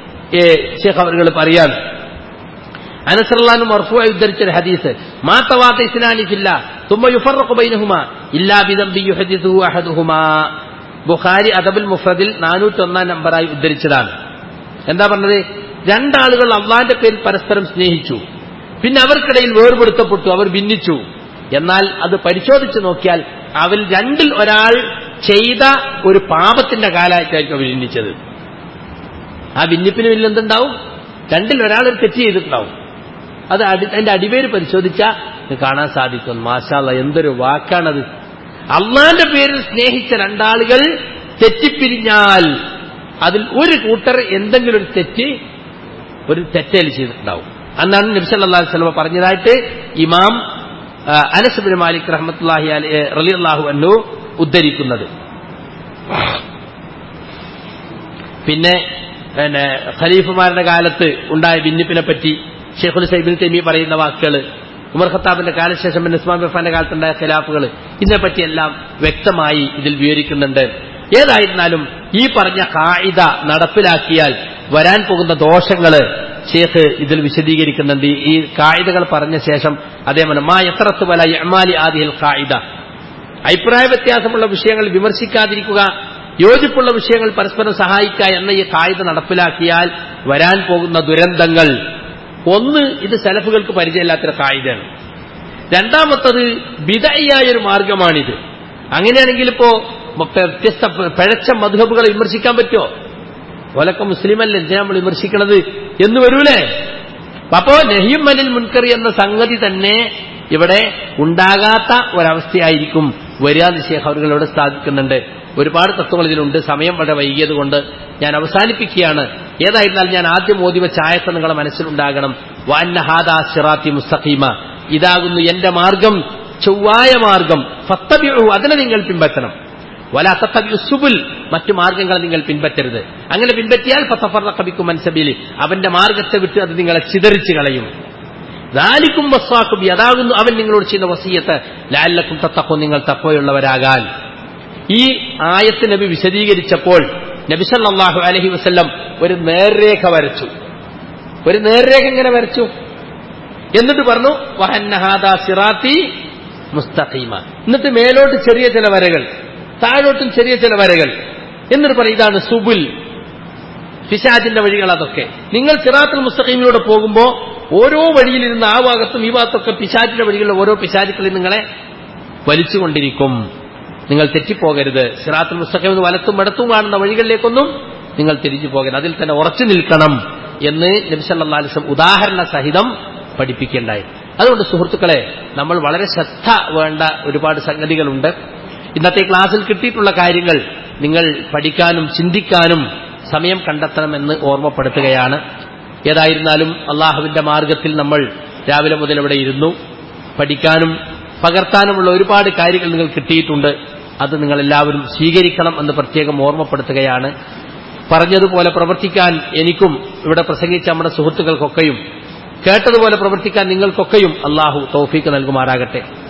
A: ഷേഖ് അവറുകൾ പറയാണ് അനസറല്ലാനും മർഫുവായി ഉദ്ധരിച്ച ഹദീസ് മാ തവാത്ത ഇസ്ലാനി ഫില്ല തുമ്മ യുഫറഖു ബൈനഹുമ ഇല്ലാ ബിദംബി യുഹദിസുഹു അഹദുഹുമാ ബുഖാരി അദബുൽ മുഫ്രദിൽ നാനൂറ്റൊന്നാം നമ്പറായി ഉദ്ധരിച്ചതാണ് എന്താ പറഞ്ഞത് രണ്ടാളുകൾ അള്ളാന്റെ പേരിൽ പരസ്പരം സ്നേഹിച്ചു പിന്നെ അവർക്കിടയിൽ വേർപെടുത്തപ്പെട്ടു അവർ ഭിന്നിച്ചു എന്നാൽ അത് പരിശോധിച്ച് നോക്കിയാൽ അവരിൽ രണ്ടിൽ ഒരാൾ ചെയ്ത ഒരു പാപത്തിന്റെ കാലമായിട്ടായിരിക്കും അവർ ഭിന്നിച്ചത് ആ ഭിന്നിപ്പിന് വലിയ എന്തുണ്ടാവും രണ്ടിൽ ഒരാൾ ഒരു തെറ്റ് ചെയ്തിട്ടുണ്ടാവും അത് അതിന്റെ അടിവേര് പരിശോധിച്ചാൽ കാണാൻ സാധിക്കും മാഷാല്ല എന്തൊരു വാക്കാണത് അള്ളാന്റെ പേരിൽ സ്നേഹിച്ച രണ്ടാളുകൾ തെറ്റിപ്പിരിഞ്ഞാൽ അതിൽ ഒരു കൂട്ടർ എന്തെങ്കിലും ഒരു തെറ്റ് ഒരു തെറ്റേൽ ചെയ്തിട്ടുണ്ടാവും അന്നാണ് നബ്സല്ലാ സ്വലമ പറഞ്ഞതായിട്ട് ഇമാം അനസുബിൻ മാലിക് റഹ്മത്തുല്ലാഹി റലി അള്ളാഹു അന്നു ഉദ്ധരിക്കുന്നത് പിന്നെ പിന്നെ ഖലീഫുമാരുടെ കാലത്ത് ഉണ്ടായ ഭിന്നിപ്പിനെ പറ്റി ഷെയ്ഖുൽ സൈബിൻ തെമി പറയുന്ന വാക്കുകൾ ഉമർ ഖത്താബിന്റെ കാലശേഷം പിന്നെ ഉസ്മാൻ ബഫാന്റെ കാലത്തുണ്ടായ ഖിലാഫുകൾ ഇതിനെപ്പറ്റിയെല്ലാം വ്യക്തമായി ഇതിൽ വിവരിക്കുന്നുണ്ട് ഏതായിരുന്നാലും ഈ പറഞ്ഞ കായിക നടപ്പിലാക്കിയാൽ വരാൻ പോകുന്ന ദോഷങ്ങള് ഷേഖ് ഇതിൽ വിശദീകരിക്കുന്നുണ്ട് ഈ കായികകൾ പറഞ്ഞ ശേഷം അതേപോലെ മാ എത്രത്ത് വല യമാലി ആദിഹിൽ കായിക അഭിപ്രായ വ്യത്യാസമുള്ള വിഷയങ്ങൾ വിമർശിക്കാതിരിക്കുക യോജിപ്പുള്ള വിഷയങ്ങൾ പരസ്പരം സഹായിക്കുക എന്ന ഈ കായിക നടപ്പിലാക്കിയാൽ വരാൻ പോകുന്ന ദുരന്തങ്ങൾ ഒന്ന് ഇത് സെലഫുകൾക്ക് പരിചയമില്ലാത്തൊരു കായികയാണ് രണ്ടാമത്തത് ബിദയായ ഒരു മാർഗമാണിത് അങ്ങനെയാണെങ്കിൽ ഇപ്പോ വ്യത്യസ്ത പിഴച്ച മധുഹബുകളെ വിമർശിക്കാൻ പറ്റുമോ ഓലൊക്കെ മുസ്ലിമല്ലേ എന്തിനാ നമ്മൾ വിമർശിക്കണത് എന്ന് വരൂലേ അപ്പോ നെഹിയും മനിൽ മുൻകറി എന്ന സംഗതി തന്നെ ഇവിടെ ഉണ്ടാകാത്ത ഒരവസ്ഥയായിരിക്കും വരിക ശേഖ അവர்கள் ഇവിടെ സ്ഥാപിക്കുന്നുണ്ട് ഒരുപാട് തത്വങ്ങൾ ഇതിലുണ്ട് സമയം വളരെ വൈകിയത് കൊണ്ട് ഞാൻ അവസാനിപ്പിക്കുകയാണ് ഏതായിരുന്നാലും ഞാൻ ആദ്യം ഓതി വെച്ച ആയത്ത് നിങ്ങളെ മനസ്സിലുണ്ടാകണം വാന്നഹാദ സിറാത്തി മുസ്തഖീമ ഇതാകുന്നു എന്റെ മാർഗം ചൊവ്വായ മാർഗം ഫത്തബിഉ അതിനെ നിങ്ങൾ പിൻപറ്റണം വല തത്തബിഉ സുബുൽ മറ്റു മാർഗങ്ങളെ നിങ്ങൾ പിൻപറ്റരുത് അങ്ങനെ പിൻപറ്റിയാൽ ഫത്തഫറഖബിക്കും മൻസബിലി അവന്റെ മാർഗത്തെ വിട്ട് അത് നിങ്ങളെ ചിതറിച്ച് കളയും ദാലിക്കും വസ്വാക്കും അതാകുന്നു അവൻ നിങ്ങളോട് ചെയ്യുന്ന വസീയത്ത് ലാലക്കും തത്തക്കും നിങ്ങൾ തക്കവയുള്ളവരാകാൻ ഈ ആയത്ത് നബി വിശദീകരിച്ചപ്പോൾ നബി സല്ലല്ലാഹു അലൈഹി വസല്ലം ഒരു നേർരേഖ വരച്ചു ഒരു നേർരേഖ ഇങ്ങനെ വരച്ചു എന്നിട്ട് പറഞ്ഞു വഹന്നഹാദ സിറാത്തി മുസ്തഖീമ എന്നിട്ട് മേലോട്ട് ചെറിയ ചില വരകൾ താഴോട്ടും ചെറിയ ചില വരകൾ എന്നിട്ട് പറയും ഇതാണ് സുബുൽ പിശാജിന്റെ വഴികൾ അതൊക്കെ നിങ്ങൾ സിറാത്തുൽ മുസ്തഖീമിലൂടെ പോകുമ്പോൾ ഓരോ വഴിയിലിരുന്ന് ആ ഭാഗത്തും ഈ ഭാഗത്തൊക്കെ പിശാജിന്റെ വഴികളിൽ ഓരോ പിശാചുക്കളിൽ നിങ്ങളെ വലിച്ചുകൊണ്ടിരിക്കും നിങ്ങൾ തെറ്റിപ്പോകരുത് സിറാത്തുൽ മുസ്തഖീം എന്ന് വലത്തും ഇടത്തും കാണുന്ന വഴികളിലേക്കൊന്നും നിങ്ങൾ തിരിഞ്ഞു പോകരുത് അതിൽ തന്നെ ഉറച്ചു നിൽക്കണം എന്ന് നബിസല്ലാ അലിസ്ലം ഉദാഹരണ സഹിതം പഠിപ്പിക്കേണ്ടായി അതുകൊണ്ട് സുഹൃത്തുക്കളെ നമ്മൾ വളരെ ശ്രദ്ധ വേണ്ട ഒരുപാട് സംഗതികളുണ്ട് ഇന്നത്തെ ക്ലാസ്സിൽ കിട്ടിയിട്ടുള്ള കാര്യങ്ങൾ നിങ്ങൾ പഠിക്കാനും ചിന്തിക്കാനും സമയം കണ്ടെത്തണമെന്ന് ഓർമ്മപ്പെടുത്തുകയാണ് ഏതായിരുന്നാലും അള്ളാഹുവിന്റെ മാർഗത്തിൽ നമ്മൾ രാവിലെ മുതൽ ഇവിടെ ഇരുന്നു പഠിക്കാനും പകർത്താനുമുള്ള ഒരുപാട് കാര്യങ്ങൾ നിങ്ങൾ കിട്ടിയിട്ടുണ്ട് അത് നിങ്ങൾ എല്ലാവരും സ്വീകരിക്കണം എന്ന് പ്രത്യേകം ഓർമ്മപ്പെടുത്തുകയാണ് പറഞ്ഞതുപോലെ പ്രവർത്തിക്കാൻ എനിക്കും ഇവിടെ പ്രസംഗിച്ച നമ്മുടെ സുഹൃത്തുക്കൾക്കൊക്കെയും കേട്ടതുപോലെ പ്രവർത്തിക്കാൻ നിങ്ങൾക്കൊക്കെയും അള്ളാഹു തൗഫീക്ക് നൽകുമാറാകട്ടെ